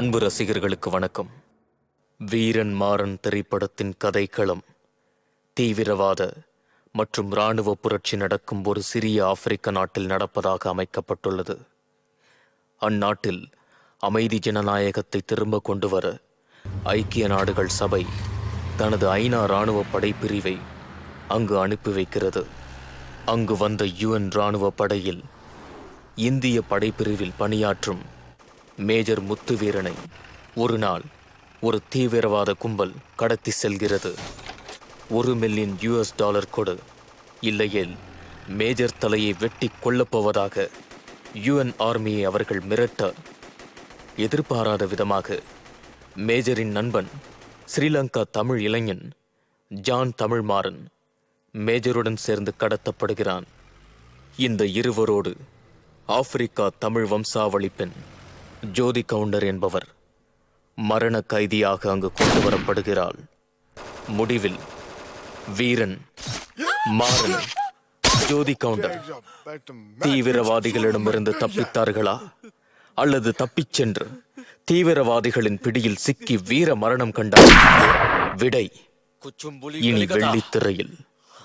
அன்பு ரசிகர்களுக்கு வணக்கம் வீரன் மாறன் திரைப்படத்தின் கதைக்களம் தீவிரவாத மற்றும் இராணுவ புரட்சி நடக்கும் ஒரு சிறிய ஆப்பிரிக்க நாட்டில் நடப்பதாக அமைக்கப்பட்டுள்ளது அந்நாட்டில் அமைதி ஜனநாயகத்தை திரும்ப கொண்டு வர ஐக்கிய நாடுகள் சபை தனது ஐநா இராணுவ படைப்பிரிவை அங்கு அனுப்பி வைக்கிறது அங்கு வந்த யுஎன் இராணுவ படையில் இந்திய படைப்பிரிவில் பணியாற்றும் மேஜர் முத்துவீரனை ஒரு நாள் ஒரு தீவிரவாத கும்பல் கடத்தி செல்கிறது ஒரு மில்லியன் யுஎஸ் டாலர் கொடு இல்லையேல் மேஜர் தலையை வெட்டி கொல்லப்போவதாக யுஎன் ஆர்மியை அவர்கள் மிரட்ட எதிர்பாராத விதமாக மேஜரின் நண்பன் ஸ்ரீலங்கா தமிழ் இளைஞன் ஜான் தமிழ்மாறன் மேஜருடன் சேர்ந்து கடத்தப்படுகிறான் இந்த இருவரோடு ஆப்பிரிக்கா தமிழ் வம்சாவளி பெண் ஜோதி கவுண்டர் என்பவர் மரண கைதியாக அங்கு கொண்டு வரப்படுகிறாள் முடிவில் வீரன் மாறன் ஜோதி கவுண்டர் தீவிரவாதிகளிடமிருந்து தப்பித்தார்களா அல்லது தப்பிச் சென்று தீவிரவாதிகளின் பிடியில் சிக்கி வீர மரணம் கண்டார் விடை இனி வெள்ளித்திரையில்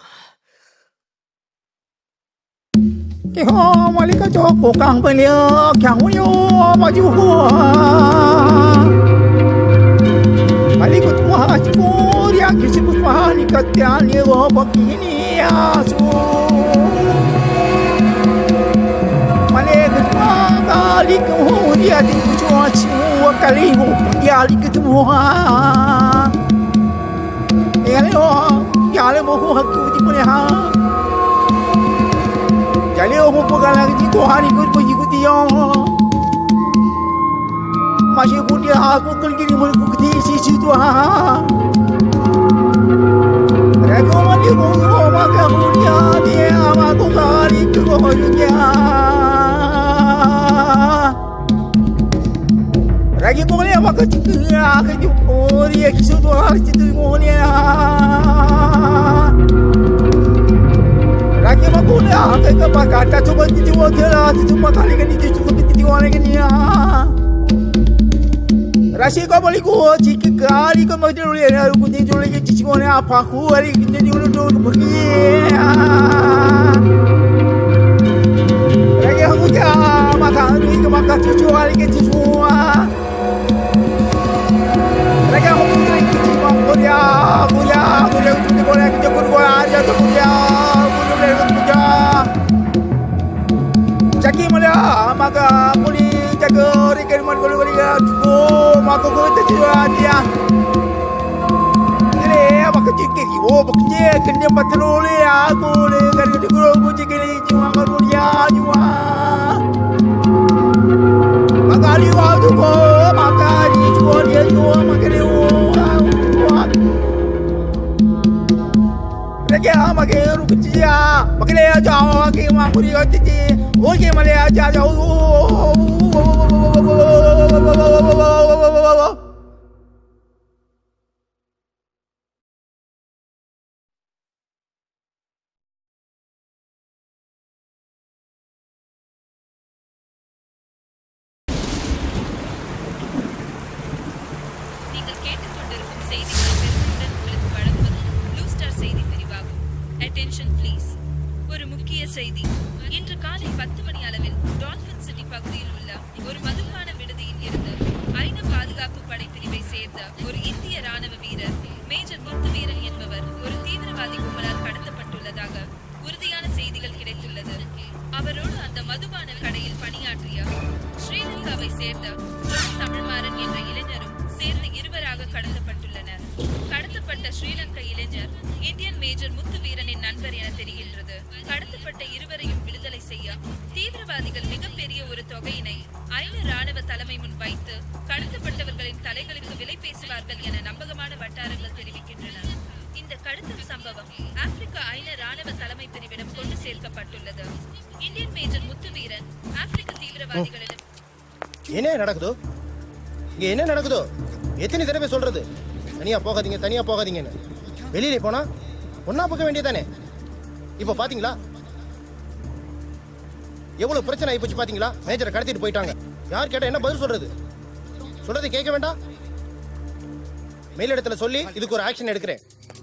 Iho malika cho cô càng bên lia càng muốn yo mà chú hùa malika tu ha chú cô ria kí chú cô ha ni cả tia ni wo bọc ni ya su malika tu ha ka li ku hu ria ti ku chu chu ka li hu ya li ku tu ha ya le ho ya le mo hu ha ku ti pu ha Jadi aku pegang lagi tiga hari aku pergi ikut dia. Masih pun dia aku kerja di mana aku di sisi tu ha. Ragu mandi bungo maka dia dia aku kali tu dia. Ragi boleh maka cakap ke jumpa dia kisah tu hari tu boleh. Lagi makule ake ke makata tu mati tu wakela tu makali kan itu tu mati tu orang kan ya. Rasi kau boleh ku cik kali kau mati dulu ya aku ni dulu ya cik mana apa ku hari ni dulu dulu pergi. Lagi aku ja makan ni ke makan cucu hari ke semua. Lagi aku pergi ke cik mau dia, dia, dia tu ni boleh kita guru aja tu dia. Jaki malia maka muli jaga rekan man golu golu ya tuko maka ko ta jiwa dia Ile maka jike ki wo bakje kende patrole aku le gar di guru bu jike ni jiwa maru ya jiwa Maka li wa tuko maka ri jiwa dia jiwa maka le wo Lagi ama ke ru kecil Makin dia jauh ke mak puri kecil Oke malah aja jauh நீங்கள் கேட்டுக்கொண்டிருக்கும் செய்திகளை பெருமையுடன் உங்களுக்கு வழங்குவது blue star செய்தி பிரிவாகும் attention please ஒரு முக்கிய செய்தி இன்று காலை பத்து மணி அளவில் டால்பின் சிட்டி பகுதியில் உள்ள ஒரு மதுபான விடுதியில் இருந்து ஐநா பாதுகாப்பு படை பிரிவை சேர்ந்த ஒரு இந்திய ராணுவ வீரர் மேஜர் முத்துவீரன் என்பவர் ஒரு தீவிரவாதி கும்பலால் கடத்தப்பட்டுள்ளதாக உறுதியான செய்திகள் கிடைத்துள்ளது அவரோடு அந்த மதுபான கடையில் பணியாற்றிய ஸ்ரீலங்காவை சேர்ந்த ஜான் தமிழ்மாறன் என்ற இளைஞரும் சேர்ந்து இருவராக கடத்தப்பட்டுள்ளனர் கடத்தப்பட்ட ஸ்ரீலங்கா இளைஞர் இந்தியன் மேஜர் முத்துவீரனின் நண்பர் என தெரிகின்றது கடத்தப்பட்ட இருவரையும் விடுதலை செய்ய தீவிரவாதிகள் மிகப்பெரிய ஒரு தொகையினை ஐநா ராணுவ தலைமை முன் வைத்து கடத்தப்பட்டவர்களின் தலைகளுக்கு விலை பேசுவார்கள் என நம்பகமான வட்டாரங்கள் தெரிவிக்கின்றன இந்த கடத்தல் சம்பவம் ஆப்பிரிக்கா ஐநா ராணுவ தலைமை பிரிவிடம் கொண்டு சேர்க்கப்பட்டுள்ளது இந்தியன் மேஜர் முத்துவீரன் ஆப்பிரிக்க தீவிரவாதிகளிடம் என்ன நடக்குதோ இங்க என்ன நடக்குதோ எத்தனை தடவை சொல்றது தனியா போகாதீங்க தனியா போகாதீங்கன்னு வெளியில போனா ஒன்னா போக வேண்டியதானே இப்போ பாத்தீங்களா எவ்வளவு பிரச்சனை ஆகி போச்சு பாத்தீங்களா மேஜரை கடத்திட்டு போயிட்டாங்க யார் கேட்டா என்ன பதில் சொல்றது சொல்றதை கேட்க வேண்டாம் மேல் இடத்துல சொல்லி இதுக்கு ஒரு ஆக்ஷன் எடுக்கிறேன்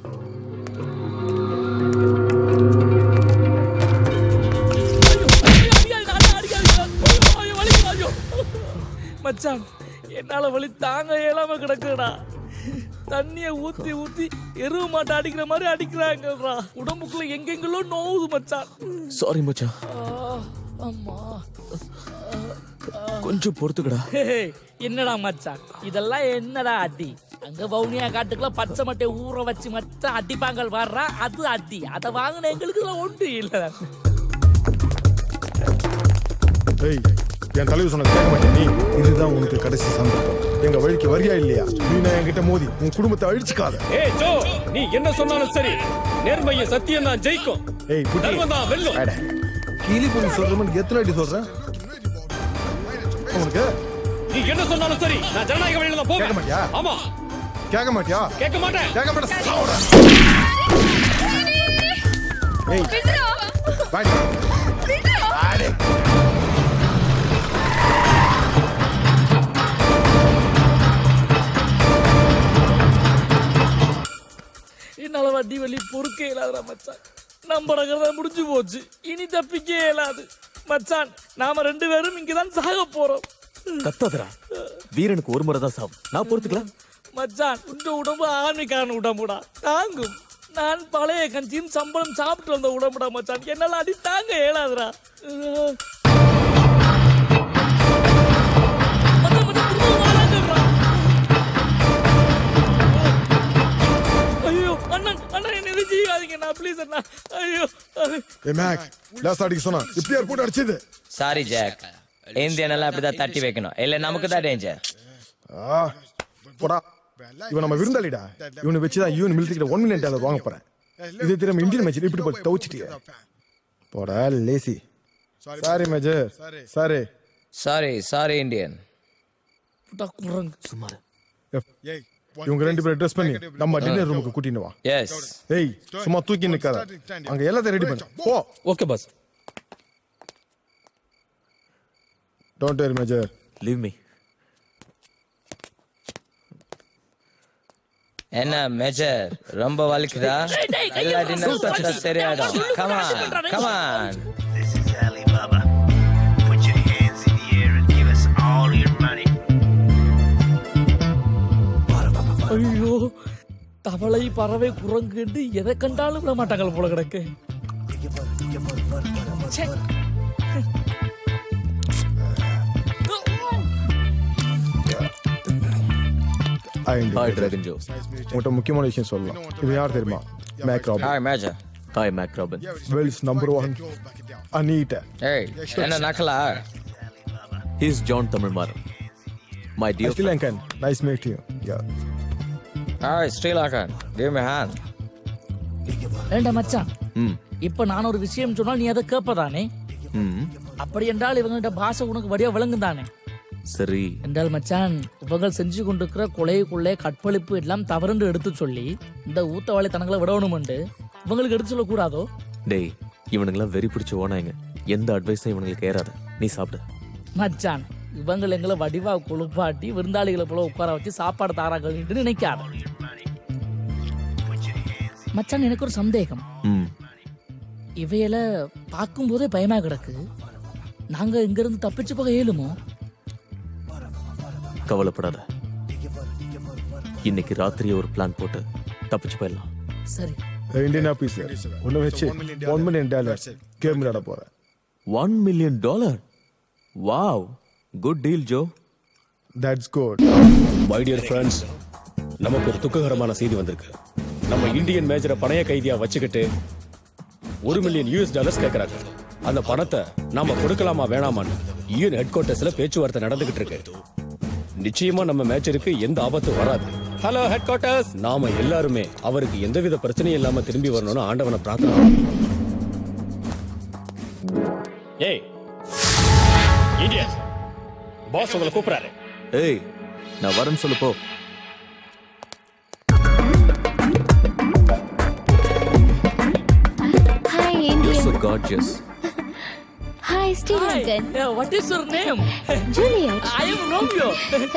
மச்சான் என்னால வலி தாங்க இயலாம கிடக்குடா தண்ணிய ஊத்தி ஊத்தி எருவு மாட்டை அடிக்கிற மாதிரி அடிக்கிறாங்கடா உடம்புக்குள்ள எங்கெங்கெல்லோ நோவுது மச்சான் சாரி மச்சான் ஆ, அம்மா கொஞ்சம் பொறுத்துக்கடா ஹே, என்னடா மச்சான் இதெல்லாம் என்னடா அடி அங்க வவுனியா காட்டுக்குள்ள பச்சை மட்டை ஊற வச்சு மச்சான் அடிப்பாங்கள் வர்றா அது அடி அதை வாங்கின எங்களுக்கு இதெல்லாம் ஒன்று இல்ல ஏய் என் தலைவர் சொன்ன கேட்க மாட்டேன் நீ இதுதான் உனக்கு கடைசி சந்தர்ப்பம் எங்க வழிக்கு வரியா இல்லையா நீ நான் என்கிட்ட மோதி உன் குடும்பத்தை அழிச்சுக்காத ஏய் ஜோ நீ என்ன சொன்னாலும் சரி நேர்மைய சத்தியம் தான் ஜெயிக்கும் ஏய் புட்டி தர்மம் தான் வெல்லும் அட, கிளி பொண்ணு சொல்றேன்னு எத்தனை வாட்டி சொல்றேன் உனக்கு நீ என்ன சொன்னாலும் சரி நான் ஜனநாயக வழியில தான் கேட்க போவேன் மாட்டியா ஆமா கேட்க மாட்டியா கேட்க மாட்டேன் கேட்க மாட்டேன் சாவுடா. ஏய் வாடி. வாடி. என்னால வட்டி வலி பொறுக்க இயலாதுடா மச்சான் நம்ம கதை முடிஞ்சு போச்சு இனி தப்பிக்க இயலாது மச்சான் நாம ரெண்டு பேரும் இங்கதான் சாக போறோம் கத்தாதடா வீரனுக்கு ஒரு முறை தான் சாவு நான் பொறுத்துக்கலாம் மச்சான் உங்க உடம்பு ஆர்மிக்காரன் உடம்புடா தாங்கும் நான் பழைய கஞ்சியும் சம்பளம் சாப்பிட்டு வந்த உடம்புடா மச்சான் என்னால அடி தாங்க இயலாதுடா அஹ். மச்சான், மச்சான், திரும்ப வாடாங்கடா. ஐயோ அண்ணன் அண்ணன் என்ன எதுவும் செய்யாதீங்க நான் ப்ளீஸ் அண்ணா ஐயோ அது- ஏய் மேக் லாஸ்ட் அடிக்க சொன்னா இப்படி யார் போட்டு அடிச்சது சாரி ஜாக் இந்தியனெல்லாம் அப்படிதான் தட்டி வைக்கணும் இல்ல நமக்கு தான் டேஞ்சர் ஆ, போடா இவன் நம்ம விருந்தாளிடா இவனை வச்சுதான் யூன் மிலிட்டரி கிட்ட ஒன் மில்லியன் டாலர் வாங்க போறேன் இது திரும்ப இந்தியன் மேட்ச் இப்படி போட்டு தவிச்சிட்டிய போடா lazy sorry major sorry sorry sorry Indian புட்டா குரங்கு சுமார் இவங்க ரெண்டு பேரும் ட்ரெஸ் பண்ணி நம்ம டின்னர் ரூமுக்கு கூட்டின்னு வா எஸ் ஏய் சும்மா தூக்கி நிக்காத அங்க எல்லாத்தையும் ரெடி பண்ணு போ okay boss don't very major leave me என்ன மேஜர் ரொம்ப வலிக்குதா எல்லா டின்னர் சாப்பிட்டா சரியாயிடும் come on come on This is Alibaba. Put your hands in the air and give us all your money. ஐயோ தவளை பறவை குரங்கு என்று எதை கண்டாலும் விட மாட்டாங்க போல கிடக்கு ச்சே. ஹாய் டிராகன் ஜோ உங்கள்கிட்ட முக்கியமான விஷயம் சொல்லலாம் இது யார் தெரியுமா Mac Robert hi major hi Mac Robin world's number one அனீட்ட ஏய் என்ன நக்கலா he's John Tamilmaran my dear Sri Lankan nice meet you yeah hi Sri Lankan give me hand ஏண்டா மச்சான் ம் இப்ப நான் ஒரு விஷயம் சொன்னால் நீ அதை கேட்பதானே ம் அப்படி என்றால் இவங்கள்ட்ட பாஷை உனக்கு வடிவா விளங்குதானே சரி என்றால் மச்சான் இவங்க செஞ்சு கொண்டிருக்கிற கொலை கொள்ளை கற்பழிப்பு எல்லாம் தவறுன்னு எடுத்து சொல்லி இந்த ஊத்தவாளி தனங்களை விடணுமெண்டு இவங்களுக்கு எடுத்து சொல்லக்கூடாதோ டேய் இவனுங்கெல்லாம் வெறி பிடிச்ச ஓனாங்க எந்த அட்வைஸும் இவனுங்களுக்கு ஏறாது நீ சாப்பிடு மச்சான் இவங்க எங்களை வடிவா குளிப்பாட்டி விருந்தாளிகளை போல உட்கார வச்சு சாப்பாடு தாராங்கன்னு நினைக்காத மச்சான் எனக்கு ஒரு சந்தேகம் ம் இவையில பார்க்கும்போதே பயமா கிடக்கு நாங்க இங்க இருந்து தப்பிச்சு போக இயலுமோ கவலைப்படாத இன்னைக்கு ராத்திரியே ஒரு பிளான் போட்டு தப்பிச்சு போயிடலாம் சரி இந்தியன் ஆபீசர் ஒன்று வச்சு ஒன் மில்லியன் டாலர் கேம் விளையாட போறேன் one million dollar wow good deal Joe that's good my dear friends நமக்கு ஒரு துக்ககரமான செய்தி வந்திருக்கு நம்ம இந்தியன் மேஜரை பணைய கைதியா வச்சுக்கிட்டு ஒரு மில்லியன் யூஎஸ் டாலர்ஸ் கேட்கறாங்க அந்த பணத்தை நாம கொடுக்கலாமா வேணாமான்னு யூஎன் ஹெட் குவார்ட்டர்ஸ்ல பேச்சுவார்த்தை நடந்துகிட்டு இருக்கு நிச்சயமா நம்ம மேஜருக்கு எந்த ஆபத்தும் வராது ஹலோ ஹெட் குவார்ட்டர்ஸ் நாம எல்லாருமே அவருக்கு எந்தவித பிரச்சனையும் இல்லாம திரும்பி வரணும்னு ஆண்டவனை பிரார்த்தனை பண்ணோம். ஏய் இந்தியன் பாஸ் உங்களை கூப்பிடுறாரு ஏய் நான் வரேன்னு சொல்லு போ Hi, You're Indian. so gorgeous. Hi, Hi, Sri Lankan. Hi. Uh, what is your name? Juliet. I am Romeo.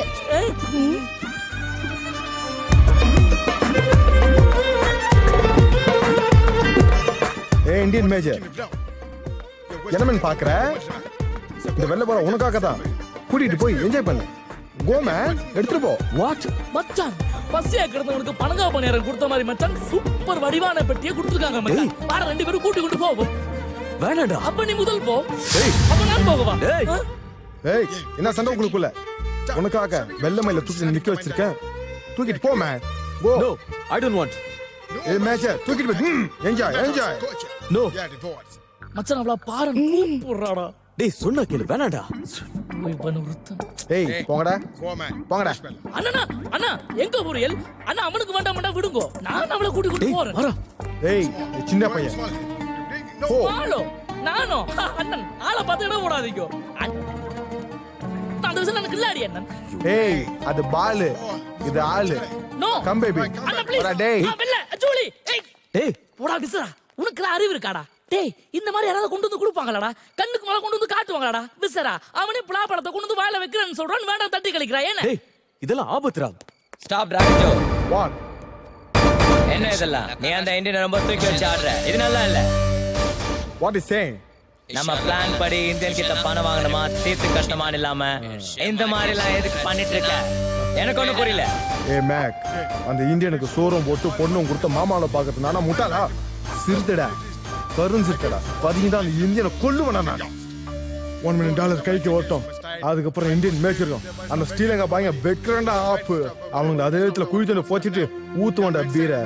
ஏ இந்தியன் மேஜர் என்னமன் பாக்குற இந்த வெள்ள போற உனக்காக தான் கூட்டிட்டு போய் என்ஜாய் பண்ணு கோம எடுத்துட்டு போ வாட் மச்சான் பசியா கிடந்தவனுக்கு பணங்கா பணியாரம் கொடுத்த மாதிரி மச்சான் சூப்பர் வடிவான பெட்டியை கொடுத்துருக்காங்க மச்சான் வார ரெண்டு பேரும் கூட்டி கொண்டு போவோம் வேணாடா அப்ப நீ முதல் போ அப்ப நான் போகவா டேய். ஆ? ஏய் என்ன சண்டை உங்களுக்குள்ள உனக்காக வெள்ள மயில தூக்கி நிக்க வச்சிருக்கேன் தூக்கிட்டு போ man go no I don't want ஏ மேஜர் தூக்கிட்டு போய் என்ஜாய் என்ஜாய் நோ மச்சான் அவளா பாரு கூப்பிடுறாடா டேய் சொன்னா கேளு வேணாடா இவன் ஒருத்தன் ஏய் போங்கடா போங்கடா அண்ணா அண்ணா எங்க பொரியல் அண்ணா அவனுக்கு வேண்டாம் வேண்டாம் விடுங்கோ நான் அவளை கூட்டி கொண்டு போறேன் வரா ஏய் நீ சின்ன பையன் போ ஆளோ நானோ அண்ணன் ஆளை பார்த்து இடம் போடாதீங்க அண்ணன், அந்த விஷயம் எனக்கு இல்லாடி அண்ணன் ஏய் அது பாலு இது ஆளு நோ கம் பேபி அண்ணா ப்ளீஸ் டேய் வெல்ல ஜூலி ஏய் டேய் போடா விசுரா உனக்கு அறிவு இருக்காடா டேய் இந்த மாதிரி யாராவது கொண்டு வந்து கொடுப்பாங்களாடா கண்ணுக்கு மேல கொண்டு வந்து காட்டுவாங்களாடா விசரா அவனே புலா பழத்தை கொண்டு வந்து வாயில வைக்கிறேன்னு சொல்றான் வேண்டாம் தட்டி கழிக்கிறா என்ன டேய் இதெல்லாம் ஆபத்துடா ஸ்டாப் ராஜோ வாட் என்ன இதெல்லாம் நீ அந்த இந்தியன் ரொம்ப தூக்கி வச்சு ஆடுற இது நல்லா இல்ல வாட் இஸ் சேயிங் நம்ம பிளான் படி இந்தியன் கிட்ட பணம் வாங்கணுமா தீர்த்து கஷ்டமான்னு இல்லாம இந்த மாதிரி எல்லாம் எதுக்கு பண்ணிட்டு இருக்க எனக்கு ஒண்ணும் புரியல ஏ மேக் அந்த இந்தியனுக்கு சோறும் போட்டு பொண்ணும் கொடுத்த மாமாவை பார்க்கறது நானா முட்டாளா சிறுத்தடா கரும் சிறுத்தடா பதிங்க தான் அந்த இந்தியனை கொல்லுவேனா நான் ஒன் மில்லியன் டாலர் கைக்கு ஓட்டும் அதுக்கப்புறம் இந்தியன் மேய்ச்சிருக்கோம் அந்த ஸ்ரீலங்கா பாய்ங்க வெக்கிறண்டா ஆப்பு அவங்க அதே இடத்துல குழி தண்ணி போச்சிட்டு ஊத்துவான்டா பீரை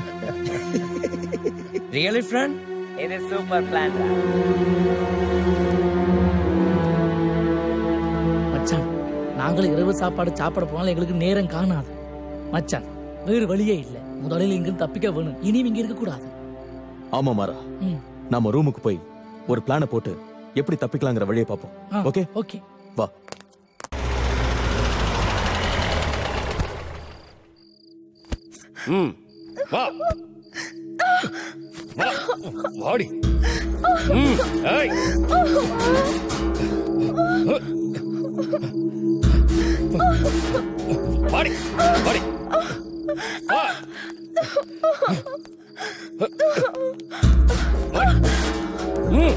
ரியலி ஃப்ரெண்ட் இது சூப்பர் பிளான் மச்சான் நாங்களும் இரவு சாப்பாடு சாப்பிட போனாலும் எங்களுக்கு நேரம் காணாது மச்சான் வேறு வழியே இல்ல முதலில் இங்கிருந்து தப்பிக்க வேணும் இனி இங்க இருக்க கூடாது ஆமா மாறா ம். நாம ரூமுக்கு போய் ஒரு பிளான போட்டு எப்படி தப்பிக்கலாங்கிற வழியை பார்ப்போம் ஓகே ஓகே வா ம் வா வா வாடி ம் ஏய் வாடி வாடி வா ம்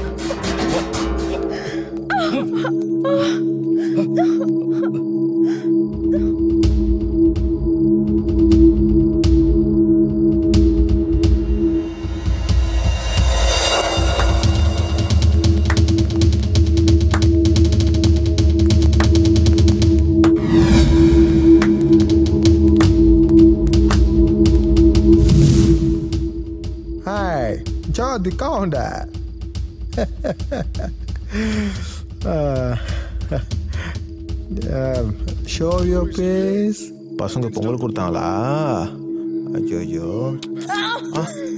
Hi, Jadi kau dah. uh, um, show your face. பசங்க பொங்கல் கொடுத்தாங்களா ஐயோ ஐயோ ஆ.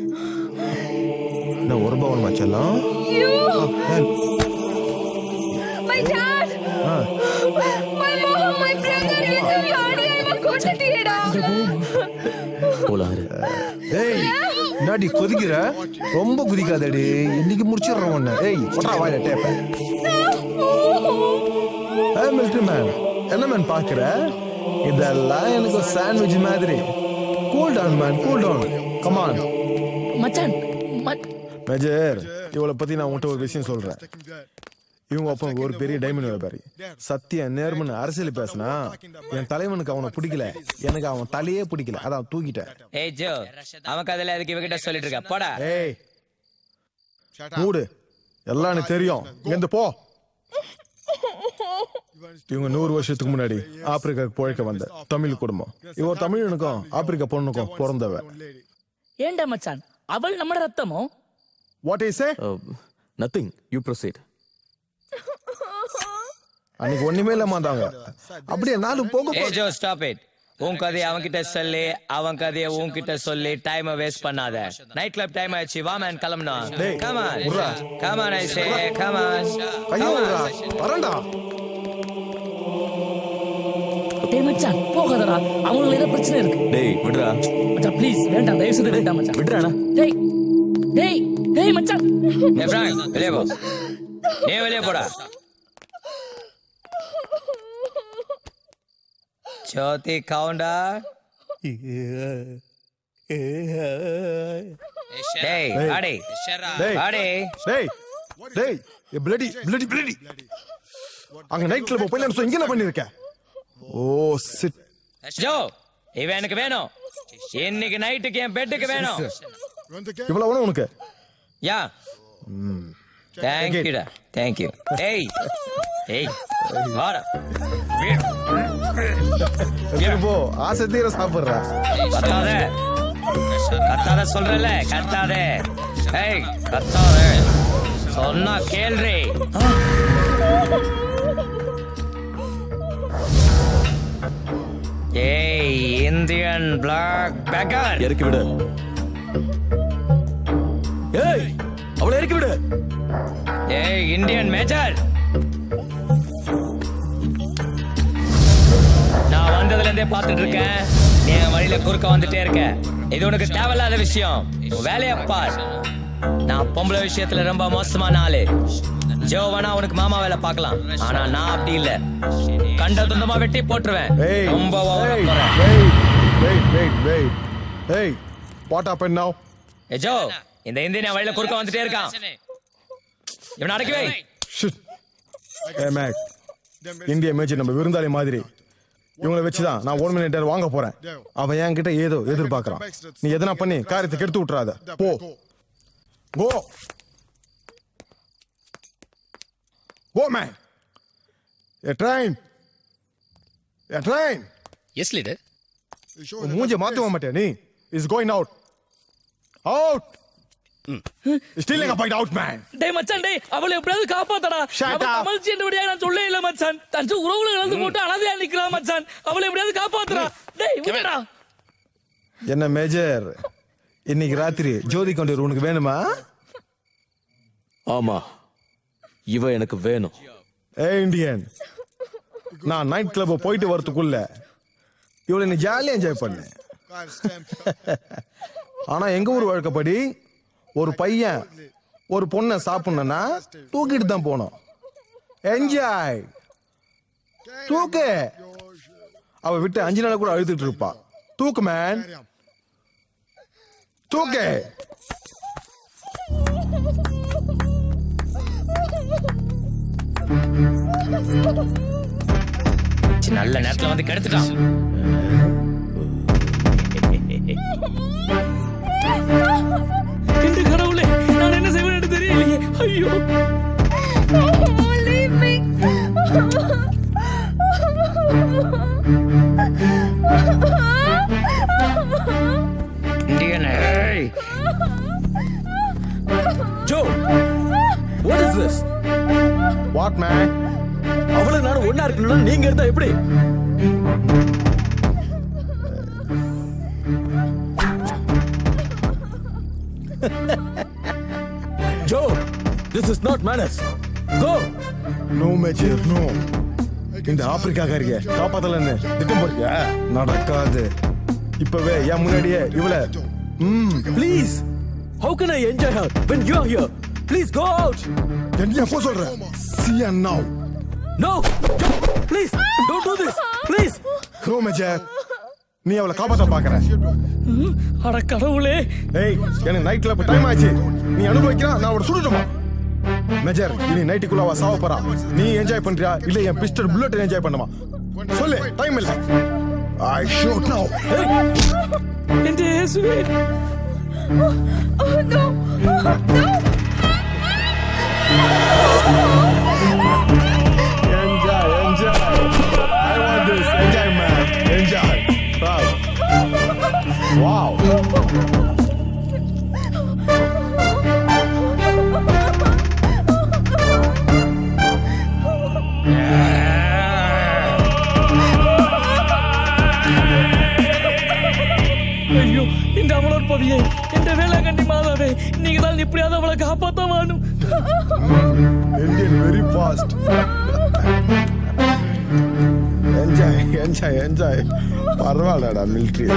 என்ன ஒரு ரூபாய் வேணுமா செல்லம் You! Ah, help. My dad! Ah. My mom, my brother, எல்லாரும் யாரையும் கொண்டுட்டியேடா போலாரு ஏய் என்னடி கொதிக்கிற ரொம்ப குதிக்காதடி இன்னைக்கு முடிச்சிடுறோம் ஒண்ணு ஏய் ஒட்டா வாயில டேப்ப ஏய் மிலிட்டரி மேன் என்ன மேன் பாக்குற இதெல்லாம் எனக்கு சாண்ட்விச் மாதிரி cool down man cool down come on மச்சான் மச்- மேஜர் இவளை பத்தி நான் உன்கிட்ட ஒரு விஷயம் சொல்றேன் இவங்க அப்பா ஒரு பெரிய டைமண்ட் வியாபாரி சத்திய நேர்மன் அரசியல் பேசினா என் தலைவனுக்கு அவனை பிடிக்கல எனக்கு அவன் தலையே பிடிக்கல அதான் தூக்கிட்டேன் ஏய் ஜோ அவன் கதையில அதுக்கு இவகிட்ட சொல்லிட்டு இருக்க போடா ஏய் மூடு எல்லாம் எனக்கு தெரியும் இங்க போ இவங்க நூறு வருஷத்துக்கு முன்னாடி ஆப்பிரிக்காவுக்கு பிழைக்க வந்த தமிழ் குடும்பம் இவ ஒரு தமிழனுக்கும் ஆப்பிரிக்கா பொண்ணுக்கும் பிறந்தவ ஏண்டா மச்சான் அவள் நம்ம ரத்தமோ what is nothing you proceed அன்னைக்கு ஒண்ணுமே இல்லாம வந்தாங்க அப்படியே நாலு போக ஏய் ஜோ ஸ்டாப் இட் உன் கதையை அவன்கிட்ட சொல்லி அவன் கதையை உன்கிட்ட சொல்லி டைம் வேஸ்ட் பண்ணாத நைட் கிளப் டைம் ஆயிடுச்சு வா மேன் கிளம்பணும் டேய், கமான் விட்றா. கமான் ஐ சே கமான் கையை விடுறா. வரேன்டா டேய் மச்சான் போகாதடா அவங்களுக்கு ஏதோ பிரச்சனை இருக்கு டேய் விடுறா மச்சான் ப்ளீஸ் வேண்டாம் தயவு செய்து வேண்டாம் மச்சான் விடுறானா டேய் டேய் டேய் மச்சான் ஏய் பிராங்க் வெளியே போ நீ வெளியே போடா ஜோதி கவுண்டா டேய் ஆடி டேய் ஆடி டேய் டேய் பிளடி பிளடி பிளடி அங்க நைட் கிளப் போய் நான் இங்க என்ன பண்ணிருக்க ஓ சிட் ஜோ இவன் எனக்கு வேணும் இன்னைக்கு நைட்டுக்கு என் பெட்டுக்கு வேணும் இவ்வளவு வேணும் உனக்கு யா தேங்க்யூடா தேங்க்யூ ஏய் ஏய் வாடா சரி, போ ஆசை தீர சாப்பிடுற கத்தாத கத்தாத சொல்றல கத்தாத ஏய் கத்தாத சொன்னா கேள்றி ஏய் இந்தியன் பிளாக் பேக்கர் இறக்கி விடு ஏய் அவளை இறக்கி விடு ஏய் இந்தியன் மேஜர் நான் வந்ததுல இருந்தே பார்த்துட்டு இருக்கேன் நீ என் வழியில குறுக்க வந்துட்டே இருக்க இது உனக்கு தேவையில்லாத விஷயம் உன் வேலைய பார் நான் பொம்பளை விஷயத்துல ரொம்ப மோசமான ஆளு ஜோ வேணா உனக்கு மாமா வேலை பார்க்கலாம் ஆனா நான் அப்படி இல்ல கண்ட துண்டமா வெட்டி போட்டுருவேன் ஏய் ரொம்ப over ஆ ஏய், போறேன். வெயிட் வெயிட் வெயிட் ஏய் வாட் ஹேப்பன் நவ ஏய், ஜோ இந்த இந்தியன் என் வழியில குறுக்க வந்துட்டே இருக்கான் இவனை அடக்கி வை ஷிட் ஏ மேக் இந்திய மேட்ச் நம்ம விருந்தாளி மாதிரி இவங்களை வச்சுதான் நான் ஒன் மினிட் வாங்க போறேன் அவன் என்கிட்ட ஏதோ எதிர்பார்க்கறான் நீ எதனா பண்ணி காரியத்தை கெடுத்து விட்டுறாத போ go go man a train a train yes leader மூஞ்ச மாத்துவ மாட்டே நீ is going out out stealing up out man டேய் மச்சான் டேய் அவளை எப்படியாவது காப்பாத்தடா Shut அவ up. கமல்ச்சி என்றபடியா நான் சொல்லே இல்ல மச்சான் தன் உறவுல இழந்து போட்டு அனாதையா நிக்கிறான் மச்சான் அவளை எப்படியாவது காப்பாத்துறா டேய் விடுடா என்ன மேஜர் இன்னைக்கு ராத்திரி ஜோதி கொண்டு உனக்கு வேணுமா ஆமா இவ எனக்கு வேணும் ஏ இந்தியன் நான் நைட் கிளப் போயிட்டு வரதுக்குள்ள இவளை நீ ஜாலியா என்ஜாய் பண்ணு ஆனா எங்க ஊர் வழக்கப்படி ஒரு பையன் ஒரு பொண்ணை சாப்பிடணும்னா தூக்கிட்டு தான் போனோம் என்ஜாய் தூக்கு அவ விட்டு அஞ்சு நாள் கூட அழுதுட்டு இருப்பா தூக்கு மேன் தூக்கு சி, நல்ல நேரத்துல வந்து கெடுத்துட்டான் இந்த கடவுளே நான் என்ன செய்வேன்னு தெரியலையே ஐயோ Leave me. இந்தியன் ஏய் Joe what is this what man அவளை நானும் ஒண்ணா இருக்கணும்னா நீங்க இருந்தா எப்படி Joe this is not manners go no major no இந்த ஆப்பிரிக்காக்காரிய காப்பாத்தலன்னு திட்டம் போறியா நடக்காது இப்பவே என் முன்னாடியே இவள ம் please how can I enjoy her when you are here please go out என்ன எப்போ சொல்ற see and now no please don't do this please no major நீ அவளை காப்பாத்த பாக்குற அட கடவுளே ஏய் எனக்கு நைட் கிளப் டைம் ஆச்சு நீ அனுபவிக்கிறா நான் அவளை சுடட்டுமா மேஜர் இனி நைட்டுக்குள்ள அவ சாவ போறா நீ என்ஜாய் பண்றியா இல்ல என் பிஸ்டல் புல்லட் என்ஜாய் பண்ணுமா சொல்லு டைம் இல்ல ஐ ஷூட் நவ என் இயேசுவே Oh no. No. Enjoy, enjoy. I want this. Enjoy, man. Enjoy. Wow. Wow. ஐயோ இந்த அமலோர் பவியே இந்த வேளாங்கண்ணி மாதாவே நீங்க தான் எப்படியாவது அவளை காப்பாத்த வேணும் Indian very fast. enjoy, enjoy, enjoy. பரவாயில்லடா military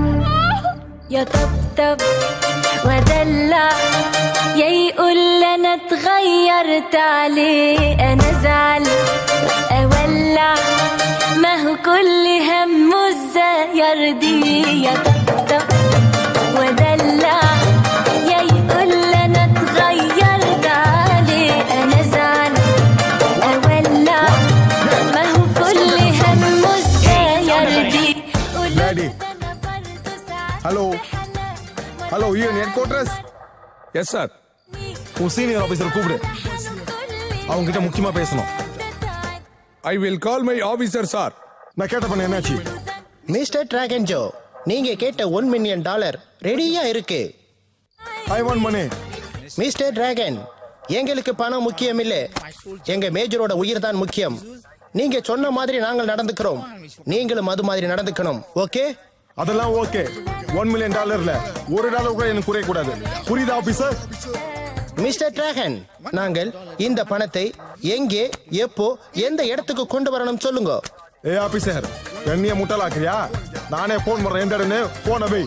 يطبطب ودلع يقول لنا انا اتغيرت عليه انا زعل اولع ما هو كل همه ازاي يرضيه يطبطب ودلع يا يقول انا اتغيرت عليه انا زعل اولع ما هو كل همه ازاي يرضيه daddy hello hello UN headquarters yes sir உன் சீனியர் ஆபீசர் கூப்பிடு அவங்க கிட்ட முக்கியமா பேசணும் I will call my officer sir நான் கேட்ட பண்ண என்னாச்சு மிஸ்டர் டிராகன் ஜோ நீங்க கேட்ட ஒன் மில்லியன் டாலர் ரெடியா இருக்கு I want money mister Dragon எங்களுக்கு பணம் முக்கியம் இல்ல எங்க மேஜரோட உயிர் தான் முக்கியம் நீங்க சொன்ன மாதிரி நாங்கள் நடந்துக்கிறோம் நீங்களும் அது மாதிரி நடந்துக்கணும் ஓகே அதெல்லாம் ஓகே ஒன் மில்லியன் டாலர்ல ஒரு டாலர் கூட எனக்கு குறைய கூடாது புரியுதா ஆபீசர் மிஸ்டர் டிராகன் நாங்கள் இந்த பணத்தை எங்கே எப்போ எந்த இடத்துக்கு கொண்டு வரணும் சொல்லுங்க ஏ ஆபீசர் என்னைய முட்டலாக்குறியா நானே போன் பண்றேன் எந்த இடம்னு போன வை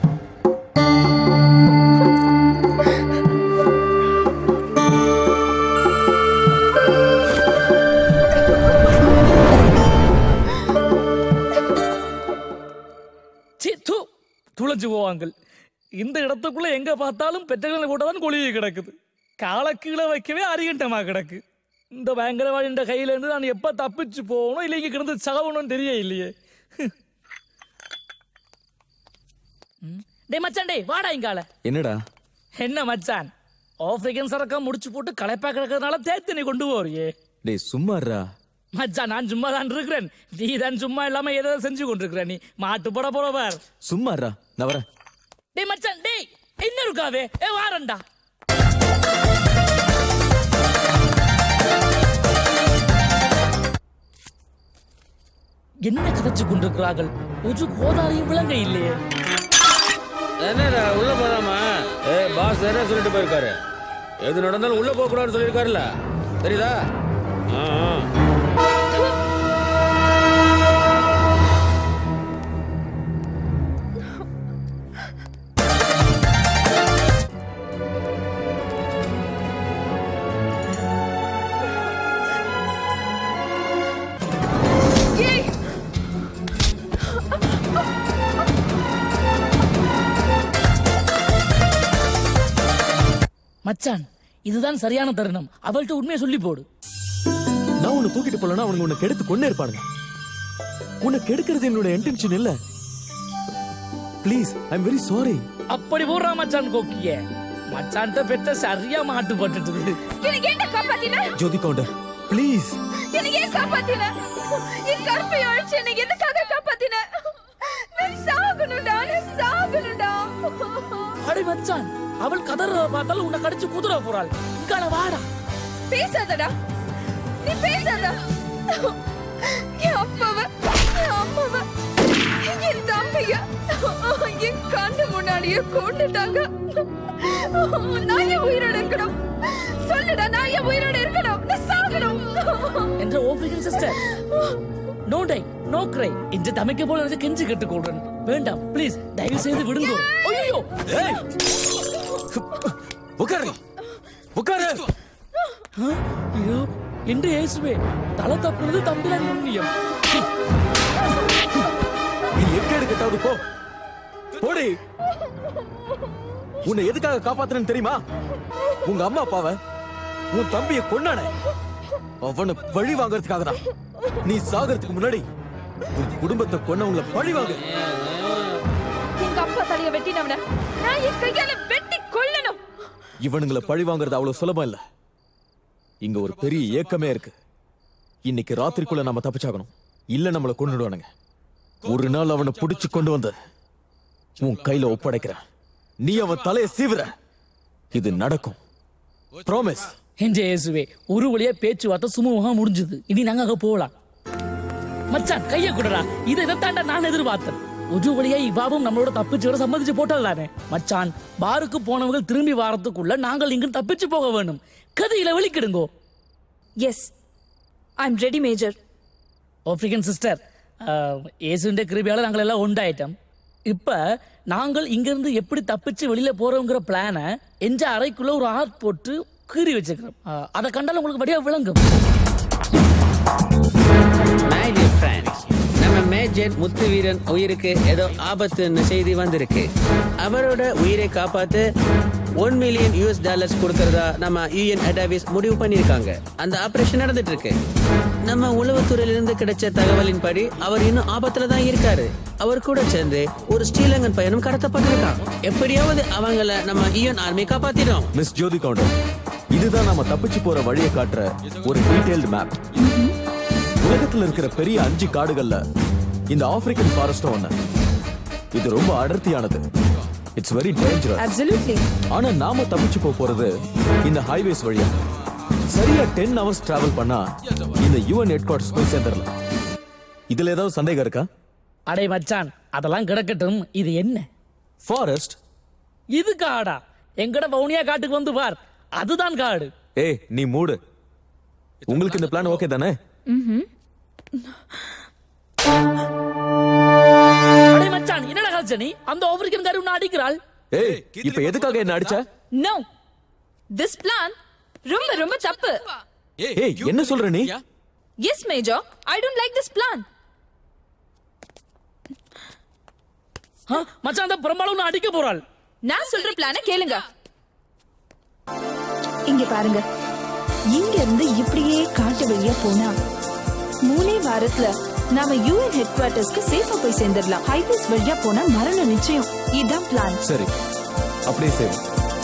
சி தூ துளைஞ்சு போவாங்கள் இந்த இடத்துக்குள்ள எங்க பார்த்தாலும் பெற்றகளை கூட தான் கொழுவி கிடக்குது காலை கீழே வைக்கவே அரிகண்டமா கிடக்கு இந்த பயங்கரவாதின்ற கையில இருந்து நான் எப்ப தப்பிச்சு போகணும் இல்லை இங்க கிடந்து சாகணும்னு தெரிய இல்லையே ம். டேய் மச்சான் டேய் வாடா இங்கால என்னடா என்ன மச்சான் ஆப்பிரிக்கன் சரக்கம் முடிச்சு போட்டு களைப்பா கிடக்கிறதுனால தேத்து நீ கொண்டு போறியே டேய் சும்மாறா மச்சான் நான் சும்மா தான் இருக்கிறேன் நீ தான் சும்மா இல்லாம ஏதோ செஞ்சு கொண்டிருக்கிற நீ மாட்டு போட போற பார் சும்மாறா நான் வரேன் டேய் மச்சான் டேய் என்ன இருக்காவே ஏ வாரண்டா என்ன கதைச்சு கொண்டிருக்கிறார்கள் ஒரு கோதாரியும் விளங்க இல்லையே என்னடா உள்ள போறாமா ஏ பாஸ் என்ன சொல்லிட்டு போயிருக்காரு எது நடந்தாலும் உள்ள போக கூடாதுன்னு சொல்லியிருக்காருல்ல தெரியுதா ஆ, ஆ. மச்சான் இதுதான் சரியான தருணம் அவள்கிட்ட உண்மையை சொல்லி போடு நான் உன்னை தூக்கிட்டு போலனா அவனுங்க உன்னை கெடுத்து கொண்டே இருப்பானுங்க உன்னை கெடுக்கிறது என்னோட இன்டென்ஷன் இல்ல please I am very sorry அப்படி போடுறா மச்சான் கோக்கிய மச்சான்ட்ட பெற்ற சரியா மாட்டு பட்டுட்டுது எனக்கு என்ன காப்பாத்தின ஜோதி கவுண்டர் ப்ளீஸ் எனக்கு ஏன் காப்பாத்தின என் கற்பை அழிச்சு என்னை எதுக்காக காப்பாத்தின நான் சாகணும்டா நான் சாகணும்டா அடி மச்சான் அவள் கதறத பார்த்தாலும் உன்னை கடிச்சு குதிரை போறாள் இங்கால வாடா பேசாதடா நீ பேசாத என் அப்பாவ என் அம்மாவ என் தம்பிய என் கண்ணு முன்னாடியே கொண்டுட்டாங்க நான் என் உயிரோட இருக்கணும் சொல்லுடா நான் என் உயிரோட இருக்கணும் நான் சாகணும் என்ற ஓபிகன் sister no die no cry இந்த தமைக்க போல எனக்கு கெஞ்சி கேட்டுக்கொள்றேன் வேண்டாம் ப்ளீஸ் தயவு செய்து விடுங்க ஐயோ ஏய் உட்காரு உட்காரு ஐயோ என்று இயேசுவே தலை தப்புனது தம்பிதான் புண்ணியம் நீ எங்க எடுக்கட்டாவது போ போடி உன்னை எதுக்காக காப்பாத்துறேன்னு தெரியுமா உங்க அம்மா அப்பாவ உன் தம்பிய கொண்டானே அவனை பழி வாங்குறதுக்காக தான் நீ சாகிறதுக்கு முன்னாடி உன் குடும்பத்தை கொன்னவங்கள பழி வாங்கு எங்க அப்பா தலைய வெட்டினவன நான் என் கையால வெட்டி கொல்லணும் இவனுங்கள பழி வாங்குறது அவ்வளவு சுலபம் இல்ல இங்க ஒரு பெரிய ஏக்கமே இருக்கு இன்னைக்கு ராத்திரிக்குள்ள நாம தப்பிச்சாகணும் இல்ல நம்மள கொண்டுடுவானுங்க ஒரு நாள் அவனை புடிச்சு கொண்டு வந்து உன் கையில ஒப்படைக்கிறேன் நீ அவன் தலையை சீவுற இது நடக்கும் ப்ராமிஸ் என்ற இயேசுவே ஒரு வழியா பேச்சுவார்த்தை சுமூகமா முடிஞ்சது இனி நாங்க அங்க போகலாம் மச்சான் கைய குடுறா இதை இதைத்தாண்டா நான் எதிர்பார்த்தேன் ஒரு வழியா இவ்வாவும் நம்மளோட தப்பிச்சு வர சம்மதிச்சு போட்டால் தானே மச்சான் பாருக்கு போனவங்க திரும்பி வாரத்துக்குள்ள நாங்கள் இங்க தப்பிச்சு போக வேணும் கதையில வெளிக்கிடுங்கோ yes I am ready major African sister இயேசுண்ட கிருபியால நாங்கள் எல்லாம் உண்டாயிட்டோம் இப்ப நாங்கள் இங்கிருந்து எப்படி தப்பிச்சு வெளியில போறோங்கிற பிளானை என்ற அறைக்குள்ள ஒரு ஆர்ட் போட்டு கீறி வச்சிருக்கிறோம் ஆ, அதை கண்டாலும் உங்களுக்கு வடிவா விளங்கும் My dear friends, நம்ம மேஜர் முத்து வீரன் உயிருக்கு ஏதோ ஆபத்துன்னு செய்தி வந்திருக்கு அவரோட உயிரை காப்பாத்து ஒன் மில்லியன் யூஎஸ் டாலர்ஸ் கொடுக்கறதா நம்ம யூஎன் அடாவிஸ் முடிவு பண்ணியிருக்காங்க அந்த ஆபரேஷன் நடந்துட்டு இருக்கு நம்ம உளவுத்துறையிலிருந்து கிடைச்ச தகவலின்படி அவர் இன்னும் ஆபத்துல தான் இருக்காரு அவர் கூட சேர்ந்து ஒரு ஸ்ரீலங்கன் பயணம் கடத்தப்பட்டிருக்கான் எப்படியாவது அவங்கள நம்ம யூஎன் ஆர்மி காப்பாத்திடும் மிஸ் ஜோதி கவுண்டர் இதுதான் நம்ம தப்பிச்சு போற வழியை காட்டுற ஒரு டீடைல்டு மேப் உலகத்துல இருக்கிற பெரிய அஞ்சு காடுகள்ல இந்த ஆப்பிரிக்கன் ஃபாரஸ்டும் ஒண்ணு இது ரொம்ப அடர்த்தியானது இட்ஸ் வெரி டேஞ்சரஸ் Absolutely. ஆனா நாம தப்பிச்சு போக போறது இந்த ஹைவேஸ் வழியா சரியா டென் ஹவர்ஸ் டிராவல் பண்ணா இந்த யுஎன் ஹெட் குவார்டர்ஸ் போய் சேர்ந்துடலாம் இதுல ஏதாவது சந்தேகம் இருக்கா அடே மச்சான் அதெல்லாம் கிடக்கட்டும் இது என்ன ஃபாரஸ்ட் இது காடா எங்கட வவுனியா காட்டுக்கு வந்து பார் அதுதான் காடு ஏய் நீ மூடு உங்களுக்கு இந்த பிளான் ஓகே தானே அடே மச்சான் என்னடா கல்ச்ச நீ அந்த ஆப்பிரிக்கன் காரி உன்னை அடிக்கிறாள் ஏய் இப்ப எதுக்காக என்ன அடிச்ச No. This plan ரொம்ப ரொம்ப தப்பு. ஏய் என்ன சொல்ற நீ Yes, Major. I don't like this plan. ஆ, மச்சான் அந்த பெரும்பாலும் உன்னை அடிக்க போறாள் நான் சொல்ற பிளான கேளுங்க இங்க பாருங்க இங்க இருந்து இப்படியே காட்டு வழியா போனா மூணே வாரத்துல நாம யூஎன் ஹெட் குவார்டர்ஸ்க்கு சேஃபா போய் சேர்ந்துடலாம் ஹைவேஸ் வழியா போனா மரண நிச்சயம் இதுதான் பிளான் சரி அப்படியே சரி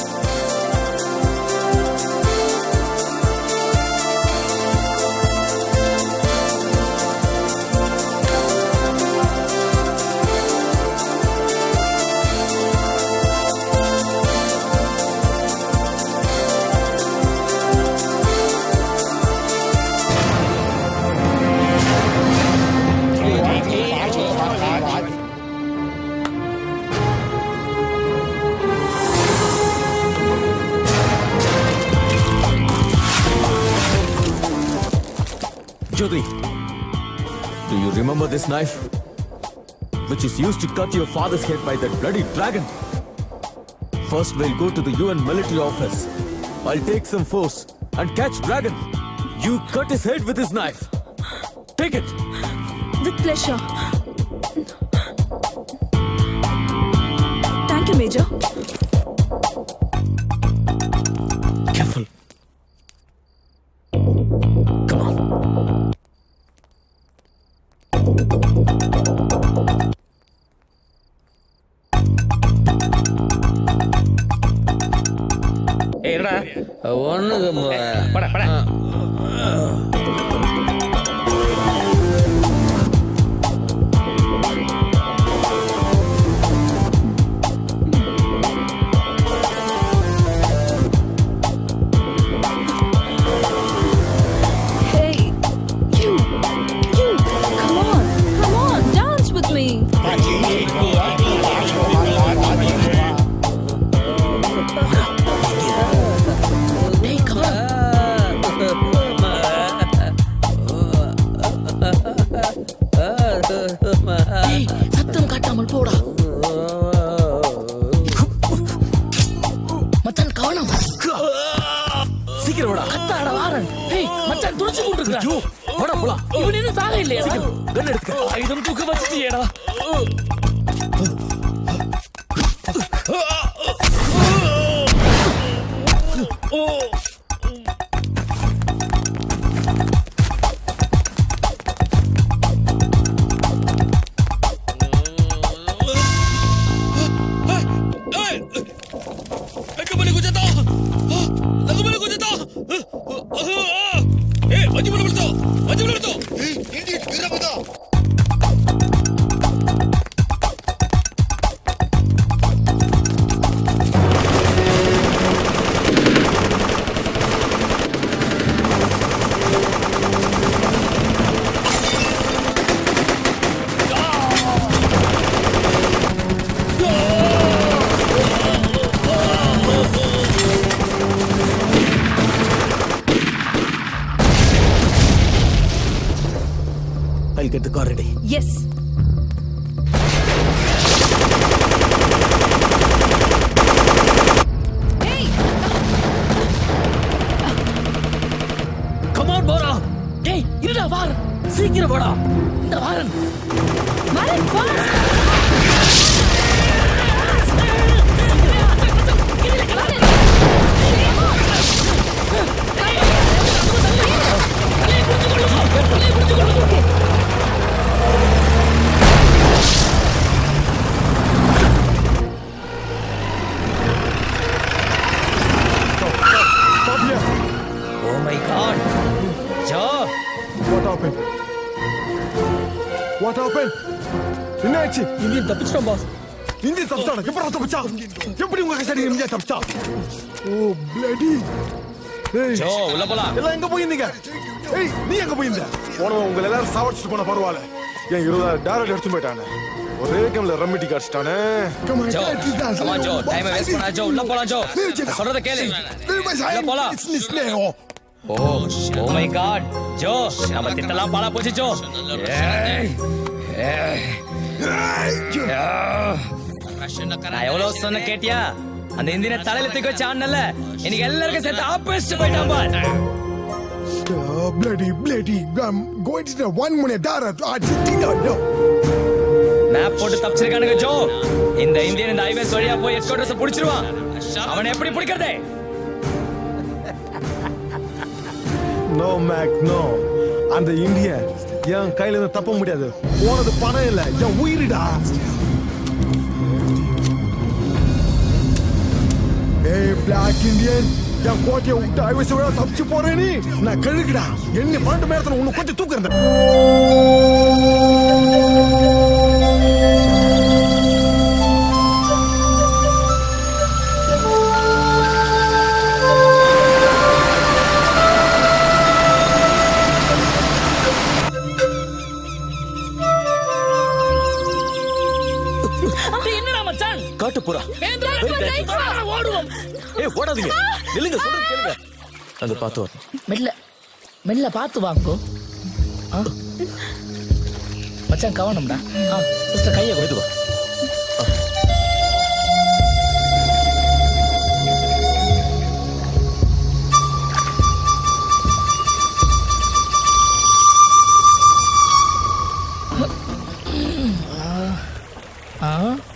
Jyoti, do you remember this knife? Which is used to cut your father's head by that bloody dragon. First, we'll go to the UN military office. I'll take some force and catch Dragon. You cut his head with his knife. Take it. With pleasure. Thank you, Major. Careful. ஏய், என்னடா ஒண்ணுக்கு பட பட Hey, you, you, come on, come on, dance with me. ஏய், சத்தம் காட்டாமல் போடா மச்சான் கவனம் சீக்கிரம் வாடா கத்தாட வாரன் ஏய் மச்சான் துடிச்சு கொண்டிருக்கிறா ஐயோ, வாடா போலாம் இவன் இன்னும் சாக இல்லையா கன் எடுத்துக்க ஆயுதம் தூக்க வச்சுட்டியேடா Kembali ku jatuh. Ah, Kembali ku jatuh. Ah, ah, ah. Eh, maju mana betul? Maju mana betul? Eh, ini kira betul. I'll get the car ready. Yes. Hey! போடா இந்த வாரன் வரேன் fast. Stop here. Oh my god Joe What happened? What happened? என்ன ஆச்சு Indian தப்பிச்சிட்டோம் pass இந்திய தப்பிச்சாடா எப்படி தப்பிச்சா எப்படி உங்க கஷ்டம் இந்தியா தப்பிச்சா ஓ பிளடி ஏய் ஜோ உள்ள போலாம் எல்லாம் எங்க போயிருந்தீங்க ஏய் நீ எங்க போயிருந்த போனவன் உங்களை எல்லாரும் சாவடிச்சுட்டு போன பரவாயில்ல என் இருபதாயிரம் டேரக்ட் எடுத்து போயிட்டானே ஒரே கேம்ல ரம்மிட்டி காடிச்சிட்டானே Joe come on Joe time waste பண்ணா ஜோ உள்ள போலாம் ஜோ நான் சொல்றத கேளு உள்ள போலாம் oh oh my god Joe நம்ம திட்டலாம் பாலா போச்சு ஜோ ஏய், ஏய். நான் எவ்வளவு சொன்ன கேட்டியா அந்த இந்தியனை தலையில தூக்கி வச்சு ஆடனல இன்னைக்கு எல்லாருக்கும் சேர்த்து ஆப்போசிட் போயிட்டான் பார் Oh, bloody, bloody. I'm going to the one minute direct. I just did not know. Map போட்டு தப்பிச்சிருக்கானுங்க ஜோ இந்த இந்தியன் இந்த ஹைவேஸ் வழியா போய் ஹெட் குவார்டர்ஸ் புடிச்சிருவான் அவனை எப்படி பிடிக்கிறதே No, Mac, no. அந்த இந்திய என் கையில இருந்து தப்ப முடியாது போனது பணம் இல்ல என் உயிரிடா ஏய் பிளாக் இந்தியன் என் கோட்டையை விட்டு ஐவசி விட தப்பிச்சு போறேன் நீ நான் கழுகுடா என்ன பன்னெண்டு மணி நேரத்துல உன்னை கொட்டி தூக்குறேன் என்னடா மச்சான் காட்டு புறா வேண்டா, Wait, வா, ஓடுவோம் ஏய் ஓடாதீங்க நில்லுங்க சொல்றது கேளுங்க அங்க பார்த்து வரணும் மெல்ல மெல்ல பார்த்து வாங்கோ ஆ. மச்சான் கவனம்டா ஆ சிஸ்டர் கையை கொடுத்து வா ஆ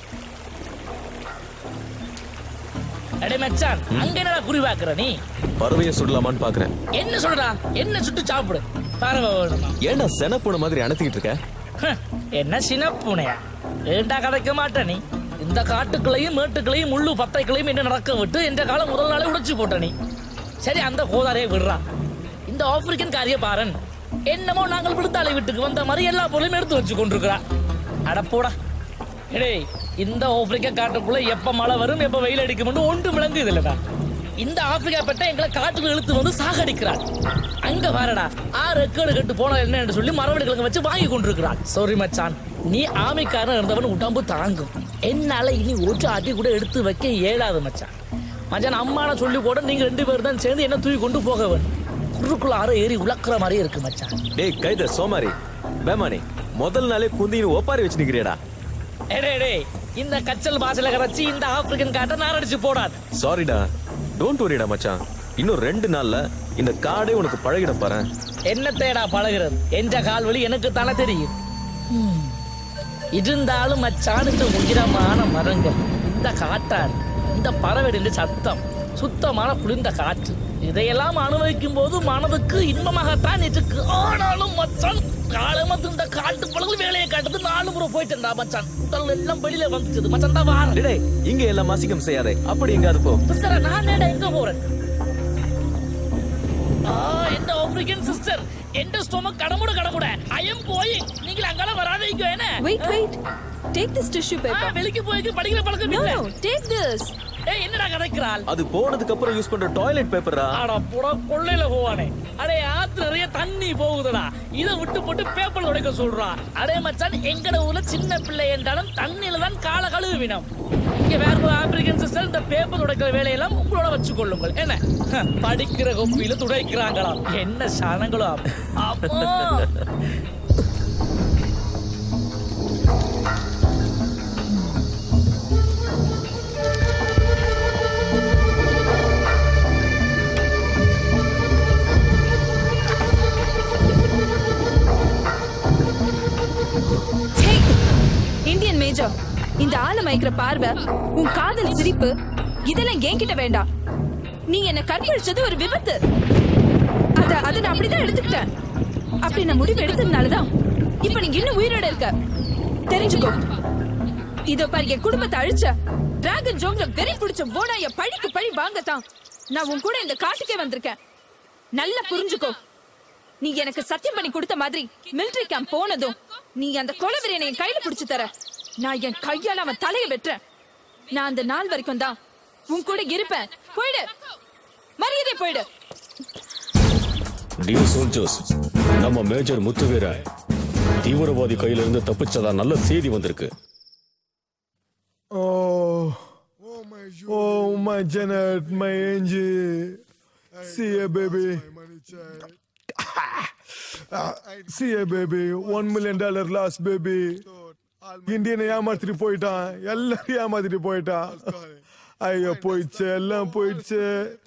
அடே மச்சான் அங்க என்னடா குறி பாக்குற நீ பறவையை சுடலாமான்னு பாக்குறேன் என்ன சொல்றா என்ன சுட்டு சாப்பிடு பறவை வேணுமா ஏன்டா செனப்பூனை மாதிரி அணைத்திக்கிட்டு இருக்க ஹம், என்ன சின்ன பூனையா ஏண்டா கதைக்க மாட்ட நீ இந்த காட்டுக்குள்ளையும் மேட்டுக்குள்ளையும் முள்ளு பத்தைக்குள்ளையும் என்ன நடக்க விட்டு என்ற காலம் முதல் நாளே உடைச்சு போட்ட நீ சரி அந்த கோதாரையை விடுறா இந்த ஆப்பிரிக்கன் காரிய பாரன் என்னமோ நாங்கள் விடுத்தாலை வீட்டுக்கு வந்த மாதிரி எல்லா பொருளையும் எடுத்து வச்சு கொண்டிருக்கிறா அட போடா டேய் இந்த ஆப்பிரிக்கா காட்டுக்குள்ள எப்ப மழை வரும் எப்ப வெயில் அடிக்கும்னு ஒன்று விளங்குது இல்லடா இந்த ஆப்பிரிக்கா பெட்டை எங்களை காட்டுக்கு இழுத்து வந்து சாகடிக்கிறான் அங்க பாருடா ஆறு ரெக்கேடு கட்டு போன என்னன்னு சொல்லி மரவடி கிழங்கு வச்சு வாங்கி கொண்டிருக்கிறான் சாரி மச்சான் நீ ஆமைக்காரன் இருந்தவன் உடம்பு தாங்கும் என்னால இனி ஒரு அடி கூட எடுத்து வைக்க இயலாது மச்சான் மச்சான் அம்மான சொல்லி கூட நீங்க ரெண்டு பேரும் தான் சேர்ந்து என்ன தூக்கி கொண்டு போக வேணும் குறுக்குள்ள ஆற ஏறி உழக்கிற மாதிரியே இருக்கு மச்சான் டேய் கைத சோமாரி பேமானி முதல் நாளே குந்தின்னு ஒப்பாரி வச்சு நிக்கிறியடா எடே எடே இந்த கச்சல் பாசல கரைச்சி இந்த ஆப்பிரிக்கன் காட்டை நாரடிச்சு போடாது சாரிடா டோன்ட் வரிடா மச்சான் இன்னும் ரெண்டு நாள்ல இந்த காடே உனக்கு பழகிட பாரு என்ன தேடா பழகிறது என்ற கால்வழி எனக்கு தானே தெரியும் ஹம். இருந்தாலும் மச்சானுக்கு உயரமான மரங்கள் இந்த காட்டாறு இந்த பறவைகளின் சத்தம் சுத்தமான குளிர்ந்த காற்று இதையெல்லாம் அனுபவிக்கும் போது மனதுக்கு இன்பமாகத்தான் இருக்கு ஆனாலும் மச்சான் காலமத்து இந்த காட்டு பழங்கள் வேலையை காட்டுது நாலு முறை போயிட்டேன்டா மச்சான் உடல் எல்லாம் வெளியில வந்துச்சு மச்சான் தான் வாரம் டேய் இங்க எல்லாம் மாசிக்கம் செய்யாதே அப்படி எங்காவது போ சிஸ்டர் நான் நேடா எங்க போறேன் ஆ இந்த ஆப்பிரிக்கன் சிஸ்டர் எந்த ஸ்டொமக் கடமுட கடமுட ஐ எம் கோயிங் நீங்கள் அங்கால வராதீங்க என்ன Wait, wait. Take this tissue ah, paper. வெளிக்கு போய் படிக்கிற பழக்கம் No, இல்ல no. Take this. ஏய் என்னடா கதைக்கிறாள் அது போனதுக்கு அப்புறம் யூஸ் பண்ற டாய்லெட் பேப்பரா அட புட கொள்ளையில போவானே அடே ஆத்து நிறைய தண்ணி போகுதுடா இத விட்டு போட்டு பேப்பர் உடைக்க சொல்றா அடே மச்சான் எங்கட ஊர்ல சின்ன பிள்ளை என்றாலும் தண்ணியில தான் கால கழுவினம் இங்க வேற ஒரு ஆப்பிரிக்கன் சிஸ்டர் இந்த பேப்பர் உடைக்கிற வேலையெல்லாம் உங்களோட வச்சு கொள்ளுங்கள் என்ன ஹ, படிக்கிற கொப்பியில துடைக்கிறாங்களாம் என்ன சனங்களோ அப்பா மயக்கிற பார்வை உன் காதல் சிரிப்பு இதெல்லாம் என்கிட்ட வேண்டாம் நீ என்ன கற்பழிச்சது ஒரு விபத்து அத அத நான் அப்படிதான் எடுத்துக்கிட்டேன் அப்படி நான் முடிவு எடுத்ததுனாலதான் இப்ப நீங்க இன்னும் உயிரோட இருக்க தெரிஞ்சுக்கோ இதோ பாரு என் குடும்பத்தை அழிச்ச டிராகன் ஜோங்ல வெறி பிடிச்ச ஓடாய பழிக்கு பழி வாங்கத்தான் நான் உன் கூட இந்த காட்டுக்கே வந்திருக்கேன் நல்லா புரிஞ்சுக்கோ நீ எனக்கு சத்தியம் பண்ணி கொடுத்த மாதிரி மிலிட்டரி கேம்ப் போனதும் நீ அந்த கொலவெறியனை என் கையில பிடிச்சு தர நான் என் கையால அவன் தலையை வெட்டுறேன் நான் அந்த நாள் வரைக்கும் தான் உன் கூட இருப்பேன் போயிடு மரியாதை போயிடு டியர் சோல்ஜர்ஸ் நம்ம மேஜர் முத்துவீர தீவிரவாதி கையில இருந்து தப்பிச்சதா நல்ல செய்தி வந்திருக்கு Oh, oh my Janet, my angel. See ya, baby. Ah, See ya, baby. One million dollar loss, baby. இந்தியனை ஏமாத்திட்டு போயிட்டான் எல்லாரும் ஏமாத்திட்டு போயிட்டான் ஐயோ போயிடுச்சு எல்லாம் போயிடுச்சு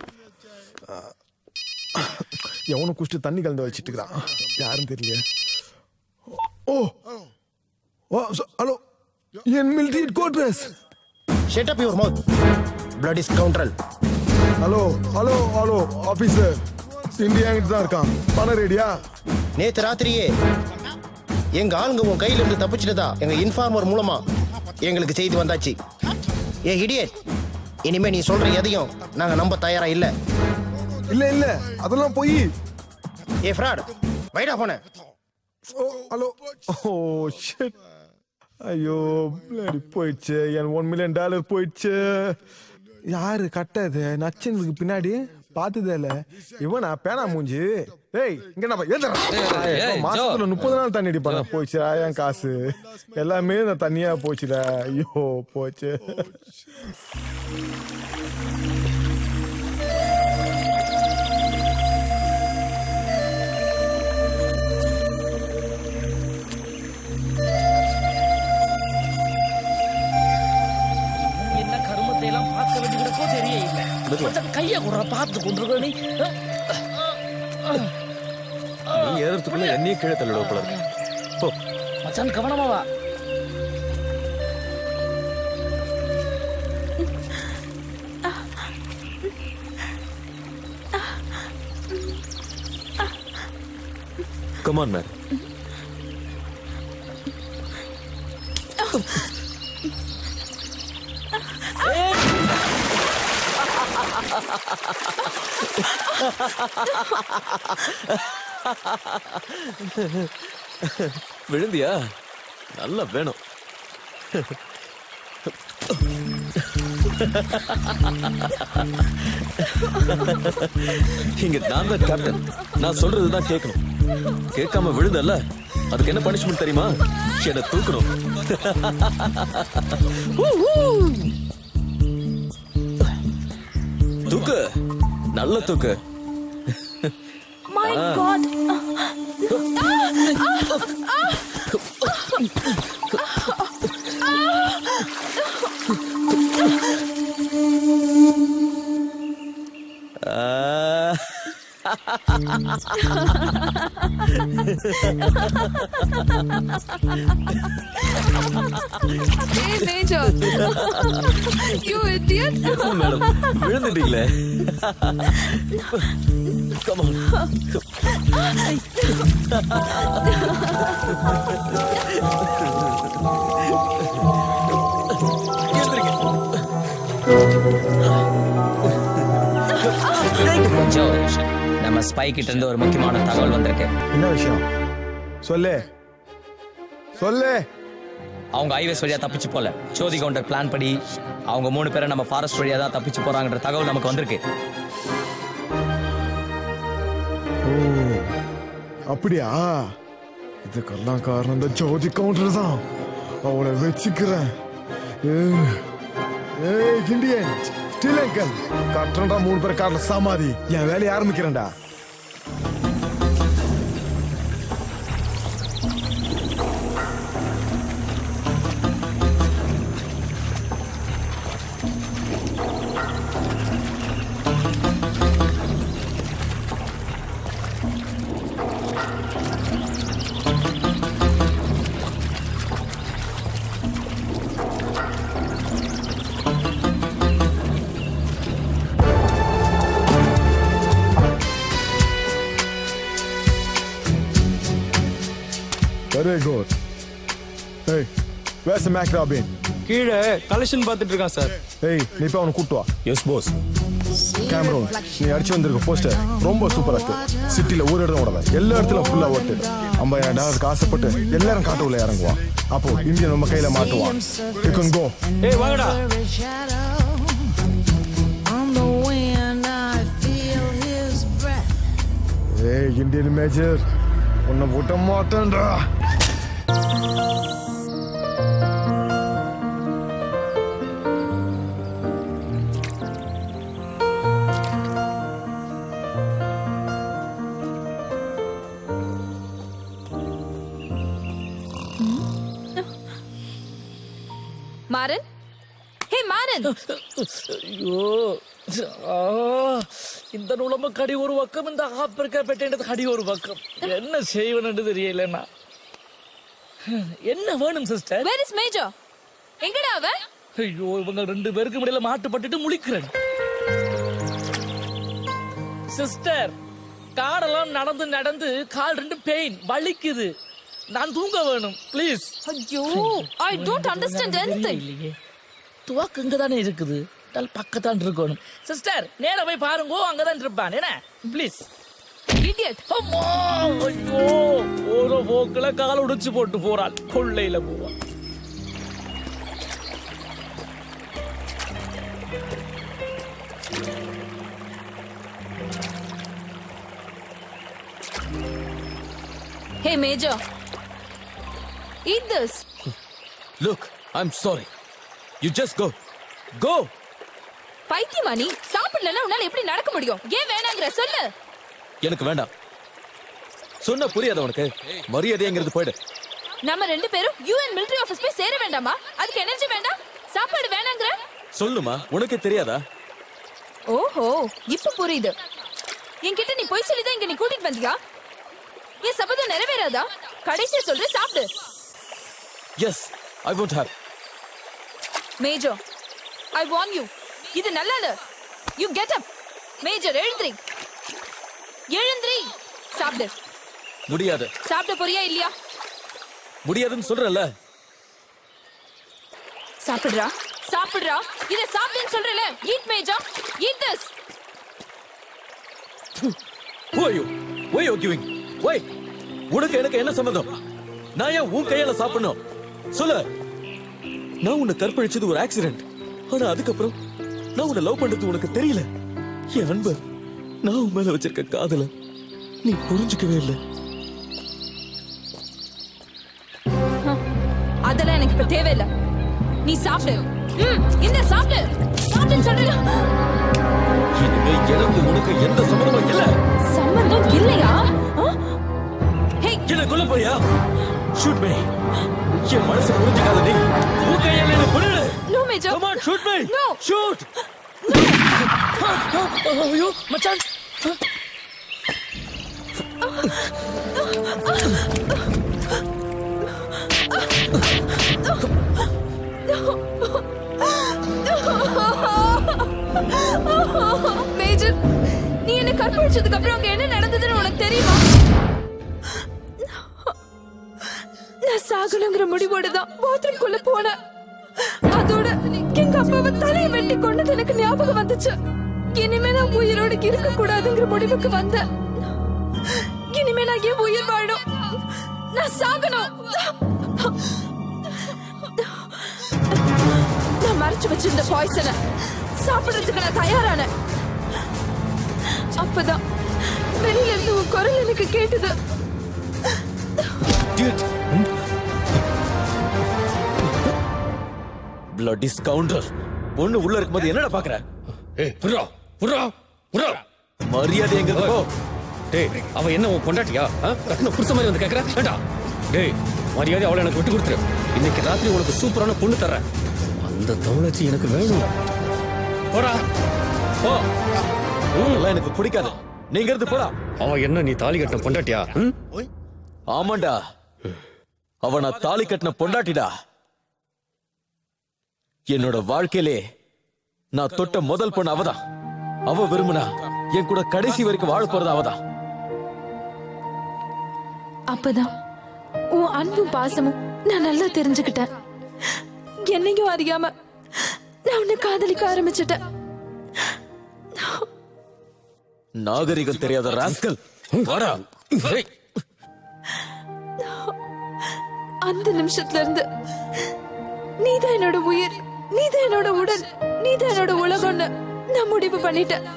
எவனும் குடிச்சிட்டு தண்ணி கலந்து வச்சிட்டு இருக்கிறான் யாரும் தெரியல ஓ ஓ ஹலோ என் military headquarters shut up your mouth blood is கவுண்டரல் hello hello hello officer India என்கிட்ட தான் இருக்கான் பணம் ரெடியா நேத்து ராத்திரியே எங்க ஆளுங்க உன் கையில இருந்து தப்பிச்சிட்டதா எங்க இன்ஃபார்மர் மூலமா எங்களுக்கு செய்தி வந்தாச்சு ஏ இடியட் இனிமே நீ சொல்ற எதையும் நாங்க நம்ப தயாரா இல்ல இல்ல இல்ல அதெல்லாம் போய் ஏ ஃப்ராட் வைடா போன ஓ ஹலோ ஓ ஷிட் ஐயோ bloody போயிடுச்சு என் ஒன் மில்லியன் டாலர் போயிடுச்சு யாரு கட்டது நச்சனுக்கு பின்னாடி பார்த்ததே இல்ல இவனா பேனா மூஞ்சி ஏய் இங்க நம்ம ஏய், ஏய், மாசத்துல முப்பது நாள் தண்ணி அடிப்பாங்க போச்சு என் காசு எல்லாமே இந்த தண்ணியா போச்சுடா ஐயோ போச்சு என்ன கருமத்தை எல்லாம் பார்க்க வேண்டியதற்கோ தெரியல மச்சான் கைய கூட பார்த்து கொண்டிருக்க நீ நீ ஏறதுக்குள்ள என்னையே கீழே தள்ளிடுவ போல இருக்கு போ மச்சான் கவனமா வா கமான் மேன் விழுந்தியா நல்லா வேணும் இங்க நான் தான் கேப்டன் நான் சொல்றது தான் கேட்கணும் கேட்காம விழுந்தல்ல அதுக்கு என்ன பனிஷ்மெண்ட் தெரியுமா என்ன தூக்கணும் தூக்கு நல்ல தூக்கு My Ah. God. ஆ. Hey, Major. you idiot. Madam விழுந்துட்டீங்களே கமான் ஜோ நம்ம ஸ்பை கிட்ட இருந்து ஒரு முக்கியமான தகவல் வந்திருக்கு என்ன விஷயம் சொல்லு சொல்லு அவங்க ஹைவேஸ் வழியா தப்பிச்சு போல ஜோதி கவுண்டர் பிளான் படி அவங்க மூணு பேரை நம்ம ஃபாரஸ்ட் வழியா தான் தப்பிச்சு போறாங்கன்ற தகவல் நமக்கு வந்திருக்கு ஓ அப்படியா இதுக்கெல்லாம் காரணம் இந்த ஜோதி கவுண்டர் தான் அவளை வச்சுக்கிறேன் ஏய், ஏய் இந்தியன் ஸ்ரீலங்கன் கட்டுறா மூணு பேர் காரணம் சமாதி என் வேலையை ஆரம்பிக்கிறேன்டா வெரி குட் ஏய் வேஸ் மேக் ராபின் கீழே கலெக்ஷன் பார்த்துட்டு இருக்கான் சார் ஏய் நீ போய் அவனை கூட்டு வா எஸ் போஸ் கேமரோன் நீ அடிச்சு வந்திருக்க போஸ்டர் ரொம்ப சூப்பரா இருக்கு சிட்டில ஒரு இடம் விடாத எல்லா இடத்துலயும் ஃபுல்லா ஓட்டு ஐம்பதாயிரம் டாலருக்கு ஆசைப்பட்டு எல்லாரும் காட்டு உள்ள இறங்குவான் அப்போ இந்தியன் நம்ம கையில மாட்டுவான் யூ கேன் கோ ஏய் வாங்கடா On the wind, I feel his breath. ஏய் இந்தியன் மேஜர் உன்னை விட்ட மாட்டேன்டா மாறன் ஹே மாறன் ஐயோ ஆ, இந்த நுழம்பு கடி ஒரு பக்கம் இந்த ஆப்பிரிக்கா பெட்டேண்டது கடி ஒரு பக்கம் என்ன செய்வனு தெரியலண்ணா என்ன வேணும் சிஸ்டர் வேர் இஸ் மேஜர் எங்கடா அவ ஐயோ இவங்க ரெண்டு பேருக்கு இடையில மாட்டுப்பட்டுட்டு முழிக்கிறேன் சிஸ்டர் காடெல்லாம் நடந்து நடந்து கால் ரெண்டு பெயின் வலிக்குது நான் தூங்க வேணும் ப்ளீஸ் ஐயோ ஐ டோன்ட் அண்டர்ஸ்டாண்ட் எனிதிங் இல்லையே துவாக்கு இங்க தானே இருக்குது தல் பக்கத்தான் இருக்கணும் சிஸ்டர் நேரா போய் பாருங்க அங்கதான் இருப்பான் என்ன ப்ளீஸ் இடியட் அம்மா ஐயோ ஒரு போக்குல கால் உடைச்சு போட்டு போறாள் கொள்ளையில போவா hey major eat this look I am sorry you just go go பைத்தியமா நீ சாப்பிடலன்னா உன்னால எப்படி நடக்க முடியும் ஏன் வேணாங்கிற சொல்லு எனக்கு வேண்டாம் சொன்ன புரியாத உனக்கு மரியாதைங்கிறது போயிடு நம்ம ரெண்டு பேரும் யூஎன் military ஆபீஸ் போய் சேர வேண்டாமா அதுக்கு எனர்ஜி வேண்டாம் சாப்பாடு வேணாங்கிற சொல்லுமா உனக்கு தெரியாதா ஓஹோ இப்ப புரியுது என்கிட்ட நீ போய் சொல்லி தான் இங்க நீ கூட்டிட்டு வந்தியா என் சபதம் நிறைவேறாதா கடைசியா சொல்ற சாப்பிடு yes I won't have major I want you இது நல்லா இல்ல யூ கெட் அப் மேஜர் எழுந்திரி எழுந்திரி சாப்பிடு முடியாது சாப்பிட போறியா இல்லையா முடியாதுன்னு சொல்றல சாப்பிடுறா சாப்பிடுறா இத சாப்பிடுன்னு சொல்றல eat major eat this Who are you? Why you arguing? Why? உனக்கு எனக்கு என்ன சம்மந்தம் நான் ஏன் உன் கையால சாப்பிடணும் சொல்லு நான் உன்னை கற்பழிச்சது ஒரு ஆக்சிடென்ட் ஆனா அதுக்கப்புறம் நான் உன்னை லவ் பண்றது உனக்கு தெரியல என் அன்பு நான் உன் மேல வச்சிருக்க காதல நீ புரிஞ்சுக்கவே இல்லை அதெல்லாம் எனக்கு இப்ப தேவையில்ல நீ சாப்பிடு ம், இந்த சாப்பிடு சாப்பிடுன்னு சொல்றல இனிமே எனக்கு உனக்கு எந்த சம்மந்தமும் இல்ல சம்பந்தம் இல்லையா ஆ? என்ன கொல்ல போறியா ஷூட் மீ என் மனசு புரிஞ்சுக்காத நீ உன் கையால என்ன கொல்லு no major Come on, shoot me. No shoot ஐயோ மச்சான் மேஜர் நீ என்ன கற்பழிச்சதுக்கு அப்புறம் அங்க என்ன நடந்ததுன்னு உனக்கு தெரியுமா நான் சாகணுங்கிற முடிவோட தான் பாத்ரூம் குள்ள போனேன் அதோட எங்க அப்பாவை தலையை வெட்டி கொண்டது எனக்கு ஞாபகம் வந்துச்சு இனிமே நான் உயிரோட இருக்க கூடாதுங்கிற முடிவுக்கு வந்தேன் இனிமே நான் ஏன் உயிர் வாழணும் நான் சாகணும் நான் மறைச்சு வச்சிருந்த பாய்சனை சாப்பிடுறதுக்கு நான் தயாரானேன் அப்பதான் வெளியில இருந்து உன் குரல் எனக்கு கேட்டது பிளட்டி ஸ்கவுண்டர் பொண்ணு உள்ள இருக்கும்போது என்னடா பாக்குற ஏய் புறா புறா புறா மரியாதை எங்க போ டேய் அவ என்ன உன் பொண்டாட்டியா ஆ? கட்டின புருஷ மாதிரி வந்து கேக்குற வேண்டாம் டேய் மரியாதை அவளை எனக்கு விட்டு கொடுத்துரு இன்னைக்கு ராத்திரி உனக்கு சூப்பரான பொண்ணு தர்றேன் அந்த தவளச்சி எனக்கு வேணும் போடா போ அதெல்லாம் எனக்கு பிடிக்காது நீங்க இருந்து போடா அவ என்ன நீ தாலி கட்டின பொண்டாட்டியா ம்? ஆமாண்டா அவ நான் தாலி கட்டின பொண்டாட்டிடா என்னோட வாழ்க்கையிலே நான் தொட்ட முதல் பொண்ணு அவதான் அவ விரும்புனா என் கூட கடைசி வரைக்கும் வாழ போறது அவதான் அப்பதான் உன் உன் அன்பும் பாசமும் நான் நல்லா தெரிஞ்சுக்கிட்டேன் என்னையும் அறியாம நான் உன்னை காதலிக்க ஆரம்பிச்சிட்டேன் நாகரிகம் தெரியாத ராஸ்கல் வாடா ஏய், அந்த நிமிஷத்துல இருந்து நீதான் என்னோட உயிர் நீதான் என்னோட உடல் நீதான் என்னோட உலகம்னு நான் முடிவு பண்ணிட்டேன்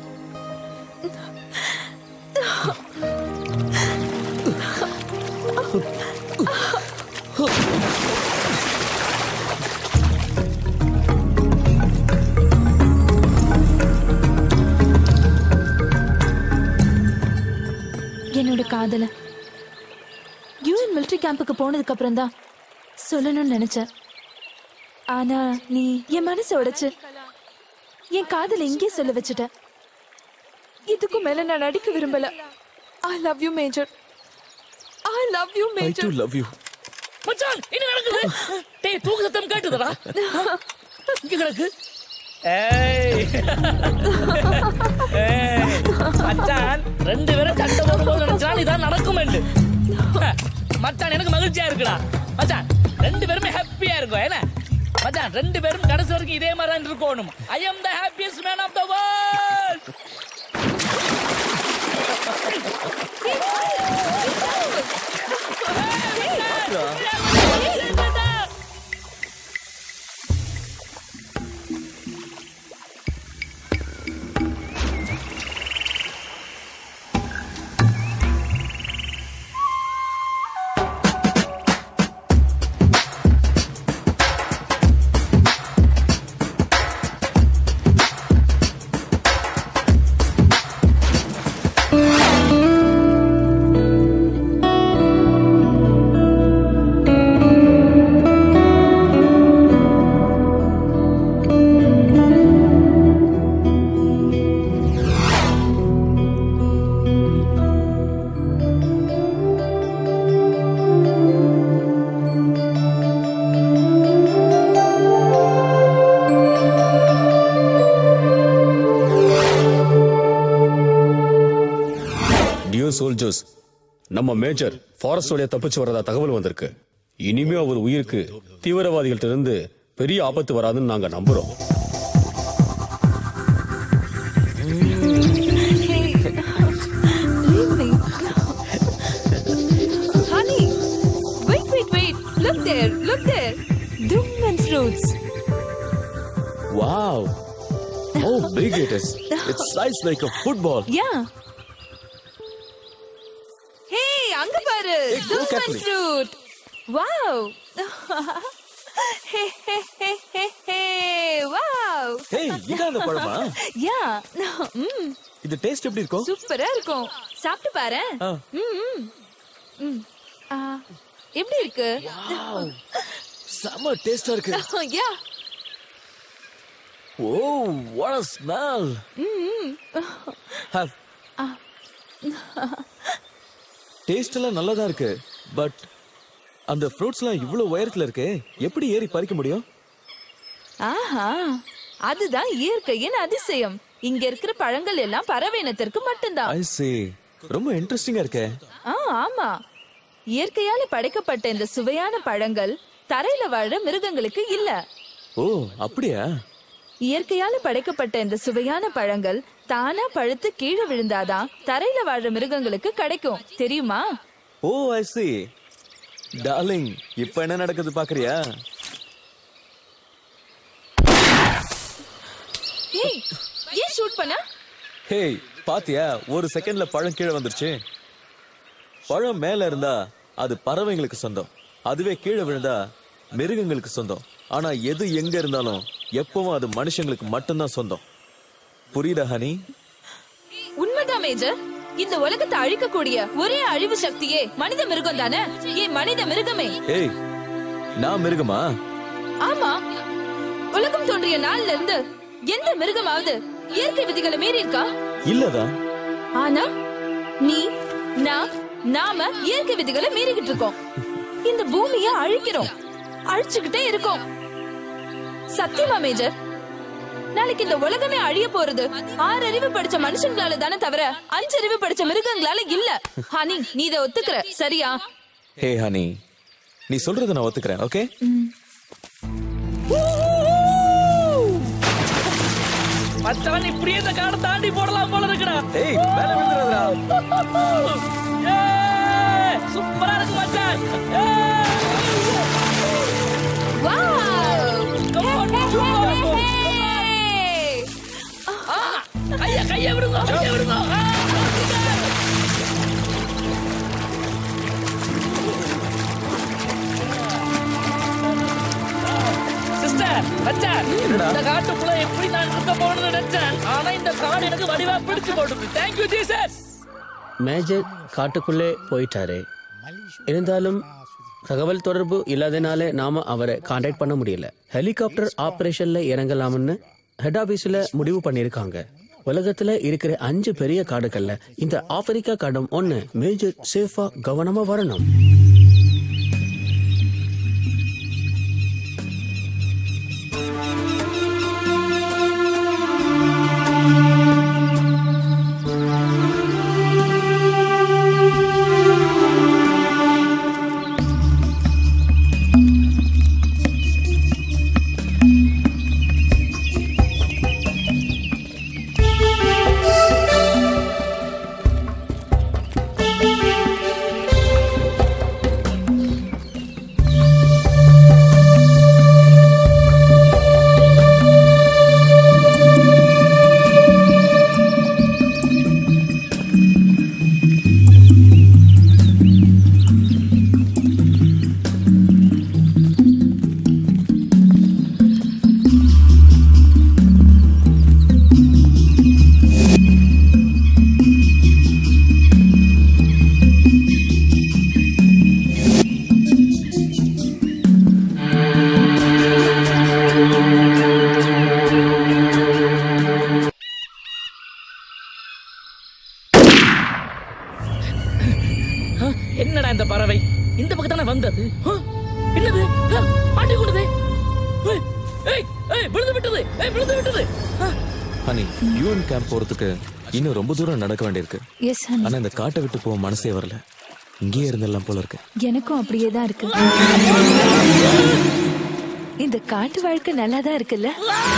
என்னோட காதல யூஎன் மிலிட்டரி கேம்புக்கு போனதுக்கு அப்புறம் தான் சொல்லணும்னு நினைச்சேன் ஆனா நீ என் மனசை உடைச்சு என் காதல இங்கே சொல்ல வச்சுட்ட இதுக்கும் மேல நான் நடிக்க விரும்பல I love you major I love you I major too love you. மச்சான் என்ன நடக்குது டேய் தூக்கு சத்தம் கேட்டுதுடா இங்க கிடக்கு ஏய் ஏய், மச்சான் ரெண்டு பேரும் சண்டை போடும்போது நினைச்சா இதான் நடக்கும் மச்சான் எனக்கு மகிழ்ச்சியா இருக்குடா மச்சான் ரெண்டு பேருமே ஹாப்பியா இருக்கும் என்ன மச்சான் ரெண்டு பேரும் கடைசி வரைக்கும் இதே மாதிரி தான் இருக்கணும் I am the happiest man of the world டியோ சோல்ஜர்ஸ் நம்ம மேஜர் ஃபாரஸ்ட் வழியா தப்பிச்சு வரதா தகவல் வந்திருக்கு இனிமே அவர் உயிருக்கு தீவிரவாதிகள்ட்ட இருந்து பெரிய ஆபத்து வராதுன்னு நாங்க நம்புறோம் Leave me. Honey, wait, wait, wait. Look there, look there. Dum and fruits. Wow. How big it is. It's sized like a football. Yeah. Hey, அங்க பாரு. Hey, go Dum and carefully. fruit. Wow. hey, hey, hey, hey, hey. Wow. Hey, இதான் அந்த பழமா? Yeah. ம் இது taste எப்படி இருக்கும் சூப்பரா இருக்கும் சாப்பிட்டு பாரு ஆ. ம், ம். ம். ஆ, எப்படி இருக்கு செம டேஸ்டா இருக்கு yeah oh what a smell ம் have டேஸ்ட் எல்லாம் நல்லா தான் இருக்கு பட் அந்த ஃப்ரூட்ஸ்லாம் இவ்வளவு உயரத்துல இருக்கு எப்படி ஏறி பறிக்க முடியும் ஆஹா அதுதான் இயற்கையின் அதிசயம் இங்க இருக்கிற பழங்கள் எல்லாம் பறவை இனத்திற்கு மட்டும்தான் ஐ see ரொம்ப இன்ட்ரெஸ்டிங்கா இருக்கே ஆ ஆமா இயற்கையால படைக்கப்பட்ட இந்த சுவையான பழங்கள் தரையில வாழ மிருகங்களுக்கு இல்ல ஓ அப்படியா இயற்கையால படைக்கப்பட்ட இந்த சுவையான பழங்கள் தானா பழுத்து கீழே விழுந்தாதான் தரையில வாழ மிருகங்களுக்கு கிடைக்கும் தெரியுமா ஓ ஐ see டார்லிங் இப்போ என்ன நடக்குது பாக்குறியா ஏய் ஏன் ஷூட் பண்ண ஹேய் பாத்தியா ஒரு செகண்ட்ல பழம் கீழே வந்துருச்சு பழம் மேல இருந்தா அது பறவைங்களுக்கு சொந்தம் அதுவே கீழே விழுந்தா மிருகங்களுக்கு சொந்தம் ஆனா எது எங்க இருந்தாலும் எப்பவும் அது மனுஷங்களுக்கு மட்டும்தான் சொந்தம் புரியுதா ஹனி உண்மைதான் மேஜர் இந்த உலகத்தை அழிக்கக்கூடிய ஒரே அழிவு சக்தியே மனித மிருகம் தானே ஏன் மனித மிருகமே ஏய் நான் மிருகமா ஆமா உலகம் தோன்றிய நாள்ல இருந்து எந்த மிருகமாவது இயற்கை விதிகளை மீறி இருக்கா இல்லதா ஆனா நீ நான் நாம இயற்கை விதிகளை மீறிக்கிட்டு இருக்கோம் இந்த பூமியை அழிக்கிறோம் அழிச்சுக்கிட்டே இருக்கோம் சத்தியமா மேஜர் நாளைக்கு இந்த உலகமே அழிய போறது ஆறு அறிவு படிச்ச மனுஷங்களால தானே தவிர அஞ்சு அறிவு படிச்ச மிருகங்களால இல்ல ஹனி நீ இதை ஒத்துக்கிற சரியா ஹே ஹனி நீ சொல்றத நான் ஒத்துக்கிறேன் ஓகே மச்சவன் இப்படியே இந்த காடை தாண்டி போடலாம் போல இருக்குடா ஏய் மேல விழுந்துறாதடா ஏய், சூப்பரா இருக்கு மச்சான் ஏய். Come on, சூப்பரா இருக்கும். ஆ, கைய கைய விடுங்க கைய விடுங்க ஆ, சிஸ்டர் மச்சான் இந்த காட்டுக்குள்ள எப்படி நான் இருக்க போகணும்னு நினைச்சேன் ஆனா இந்த காடு எனக்கு வடிவா பிடிச்சு போட்டுது தேங்க்யூ ஜீசஸ் மேஜர் காட்டுக்குள்ளே போயிட்டாரு இருந்தாலும் தகவல் தொடர்பு இல்லாதனால நாம அவரை காண்டாக்ட் பண்ண முடியல ஹெலிகாப்டர் ஆபரேஷன்ல இறங்கலாம்னு ஹெட் ஆபீஸ்ல முடிவு பண்ணிருக்காங்க உலகத்துல இருக்கிற அஞ்சு பெரிய காடுகள்ல இந்த ஆப்பிரிக்கா காடும் ஒண்ணு மேஜர் சேஃபா கவனமா வரணும் ஆ, என்னடா இந்த பறவை இந்த பக்கம் தானே வந்தது ஆ, என்னது ஆ, மாட்டி கொண்டது ஏய், ஏய், ஏய், விழுந்து விட்டது ஏய், விழுந்து விட்டது ஆ, ஹனி யூஎன் கேம்ப் போறதுக்கு இன்னும் ரொம்ப தூரம் நடக்க வேண்டியிருக்கு எஸ் ஹனி ஆனா இந்த காட்டை விட்டு போக மனசே வரல இங்கேயே இருந்தெல்லாம் போல இருக்கு எனக்கும் அப்படியே தான் இருக்கு இந்த காட்டு வாழ்க்கை நல்லா தான் இருக்குல்ல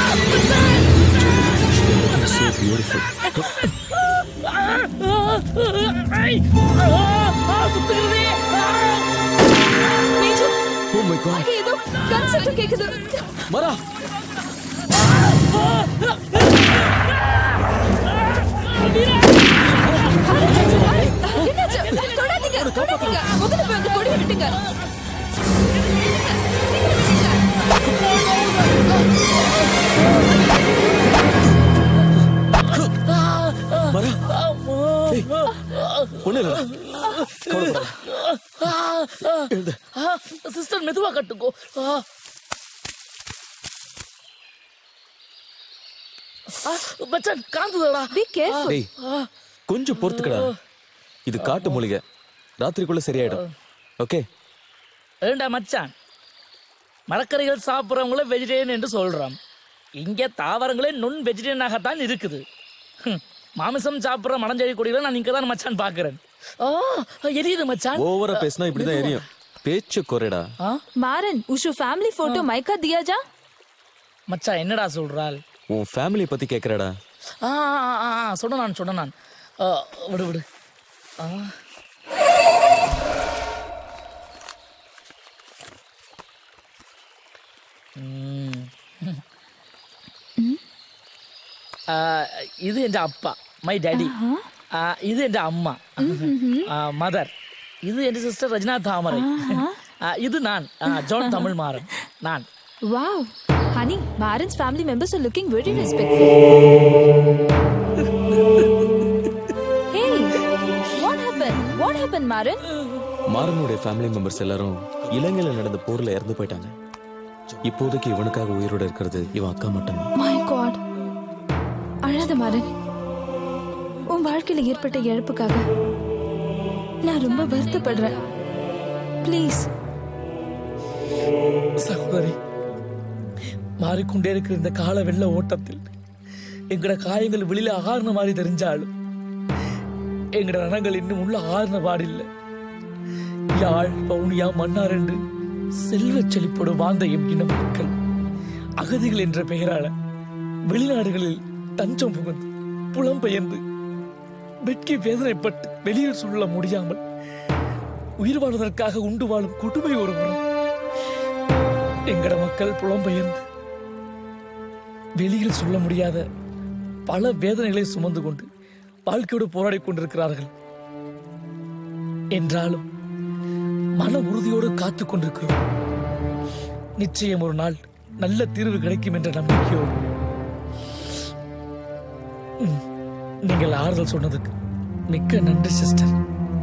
So beautiful. Ah, ah, I, ah, ah, சுத்துகிறதே ah. Oh my god. ஏதோ கன் சத்தம் கேக்குது மரா என்னாச்சு தொடாதீங்க தொடாதீங்க முதல்ல போய் அந்த கொடியை விட்டுங்க மரா ஏய், ஒண்ணும் இல்ல சிஸ்டர் மெதுவா கட்டுக்கோ ஆ. ஆ, மச்சான் காந்துதடா பி கேர்ஃபுல் டேய் கொஞ்சம் பொறுத்துக்கடா இது காட்டு மூலிகை ராத்திரிக்குள்ள சரியாயிடும் ஓகே ஏண்டா மச்சான் மரக்கறிகள் சாப்பிட்றவங்கள வெஜிடேரியன் என்று சொல்றோம் இங்க தாவரங்களே நுண் வெஜிடேரியனாகத்தான் இருக்குது ஹம், மாமிசம் சாப்பிட்ற மடஞ்செடி கொடிகளை நான் இங்க தான் மச்சான் பாக்குறேன் ஆ எரியுது மச்சான் ஓவரா பேசினா இப்படிதான் எரியும் பேச்சு குறைடா மாறன் உஷு ஃபேமிலி போட்டோ மைக்கா दिया जा மச்சான் என்னடா சொல்றாள் உன் ஃபேமிலியை பத்தி கேக்குறடா ஆ ஆ, ஆ, ஆ, சொன்ன நான் சொன்ன நான் ஆ, விடு விடு ஆ. ம். ஆ, இது என் அப்பா மை டாடி இது என் அம்மா மதர் இது என் சிஸ்டர் ரஜினா தாமரை ஆ, இது நான் ஆ, ஜான் தமிழ் மாறன் நான் wow honey Maran's family members are looking very respectful hey what happen what happen Maran மாறனுடைய ஃபேமிலி மெம்பர்ஸ் எல்லாரும் இலங்கையில நடந்த போர்ல இறந்து போயிட்டாங்க இப்போதைக்கு இவனுக்காக உயிரோட இருக்கிறது இவன் அக்கா மட்டும்தான் மை காட் அழாத மாறன் உன் வாழ்க்கையில ஏற்பட்ட இழப்புக்காக நான் ரொம்ப வருத்தப்படுறேன் ப்ளீஸ் சகோதரி மாறிக்கொண்டே இருக்கிற இந்த கால வெள்ள ஓட்டத்தில் எங்கட காயங்கள் வெளியில ஆறுன மாதிரி தெரிஞ்சாலும் எங்கட ரணங்கள் இன்னும் உள்ள ஆறுன பாடில்லை யாழ் பவுனியா மன்னார் என்று செல்வச் செழிப்போடு வாழ்ந்த எம் இன மக்கள் அகதிகள் என்ற பெயரால வெளிநாடுகளில் தஞ்சம் புகுந்து புலம்பெயர்ந்து வெட்கி வேதனைப்பட்டு வெளியில் சொல்ல முடியாமல் உயிர் வாழ்வதற்காக உண்டு வாழும் கொடுமை ஒரு புறம் எங்கட மக்கள் புலம்பெயர்ந்து வெளியில் சொல்ல முடியாத பல வேதனைகளை சுமந்து கொண்டு வாழ்க்கையோடு போராடி கொண்டிருக்கிறார்கள் என்றாலும் மன உறுதியோடு காத்துக் கொண்டிருக்கிறோம் நிச்சயம் ஒரு நாள் நல்ல தீர்வு கிடைக்கும் என்ற நம்பிக்கையோடு ம், நீங்கள் ஆறுதல் சொன்னதுக்கு மிக்க நன்றி சிஸ்டர்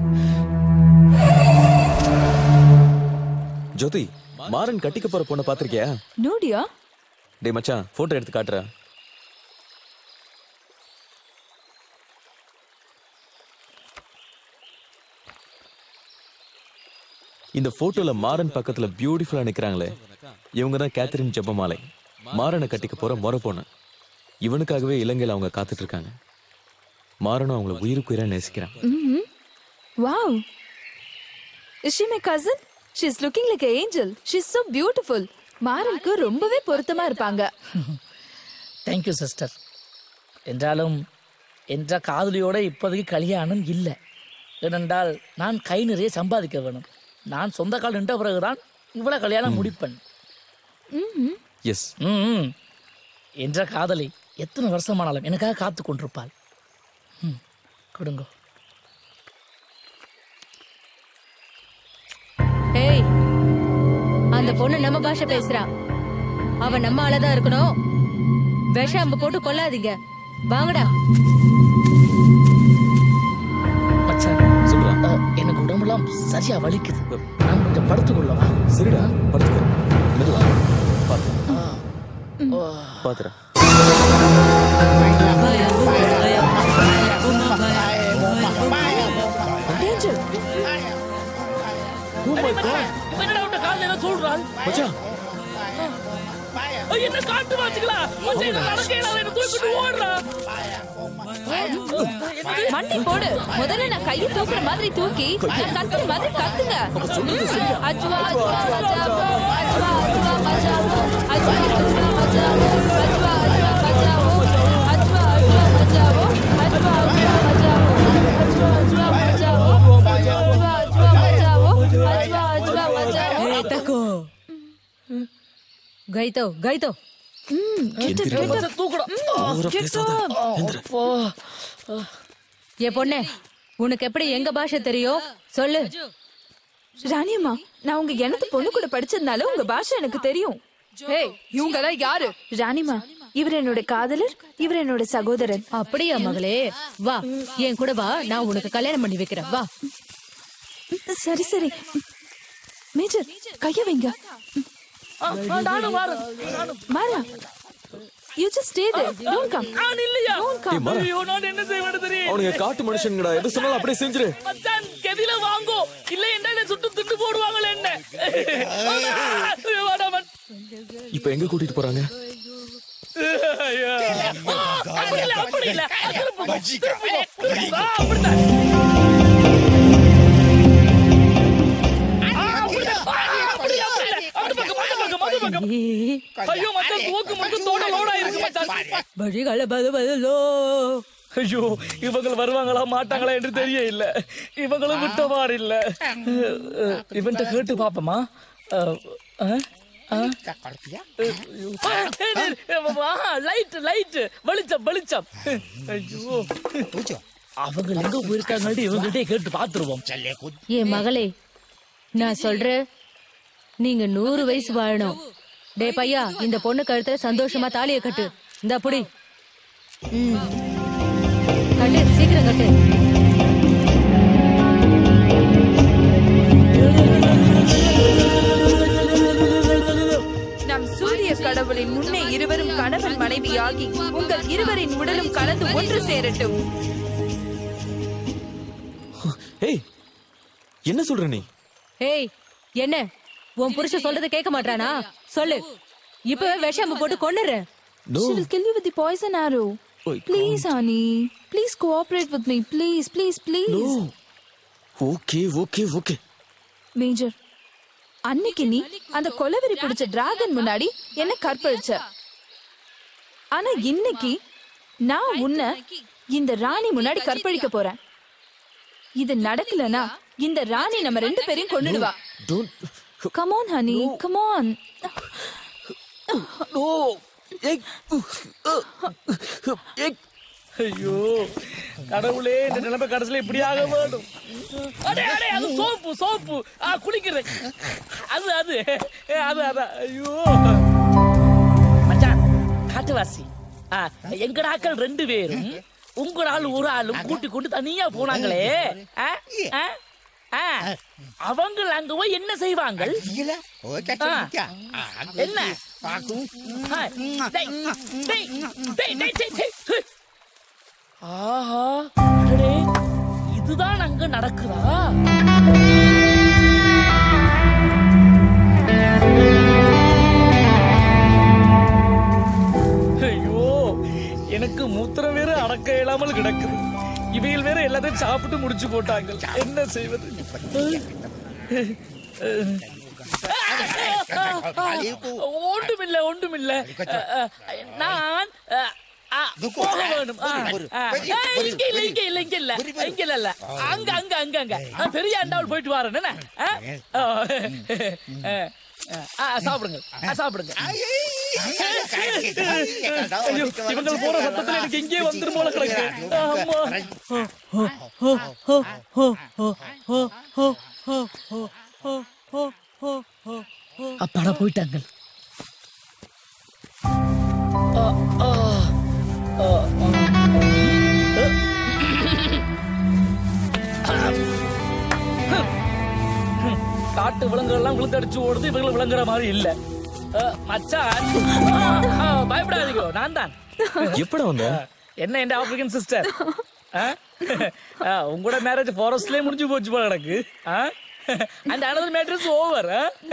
ஜோதி மாறன் கட்டிக்க போற பொண்ணை பாத்திருக்கியா நோடியா டேய் மச்சான் போட்டோ எடுத்து காட்டுற இந்த போட்டோல மாறன் பக்கத்துல பியூட்டிஃபுல்லா நிக்கிறாங்களே இவங்க தான் கேத்தரின் ஜெபமாலை மாறனை கட்டிக்க போற முறை பொண்ணு இவனுக்காகவே இலங்கையில அவங்க காத்துட்டு இருக்காங்க மாறனும் அவங்கள உயிருக்கு உயிரா நேசிக்கிறான் Mm-hmm. Wow. Is she my cousin? She's looking like an angel. She's so beautiful. மாறனுக்கு ரொம்பவே பொருத்தமா இருப்பாங்க தேங்க்யூ சிஸ்டர் என்றாலும் என்ற காதலியோட இப்போதைக்கு கல்யாணம் இல்லை ஏனென்றால் நான் கை நிறைய சம்பாதிக்க வேணும் நான் சொந்த கால் நின்ற பிறகுதான் இவ்வளோ கல்யாணம் முடிப்பேன் எஸ் ம் என்ற காதலி எத்தனை வருஷமானாலும் எனக்காக காத்து கொண்டிருப்பாள் ம், கொடுங்க ஏய் அந்த பொண்ணு நம்ம பாஷை பேசுறா அவ நம்ம ஆளதான் இருக்கணும் விஷ அம்பு போட்டு கொல்லாதீங்க வாங்கடா மச்சான் அஹ், எனக்கு உடம்பெல்லாம் சரியா வலிக்குது நான் கொஞ்சம் படுத்துக்கொள்ளவா சரிடா படுத்துக்க மெதுவா பாத்து பாத்துறேன் டேஞ்சர் Oh my God. இவன் என்னடா விட்ட கால்ல ஏதோ சொல்றான்? மச்சான் ஐய், என்ன காட்டு வாச்சுங்களா? மச்சான், என்ன நடக்கையில அவன் என்னை தூக்கிட்டு ஓடுறான். மண்டி போடு முதல்ல நான் கையை தூக்குற மாதிரி தூக்கி நான் கத்துற மாதிரி கத்துங்க அஜ்வா அஜ்வா மஜாவோ அஜ்வா அஜ்வா மஜாவோ அஜ்வா அஜ்வா மஜாவோ அஜ்வா அஜ்வா மஜாவோ அஜ்வா அஜ்வா மஜாவோ அஜ்வா அஜ்வா மஜாவோ அஜ்வா அஜ்வா மஜாவோ அஜ்வா அஜ்வா மஜாவோ அஜ்வா அஜ்வா மஜாவோ ஏய் தக்கோ கைத்தோ கைத்தோ get it, get it. மச்சான், தூக்குடா. Mm, get up. அப்பா. ஏ பொண்ணே உனக்கு எப்படி எங்க பாஷை தெரியும் சொல்லு ராணியம்மா நான் உங்க எனத்து பொண்ணு கூட படிச்சதுனால உங்க பாஷை எனக்கு தெரியும் ஏய் இவங்க எல்லாம் யாரு ராணிமா இவர் என்னோட காதலர் இவர் என்னோட சகோதரன் அப்படியா மகளே வா என் கூட வா நான் உனக்கு கல்யாணம் பண்ணி வைக்கிறேன் வா சரி சரி மேஜர் கைய வைங்க ஆ, ஆ, நானும் வாரேன். நானும். Mala you just stay there don't come நான் இல்லையா? Don't come Mala. ஐயோ, நான் என்ன செய்வேன்னு தெரியும். அவனுங்க காட்டு மனுஷனுங்கடா எது சொன்னாலும் அப்படியே செஞ்சிரு மச்சான், கெதில வாங்கோ. இல்லை என்றா என்னை சுட்டு திட்டு போடுவாங்களே என்ன. ஐயோ, வாடா, மச்- இப்ப எங்க கூட்டிட்டு போறாங்க ஐயோ. ஆ, அப்படி இல்ல, அப்படி இல்ல. திருப்பு, திருப்பு. ஆ, அப்படித்தான். ஆ, அப்படித்தான். ஆ, அப்படி, அப்படி இல்ல. அந்த பக்கம், அந்த பக்கம், அந்த பக்கம். ஐயோ, மச்சான், தூக்கு மட்டும் தோட லோடா இருக்கு, மச்சான். வழிகால பது பதிலோ ஐயோ இவங்க வருவாங்களா மாட்டாங்களா என்று தெரிய இல்ல இவங்களும் விட்டவாறு இல்ல இவன்ட்ட கேட்டு பாப்போமா லைட் லைட் வெளிச்சம் வெளிச்சம் ஐயோ அவங்க எங்க போயிருக்காங்க இவங்ககிட்டே கேட்டு பாத்துருவோம் என் மகளே நான் சொல்றேன் நீங்க நூறு வயசு வாழணும் டே பையா இந்த பொண்ணு கழுத்துல சந்தோஷமா தாலியை கட்டு இந்த புடி ம். கட்டு சீக்கிரம் கட்டு நம் சூரிய கடவுளின் முன்னே இருவரும் கணவன் மனைவியாகி உங்கள் இருவரின் உடலும் கலந்து ஒன்று சேரட்டும் ஏய் என்ன சொல்ற நீ ஏய் என்ன உன் புருஷன் சொல்றதை கேட்க மாட்டானா சொல்லு இப்பவே விஷம் போட்டு கொன்னுறேன் No. She will kill you with the poison arrow. Oh, Please, honey. Please cooperate with me. Please, please, please. Okay okay okay major அன்னைக்கு நீ அந்த கொலவெறி பிடிச்ச டிராகன் முன்னாடி என்ன கற்பழிச்ச ஆனா இன்னைக்கு நான் உன்னை இந்த ராணி முன்னாடி கற்பழிக்க போறேன் இது நடக்கலனா இந்த ராணி நம்ம ரெண்டு பேரையும் கொன்னுடுவா கமான் ஹனி கமான் ஐயோ கடவுளே இந்த நிலைமை கடைசியில இப்படி ஆக வேண்டும் அடே அடே அது சோப்பு சோப்பு ஆ குளிக்கிறேன் அது அது ஏ, அது அதான் ஐயோ மச்சான் காட்டுவாசி ஆ, எங்கட ஆட்கள் ரெண்டு பேரும் உங்க ஆள் ஒரு ஆளும் கூட்டி கொண்டு தனியா போனாங்களே ஆ, ஆ, ஆ. அவங்க அங்க போய் என்ன செய்வாங்க ஆ. என்ன ஆ. டேய், டேய், டேய், டேய், டேய், டேய். ஆஹா அடடே, இதுதான் அங்க நடக்குதா ஐயோ எனக்கு மூத்திரம் வேற அடக்க இயலாமல் கிடக்குது இவைகள் வேற எல்லாத்தையும் சாப்பிட்டு முடிச்சு போட்டாங்க என்ன செய்வது ஒன்றுமில்ல ஒன்றுமில்ல நான் அஹ், அஹ், போக வேணும் ஆ, ஆ. ஏய், இங்க இல்ல இங்க இல்ல இங்க இல்ல இங்க இல்ல இல்ல அங்க அங்க அங்க அங்க நான் பெரிய அண்டாவில் போயிட்டு வரேன் என்ன ஆ? ஆ, ஆ, ஆ, சாப்பிடுங்க ஆ, சாப்பிடுங்க ஐயோ, இவங்க போற சத்தத்துல எனக்கு எங்கேயே வந்துரும் போல கிடக்கு ஆமா அப்பாடா போயிட்டாங்க ஆ, ஆ, ஆ, ஆ. காட்டு விலங்குகள் எல்லாம் விழுந்தடிச்சு ஓடுது இவங்களை விளங்குற மாதிரி இல்ல ஆ, மச்சான் ஆ, ஆ, பயப்படாதீங்க நான் தான் எப்படா வந்த என்ன என் ஆப்பிரிக்கன் சிஸ்டர் உங்களோட மேரேஜ் ஃபாரஸ்ட்லயே முடிஞ்சு போச்சு போல எனக்கு and another matter is over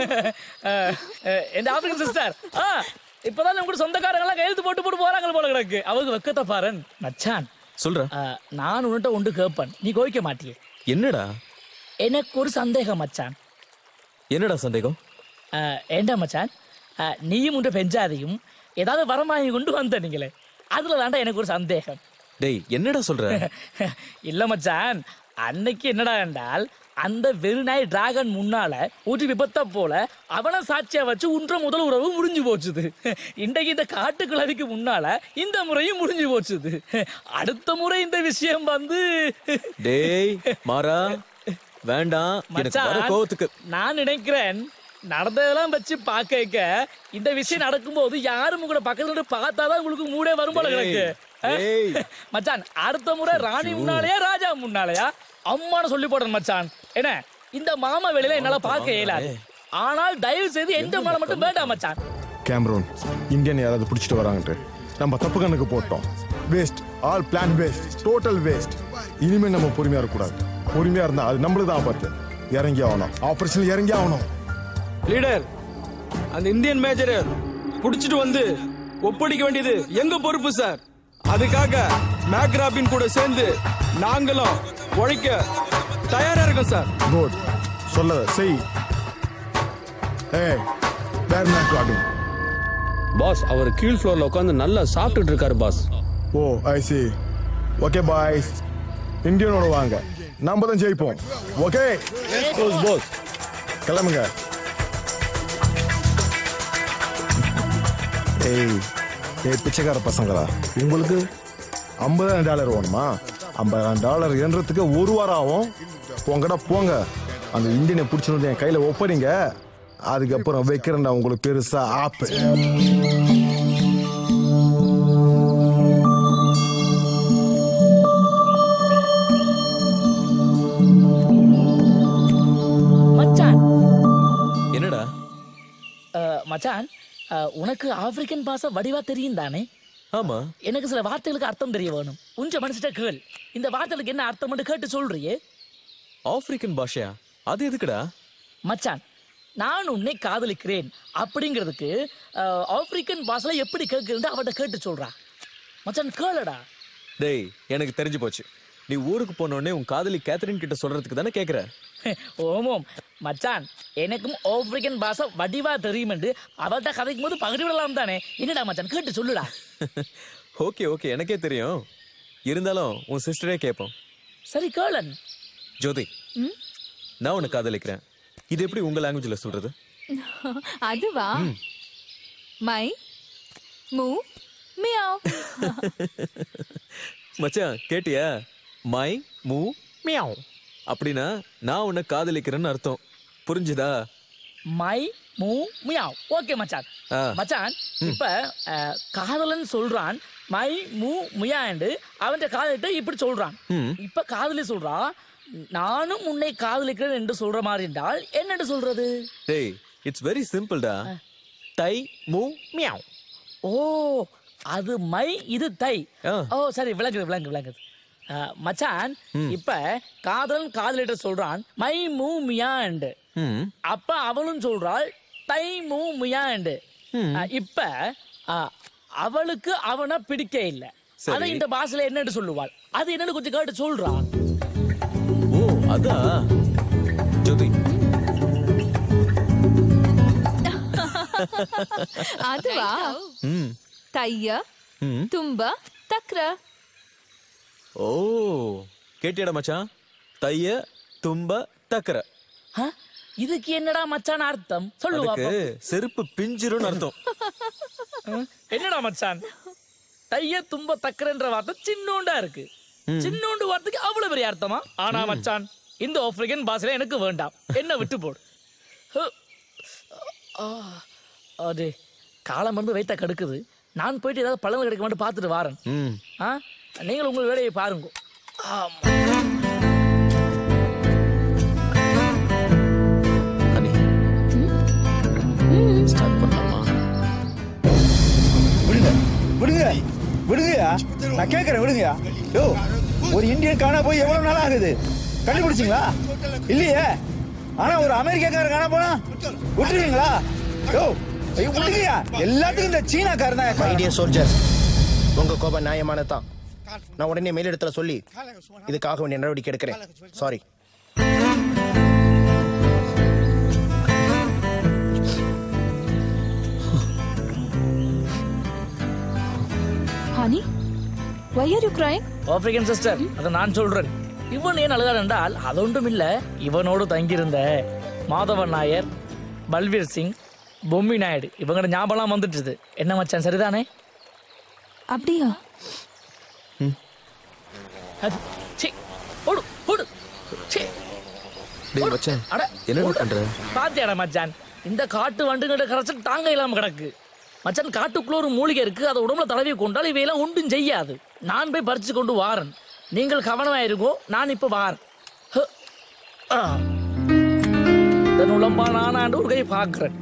என் ஆப்பிரிக்கன் சிஸ்டர் இப்பதான் உங்க சொந்தக்காரங்க எல்லாம் கையெழுத்து போட்டு போட்டு போறாங்க போல கிடக்கு அவங்க வெக்கத்தை பாருன் மச்சான் சொல்ற ஆ, நான் உன்கிட்ட ஒன்று கேட்பேன் நீ கோவிக்க மாட்டியே என்னடா எனக்கு ஒரு சந்தேகம் மச்சான் என்னடா சந்தேகம் ஆ, ஏண்டா மச்சான் ஆ, நீயும் உண்ட பெஞ்சாதையும் ஏதாவது வரமாகி கொண்டு வந்த நீங்களே அதுல தாண்டா எனக்கு ஒரு சந்தேகம் டேய் என்னடா சொல்ற இல்ல மச்சான் அன்னைக்கு என்னடா என்றால் அந்த வெறுநாய் டிராகன் முன்னால ஒரு விபத்தை போல அவன சாட்சியா வச்சு உன்ற முதல் உறவு முடிஞ்சு போச்சுது இன்றைக்கு இந்த காட்டுக்கிழவிக்கு முன்னால இந்த முறையும் முடிஞ்சு போச்சுது அடுத்த முறை இந்த விஷயம் வந்து டேய் மாறா வேண்டாம் எனக்கு வர மச்சான், கோவத்துக்கு நான் நினைக்கிறேன் நடந்ததெல்லாம் வச்சு பார்க்க இந்த விஷயம் நடக்கும்போது யாரும் உங்களோட பக்கத்துல இருந்து பார்த்தாதான் உங்களுக்கு மூடே வரும் போல டேய், கிடக்கு டேய். மச்சான் அடுத்த முறை ராணி முன்னாலயா ராஜா முன்னாலயா அம்மானு சொல்லி போடுறேன் மச்சான் என்ன இந்த மாமா வேலையில என்னால பார்க்க இயலாது ஆனால் தயவு செய்து எந்த மேல மட்டும் வேண்டாம் மச்சான் கேமரூன் இந்தியன் யாராவது பிடிச்சிட்டு வராங்கட்டு நம்ம தப்பு கணக்கு போட்டோம் waste all plan waste total waste இனிமே நம்ம பொறுமையா இருக்கக்கூடாது பொறுமையா இருந்தா அது நம்மளுக்கு தான் ஆபத்து இறங்கி ஆகணும் ஆபரேஷன் இறங்கி ஆகணும் லீடர் அந்த இந்தியன் மேஜரை புடிச்சிட்டு வந்து ஒப்படைக்க வேண்டியது எங்க பொறுப்பு சார் அதுக்காக மேக்ராபின் கூட சேர்ந்து நாங்களும் உழைக்க தயாரா இருக்கோம் சார் குட் சொல்ல செய் ஏய் வேர் மேக் ராபின் பாஸ் அவர் கீழ் ஃப்ளோர்ல உட்காந்து நல்லா சாப்பிட்டுட்டு இருக்காரு boss oh I see okay boys இந்தியனோட வாங்க நம்ம தான் ஜெயிப்போம் ஓகே பாஸ் பாஸ் கிளம்புங்க ஏய் ஏய் பிச்சைக்கார பசங்களா உங்களுக்கு ஐம்பதாயிரம் டாலர் வேணுமா ஐம்பதாயிரம் டாலர் என்றதுக்கு ஒரு வாரம் ஆகும் போங்கடா போங்க அந்த இந்தியனை பிடிச்சிட்டு வந்து என் கையில ஒப்பறீங்க அதுக்கப்புறம் வைக்கிறேன்டா உங்களுக்கு பெருசா ஆப்பு மச்சான் என்னடா அஹ், மச்சான் அஹ், உனக்கு ஆப்பிரிக்கன் பாஷை வடிவா தெரியும் தானே ஆமா எனக்கு சில வார்த்தைகளுக்கு அர்த்தம் தெரிய வேணும் உஞ்ச மனசிட்ட கேள் இந்த வார்த்தைகளுக்கு என்ன அர்த்தம் கேட்டு சொல்றியே ஆப்பிரிக்கன் பாஷையா அது எதுக்குடா மச்சான் நான் உன்னை காதலிக்கிறேன் அப்படிங்கிறதுக்கு அஹ், ஆப்பிரிக்கன் பாஷையில எப்படி கேட்குறது அவட்ட கேட்டு சொல்றா மச்சான் கேளுடா டேய் எனக்கு தெரிஞ்சு போச்சு நீ ஊருக்கு போன உடனே உன் காதலி கேத்தரின் கிட்ட சொல்றதுக்கு தானே கேக்குற ஓமோம் மச்சான் எனக்கும் ஆப்பிரிக்கன் பாஷை வடிவா தெரியுமென்று அவள்கிட்ட கதைக்கும் போது பகிர்ந்து விடலாம் தானே என்னடா மச்சான் கேட்டு சொல்லுடா ஓகே ஓகே எனக்கே தெரியும் இருந்தாலும் உன் சிஸ்டரே கேட்போம் சரி கேளன் ஜோதி ம்? நான் உன்னை காதலிக்கிறேன் இது எப்படி உங்க லாங்குவேஜ்ல சொல்றது அதுவா மை மூ மியாவ் மச்சான் கேட்டியா மை மூ மியாவ் அப்படின்னா நான் உன்னை காதலிக்கிறேன்னு அர்த்தம் புரிஞ்சுதா மை மூ மியாவ் ஓகே மச்சான் ஆ. மச்சான் இப்ப அஹ், காதலன் சொல்றான் மை மூ மியாண்டு அவன் காதலிட்ட இப்படி சொல்றான் ம். இப்ப காதலி சொல்றா நானும் உன்னை காதலிக்கிறேன் என்று சொல்ற மாதிரி என்றால் என்னன்னு சொல்றது டேய் இட்ஸ் வெரி சிம்பிள்டா தை மூ மியாவ் ஓ அது மை இது தை ஆ. ஓ சரி விளங்குது விளங்குது விளங்குது அஹ், மச்சான் இப்ப காதலன் காதலிட்ட சொல்றான் மை மூ மியாண்டு ம் அப்ப அவளும் சொல்றாள் தை மூ மியாண்டு அஹ், இப்ப அஹ், அவளுக்கு அவனை பிடிக்க இல்ல சரி. அதை இந்த பாஷையில என்னன்னு சொல்லுவாள் அது என்னன்னு கொஞ்சம் கேட்டு சொல்றா ஓ அதா ஜோதி அதுவா ம் தைய ம் தும்ப தக்ர ஓ கேட்டியாடா மச்சான் தைய தும்ப தக்கற அஹ், இதுக்கு என்னடா மச்சான் அர்த்தம் சொல்லுவா அதுக்கு செருப்பு பிஞ்சிரும்னு அர்த்தம் என்னடா மச்சான் தைய தும்ப தக்கரன்ற வார்த்தை சின்னோண்டா இருக்கு சின்னோண்டு வார்த்தைக்கு அவ்வளவு பெரிய அர்த்தமா ஆனா மச்சான் இந்த ஆப்பிரிக்கன் பாஷையில எனக்கு வேண்டாம் என்ன விட்டு போடு ஹு. ஆ, அது காலம் வந்து வைத்த கடுக்குது நான் போயிட்டு ஏதாவது பழங்கள் கிடைக்க மட்டும் பார்த்துட்டு வாரேன் ம் ஆ நீங்கள் உங்கள் வேலையை பாருங்க ஆமா ஹனி ஸ்டார்ட் பண்ணலாமா விடுங்க விடுங்க விடுங்கயா நான் கேட்கறேன் விடுங்கயா யோ ஒரு இந்தியன் காணா போய் எவ்வளவு நாள் ஆகுது கண்டுபிடிச்சிங்களா இல்லையே ஆனா ஒரு அமெரிக்காக்காரன் காணா போனா விட்டுருவீங்களா யோ ஐயோ விடுங்கயா எல்லாத்துக்கும் இந்த சீனாக்காரன் தான் மை டியர் சோல்ஜர்ஸ் உங்க கோபம் நியாயமானதான் நான் உடனே மேலிடத்துல சொல்லி இதுக்காக வேண்டிய நடவடிக்கை எடுக்கிறேன் sorry honey why are you crying African sister அதை நான் சொல்றேன் இவன் ஏன் அழுதார் என்றால் அது ஒன்றும் இல்ல இவனோடு தங்கியிருந்த மாதவன் நாயர் பல்வீர் சிங் பொம்மி நாயுடு இவங்களோட ஞாபகம் வந்துட்டுது என்ன மச்சான் சரிதானே அப்படியா அது, சீ, ஓடு ஓடு சீ, டேய் மச்சான் அட, என்னடா ஓடு. பண்ற பாத்தியாடா மச்சான் இந்த காட்டு வண்டுகிட்ட கரைச்சல் தாங்க இல்லாம கிடக்கு மச்சான் காட்டுக்குள்ள ஒரு மூலிகை இருக்கு அதை உடம்புல தடவி கொண்டால் இவையெல்லாம் ஒன்றும் செய்யாது நான் போய் பறிச்சு கொண்டு வாரேன் நீங்கள் கவனமா இருக்கோ நான் இப்ப வாரேன் ஹ. ஆ. இந்த நுழம்பா நானாண்டு ஒரு கை பார்க்கிறேன்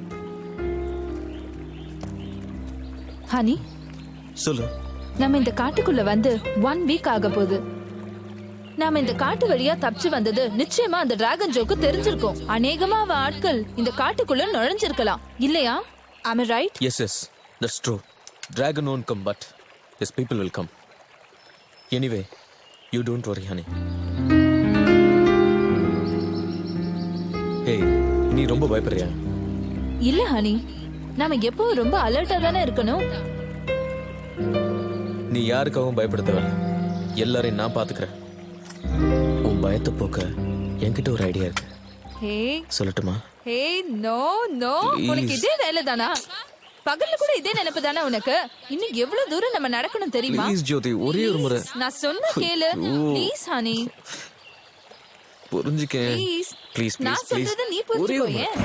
ஹனி சொல்லு நம்ம இந்த காட்டுக்குள்ள வந்து ஒன் வீக் ஆக போகுது நாம இந்த காட்டு வழியா தப்பிச்சு வந்தது நிச்சயமா அந்த டிராகன் ஜோக்கு தெரிஞ்சிருக்கும் அநேகமா அவ ஆட்கள் இந்த காட்டுக்குள்ள நுழைஞ்சிருக்கலாம் இல்லையா I right yes yes that's true Dragon own come but yes people will come anyway you don't worry honey ஏய் நீ ரொம்ப பயப்படுறியா இல்ல ஹனி நாம எப்பவும் ரொம்ப அலர்ட்டா தானே இருக்கணும் நீ யாருக்காகவும் பயப்பட தேவையில்ல எல்லாரையும் நான் பாத்துக்கிறேன் உன் பயத்தை போக்க என்கிட்ட ஒரு ஐடியா இருக்கு ஹே சொல்லட்டுமா ஹே நோ நோ Please. உனக்கு இதே வேலை தானா பகல்ல கூட இதே நினைப்பு தானே உனக்கு இன்னும் எவ்வளவு தூரம் நம்ம நடக்கணும் தெரியுமா ப்ளீஸ் ஜோதி ஒரே ஒரு முறை நான் சொன்ன கேளு ஐயோ. ப்ளீஸ் ஹனி புரிஞ்சுக்க ப்ளீஸ் ப்ளீஸ் நான் ப்ளீஸ் ப்ளீஸ் சொல்றது நீ ஒரே புரிஞ்சுக்கோ ஒரு முறை.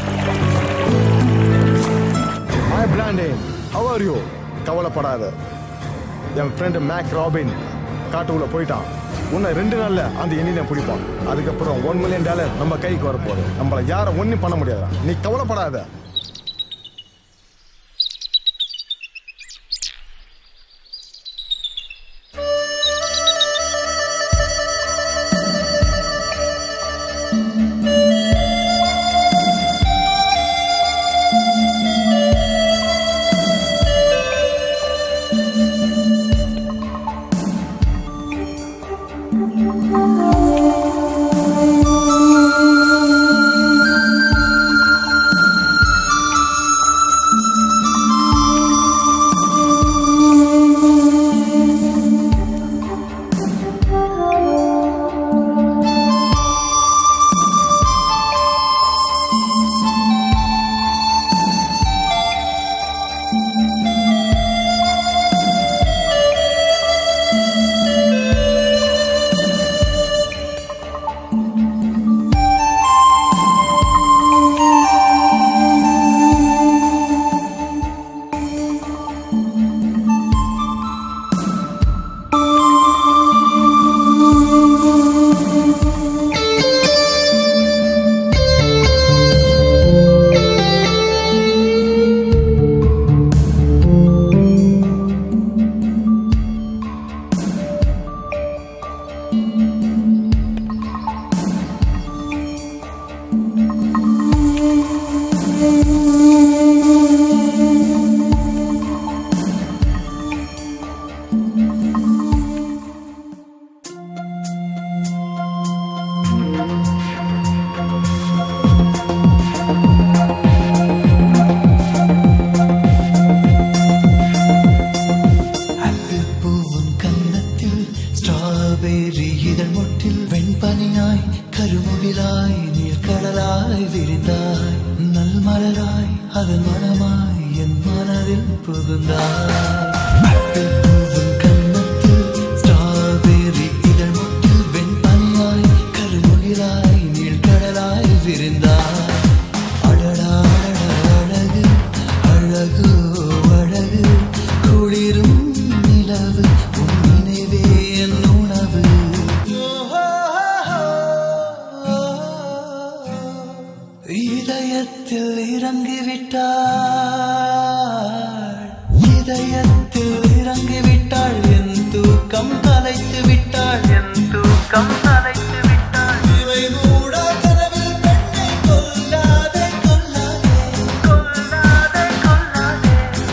ஏன் ஹாய் பிராண்டின் ஹவ் ஆர் யூ கவலைப்படாத என் ஃப்ரெண்டு மேக் ராபின் காட்டுக்குள்ள போயிட்டான் உன்னை ரெண்டு நாள்ல அந்த எண்ணினை பிடிப்பான் அதுக்கப்புறம் ஒன் மில்லியன் டாலர் நம்ம கைக்கு வரப்போகுது நம்மள யாரும் ஒன்றும் பண்ண முடியாதா நீ கவலைப்படாத பூவும் கன்னத்தில் ஸ்ட்ராபெரி இதழ் மொட்டில் வெண்பனியாய் கருமுகிலாய் நீர்க்கடலாய் விரிந்தாய் நல் மலராய் அதன் மனமாய் என் மனதில் புகுந்தாய் பூவும் கன்னத்தில் ஸ்ட்ராபெரி இதழ் மொட்டில் வெண்பனியாய் கருமுகிலாய் நீர்க்கடலாய் விரிந்தாய் அடடா அடடா அழகு அழகு அழகு குளிரும் நிலவு உன் நினைவே என் உணவு இதயத்தில் இறங்கிவிட்டாள் இதயத்தில் இறங்கிவிட்டாள் என் தூக்கம் கலைத்து விட்டாள் என் தூக்கம் கலைத்து விட்டாள் இவை கூட கனவில் பெண்ணை கொல்லாதே கொல்லாதே கொல்லாதே கொல்லாதே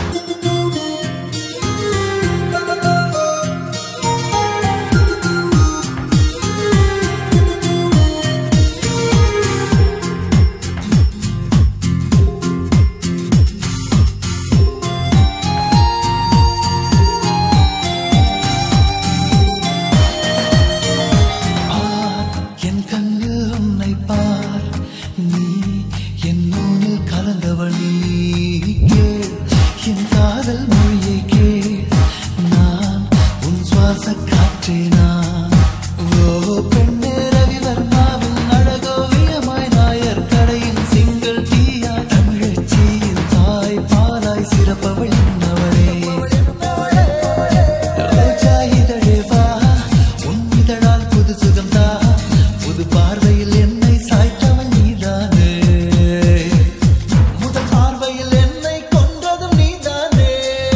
என் கண்ணில் உன்னை பார் நீ என்னோடு கலந்தவள் நீ கேள் என் காதல் மொழியை கேள் நான் உன் சுவாச காற்றே நான் ஓ பெண்ணே ரவிவர்மாவின் அழகோவியமாய் நாயர் கடையின் சிங்கள் தீயா தமிழச்சியின் தாய் பாலாய் சிறப்பவள் என்னவளே ரோஜா இதழே வா உன் இதழால் புது சுகந்தா புது பார்வையில் என்னை சாய்த்தவன் நீதானே முதல் பார்வையில் என்னை கொன்றதும் நீதானே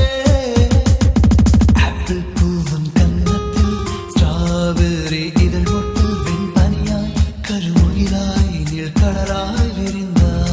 ஆப்பிள் பூவன் கன்னத்தில் ஸ்ட்ராபெரி இதழ் மொட்டில் வெண்பனியாய் கருமுகிலாய் நீழ்கடலாய் விரிந்தாய்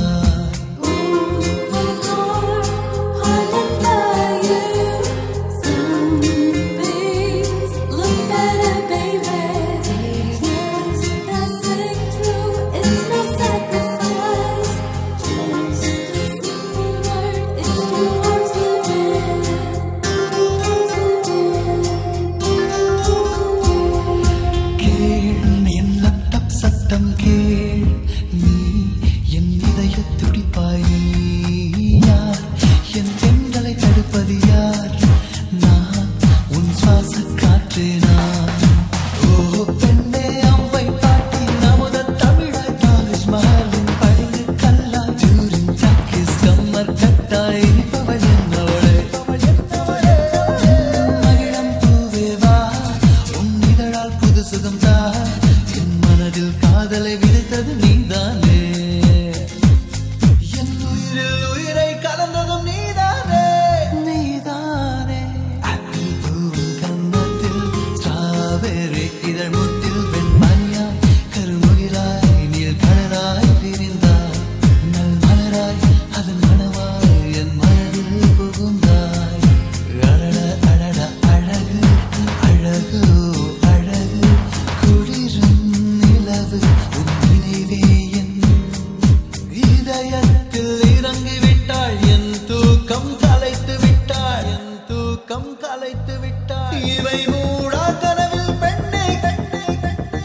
கேள் என் லேப்டாப் சத்தம் கேள் நீ என் இதய துடிப்பாய் நீ யார் என் பெண்களை தடுப்பது யார் நான் உன் சுவாச காற்றே நான் ஓ பெண்ணே அவ்வை பாட்டி நமுத தமிழாய் தாஜ்மஹாலின் பளிங்கு கல்லா ஜூரின் சாக்கிஸ் கம்மர் கட்டாய் இனிப்பவள் என்னவளே மகிழம் பூவே வா உன் இதழால் புது சுகம் தா என் மனதில் காதலை விதைத்தது நீதானே என் உயிரில் உயிரை கலந்ததும் நீதானே நீதானே ஆப்பிள் பூவின் கன்னத்தில் ஸ்ட்ராபெரி இதழ் முத்தில் வெண்மணியாய் கருமுகிலாய் நீர் கடலாய் விரிந்தாய் நல் மலராய் அதன் மனமாய் என் மனதில் புகுந்தாய் அடட அடட அழகு அழகு அழகு குளிரும் நிலவு உன் நினைவே என் இதயத்தில் இறங்கி விட்டாள் என் தூக்கம் கலைத்து விட்டாள் என் தூக்கம் கலைத்து விட்டாள் இவை மூடா கனவில் பெண்ணை பெண்ணை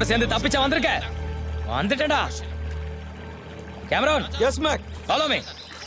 கூட சேர்ந்து தப்பிச்சா வந்திருக்க வந்துட்டேன்டா Cameron yes Mac follow me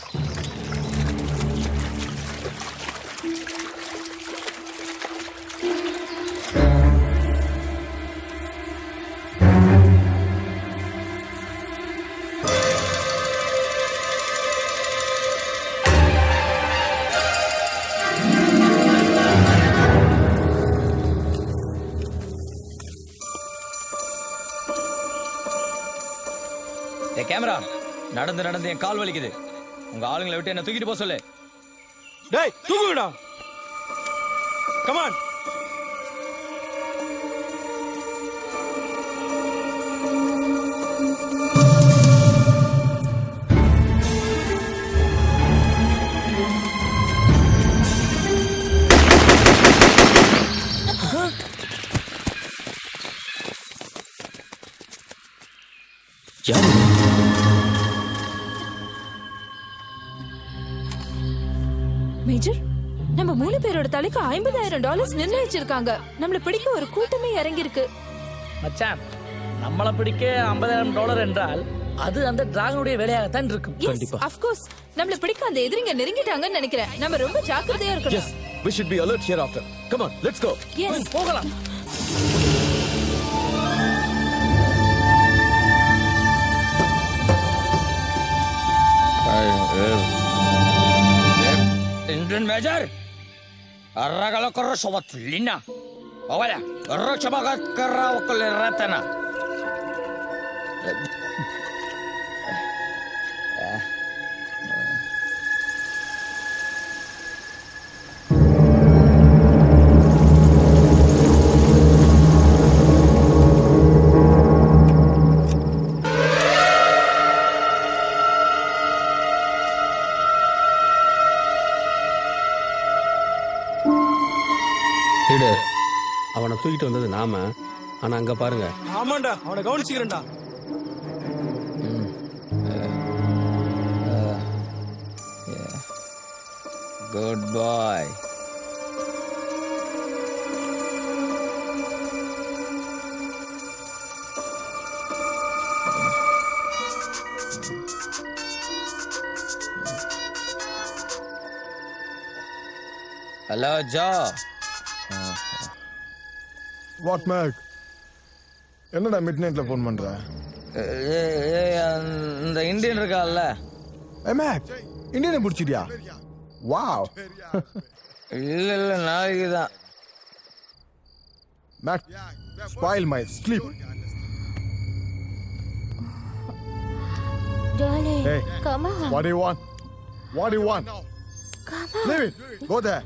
a camera நடந்து நடந்து என் கால் வலிக்குது உங்க ஆளுங்களை விட்டு என்ன தூக்கிட்டு போக சொல்லு டேய் தூக்குடா கமான் மேஜர் நம்ம மூணு பேரோட தலைக்கு ஐம்பதாயிரம் டாலர்ஸ் நிர்ணயிச்சிருக்காங்க நம்மள பிடிக்க ஒரு கூட்டமே இறங்கி இருக்கு மச்சான் நம்மள பிடிக்க ஐம்பதாயிரம் டாலர் என்றால் அது அந்த டிராகனுடைய வேலையாகத்தான் இருக்கும் எஸ் அஃப்கோர்ஸ் நம்மள பிடிக்க அந்த எதிரிங்க நெருங்கிட்டாங்கன்னு நினைக்கிறேன் நம்ம ரொம்ப ஜாக்கிரதையா இருக்கணும் We should be alert here after. Come on, let's go. Yes போகலாம் Indian Major, arragalo corro sobat lina. Awala, corro coba kerra wakil ratana. Leader அவனை தூக்கிட்டு வந்தது நாம ஆனா அங்க பாருங்க ஆமாண்டா அவனை கவனிச்சுக்கிறேன்டா Good boy. Hello Joe what Mac என்னடா மிட் நைட்ல ஃபோன் பண்ற இந்த இந்தியன் இருக்கான்ல ஏ மேக் இந்தியனை பிடிச்சிட்டியா வாவ் இல்ல இல்ல நாளைக்கு தான் Mac spoil my sleep Darling, Hey, come on. what do you want? What do you want? Come on. Leave it. Go there.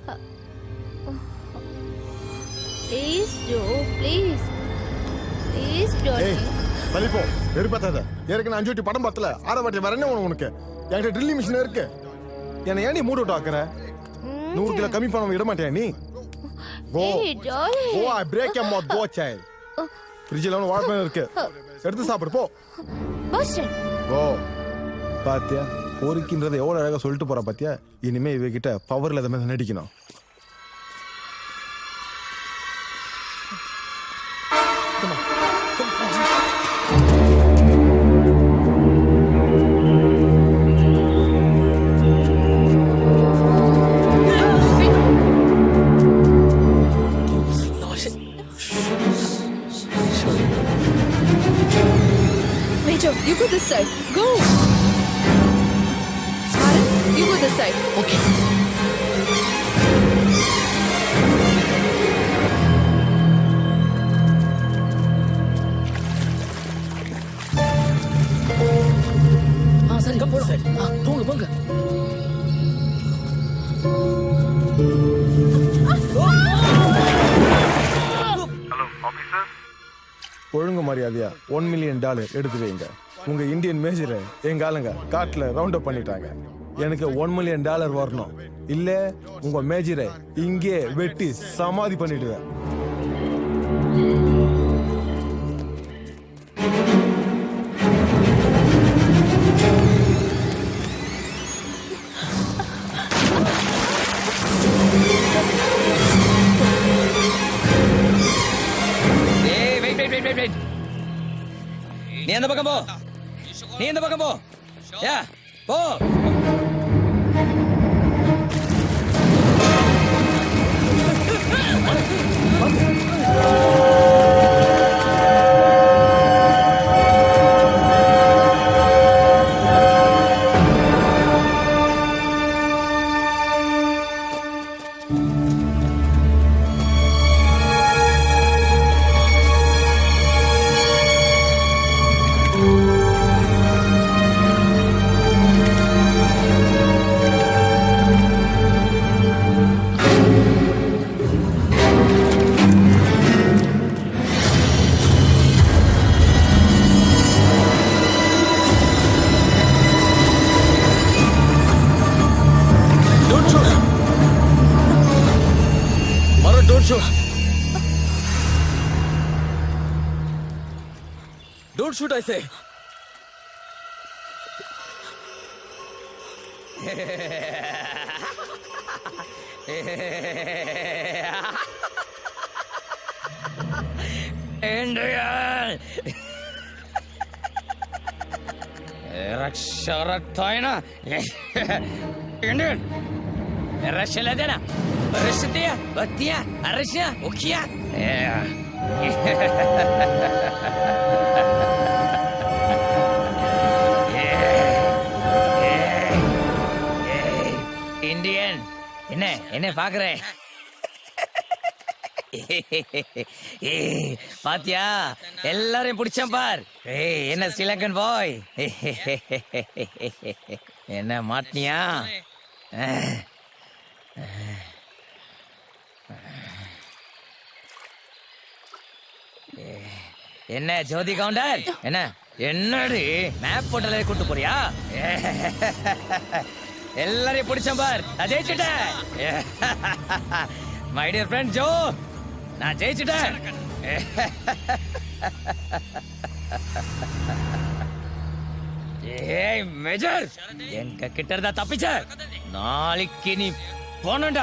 Please, Joe, please. Please, ஏய் darling. தள்ளி போ வெறுப்பாத்தாத ஏற்கனவே அஞ்சு வாட்டி படம் பார்த்தல ஆற வாட்டி வேற என்ன வேணும் உனக்கு என்கிட்ட ட்ரில்லிங் மிஷின் இருக்கு என்னை ஏன் நீ மூட் அவுட் ஆக்குற நூறு கிலோ கம்மி பண்ண விட மாட்டியா நீ go Hey, darling. Go I break my mouth go child ஃப்ரிட்ஜில் ஒன்று வாழைப்பழம் இருக்கு எடுத்து சாப்பிடு போ Boston. கோ பாத்தியா பொறுக்கின்றதை எவ்வளவு அழகா சொல்லிட்டு போறா பாத்தியா இனிமே இவகிட்ட பவர் இல்லாத மாதிரி நடிக்கணும் Major, you go this side. Go. Aaron, you go this side. Okay. ஆ சரி போலாம் ஆ, போங்க போங்க ஒழுங்கு மரியாதையா ஒன் மில்லியன் டாலர் எடுத்து வைங்க உங்க இந்தியன் மேஜரை எங்க ஆளுங்க காட்டுல ரவுண்ட் அப் பண்ணிட்டாங்க எனக்கு ஒன் மில்லியன் டாலர் வரணும் இல்ல உங்க மேஜரை இங்கே வெட்டி சமாதி பண்ணிடுவேன் ஏய் வெயிட் வெயிட் வெயிட் வெயிட் நீ அந்த பக்கம் போ நீ இந்த பக்கம் போ யா போ Don't shoot! Mara, don't shoot! Don't shoot, I say! Indian! रक्षारत्थायना इंडियन रशिया देना रशिया बत्तिया रशिया उखिया இந்தியன் என்ன என்ன பாக்குறேன் ஏய், பாத்தியா எல்லாரையும் பிடிச்சேன் பார் ஏய் என்ன ஸ்ரீலங்கன் பாய் என்ன மாட்டினியா என்ன ஜோதி கவுண்டர் என்ன என்னடி மேப் போட்டல கூட்டு போறியா எல்லாரையும் பிடிச்சேன் பார் நான் ஜெயிச்சிட்டேன் மை டியர் ஃப்ரெண்ட் ஜோ நான் ஜெயிச்சிட்டேன் ஏய் மேஜர் எங்க கிட்ட இருந்தா தப்பிச்ச நாளைக்கு நீ போனண்டா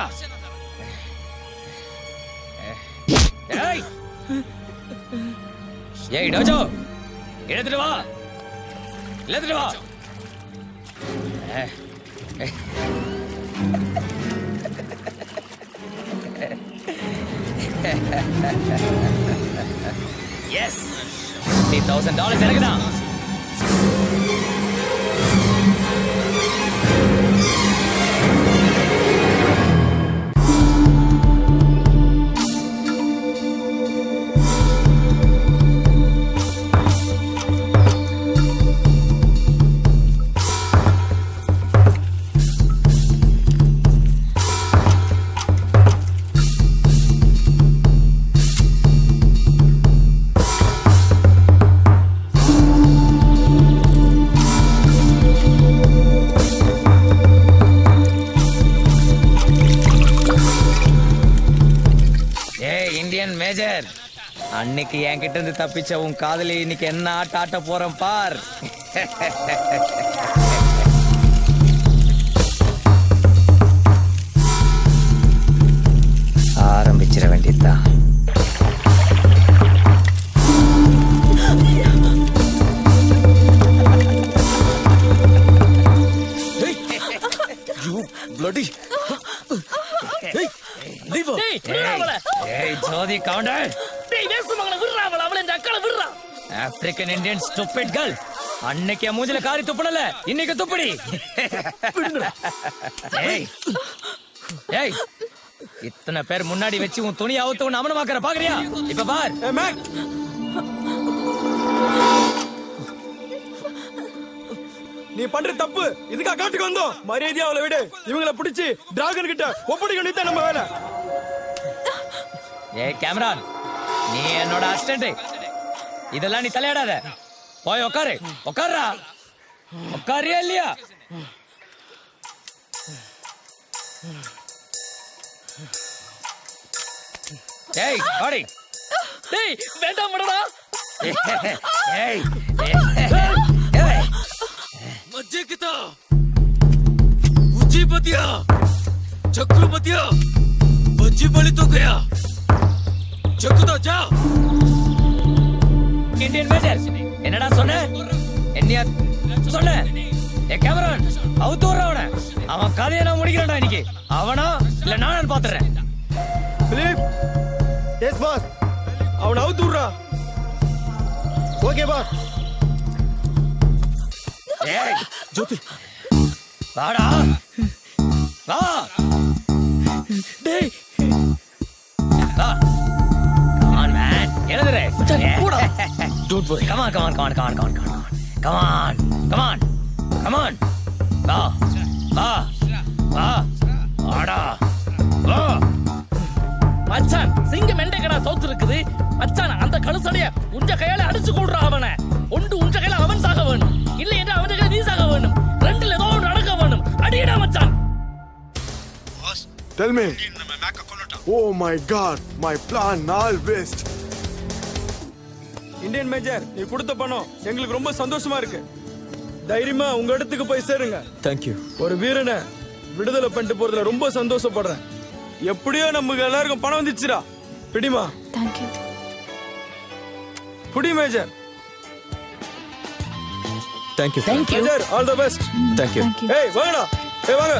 ஏய் ஏய் டோஜோ எடுத்துட்டு வா எடுத்துட்டு வா எஸ் ஃபிஃப்டி தௌசண்ட் டாலர்ஸ் எனக்கு தான் ஏய் இந்தியன் மேஜர் அன்னைக்கு என்கிட்ட இருந்து தப்பிச்ச உன் காதலி இன்னைக்கு என்ன ஆட்ட ஆட்ட போறேன் பார் ஆரம்பிச்சிட வேண்டியதுதான் You bloody! Hey, leave her! டேய் விடுறா அவள ஏய் ஜோதி கவுண்டர் டேய் வேஸ்ட் மகள விடுறா அவள அவள இந்த அக்கால விடுறா ஆப்பிரிக்கன் இந்தியன் ஸ்டூபிட் கேர்ள் அன்னைக்கு என் மூஞ்சில காரி துப்புனல இன்னைக்கு துப்புடி ஏய் ஏய் இத்தனை பேர் முன்னாடி வச்சு உன் துணி அவுத்து உன் அமனமாக்கற பாக்குறியா இப்ப பார் நீ பண்ற தப்பு இதுக்கா காட்டுக்கு வந்தோம் மரியாதையா அவளை விடு இவங்கள பிடிச்சி டிராகன் கிட்ட ஒப்படைக்க வேண்டியது நம்ம வேலை ஏய் கேமரான் நீ என்னோட அசிஸ்டன்ட் இதெல்லாம் நீ தலையாடாத போய் உட்காரு உட்காருடா உட்காரியா இல்லையா ஏய் ஓடி டேய் வேண்டாம் மடடா ஏய் मज्जे किता उजी पतिया चक्रू पतिया बच्ची बलि तो गया चक्कू तो जा இந்தியன் மேஜர் என்னடா சொன்ன நீ சொல்லு ஏ கேமரான் அவுத்து விடுற அவனை அவன் கதையை நான் முடிக்கிறேன்டா இன்னைக்கு அவனா இல்ல நானும் பாத்துறேன் பிலிப் எஸ் பாஸ் அவனை அவுத்து விடுறா ஓகே பாஸ் ஏய் ஜோதி வாடா வா டேய் வா ஆன் மேன் எழுதுறே போடா. Don't worry come on come on come on come on come on come on come on come on வா வா வா வாடா வா மச்சான் சிங்கம் எண்டைக்கடா தோத்து இருக்குது மச்சான் அந்த கழுசடைய உஞ்ச கையால அடிச்சு கொள்றா அவனை ஒன்று உஞ்ச கையில அவன் சாக வேணும் இல்ல என்று அவன் கையில நீ சாக வேணும் ரெண்டுல ஏதோ ஒன்று நடக்க வேணும் அடியடா மச்சான் Tell me. Oh my god, my plan all waste. Indian major நீ கொடுத்த பணம் எங்களுக்கு ரொம்ப சந்தோஷமா இருக்கு தைரியமா உங்க இடத்துக்கு போய் சேருங்க தேங்க்யூ ஒரு வீரனை விடுதலை பண்ணிட்டு போறதுல ரொம்ப சந்தோஷப்படுறேன் எப்படியோ நமக்கு எல்லாருக்கும் பணம் வந்துச்சுடா பிடிமா தேங்க்யூ புடி major thank you major all the best thank you ஏய் வாங்கடா ஏய் வாங்க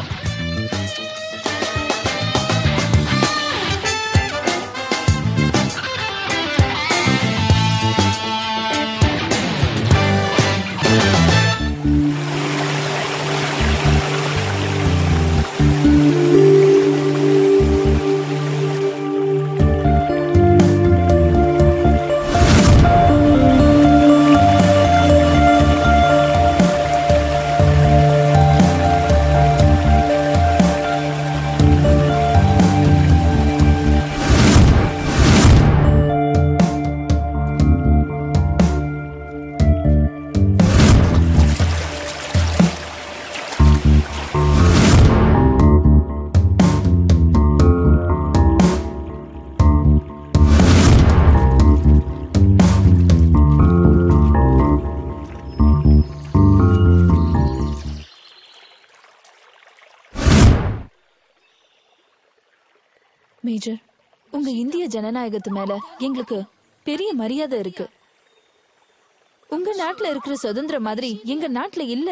மேஜர் உங்க இந்திய ஜனநாயகத்து மேல எங்களுக்கு பெரிய மரியாதை இருக்கு உங்க நாட்டுல இருக்கிற சுதந்திரம் மாதிரி எங்க நாட்டுல இல்ல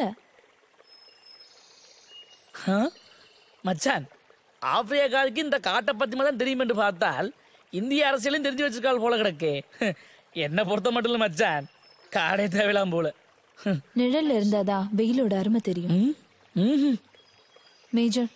ஆ? மச்சான் ஆப்பிரிக்காவுக்கு இந்த காட்டை பத்தி தான் தெரியும் என்று பார்த்தால் இந்திய அரசியலும் தெரிஞ்சு வச்சிருக்காள் போல கிடக்கு என்ன பொறுத்த மட்டும் இல்ல மச்சான் காடே தேவையில்லாம் போல நிழல்ல இருந்தாதான் வெயிலோட அருமை தெரியும் மேஜர்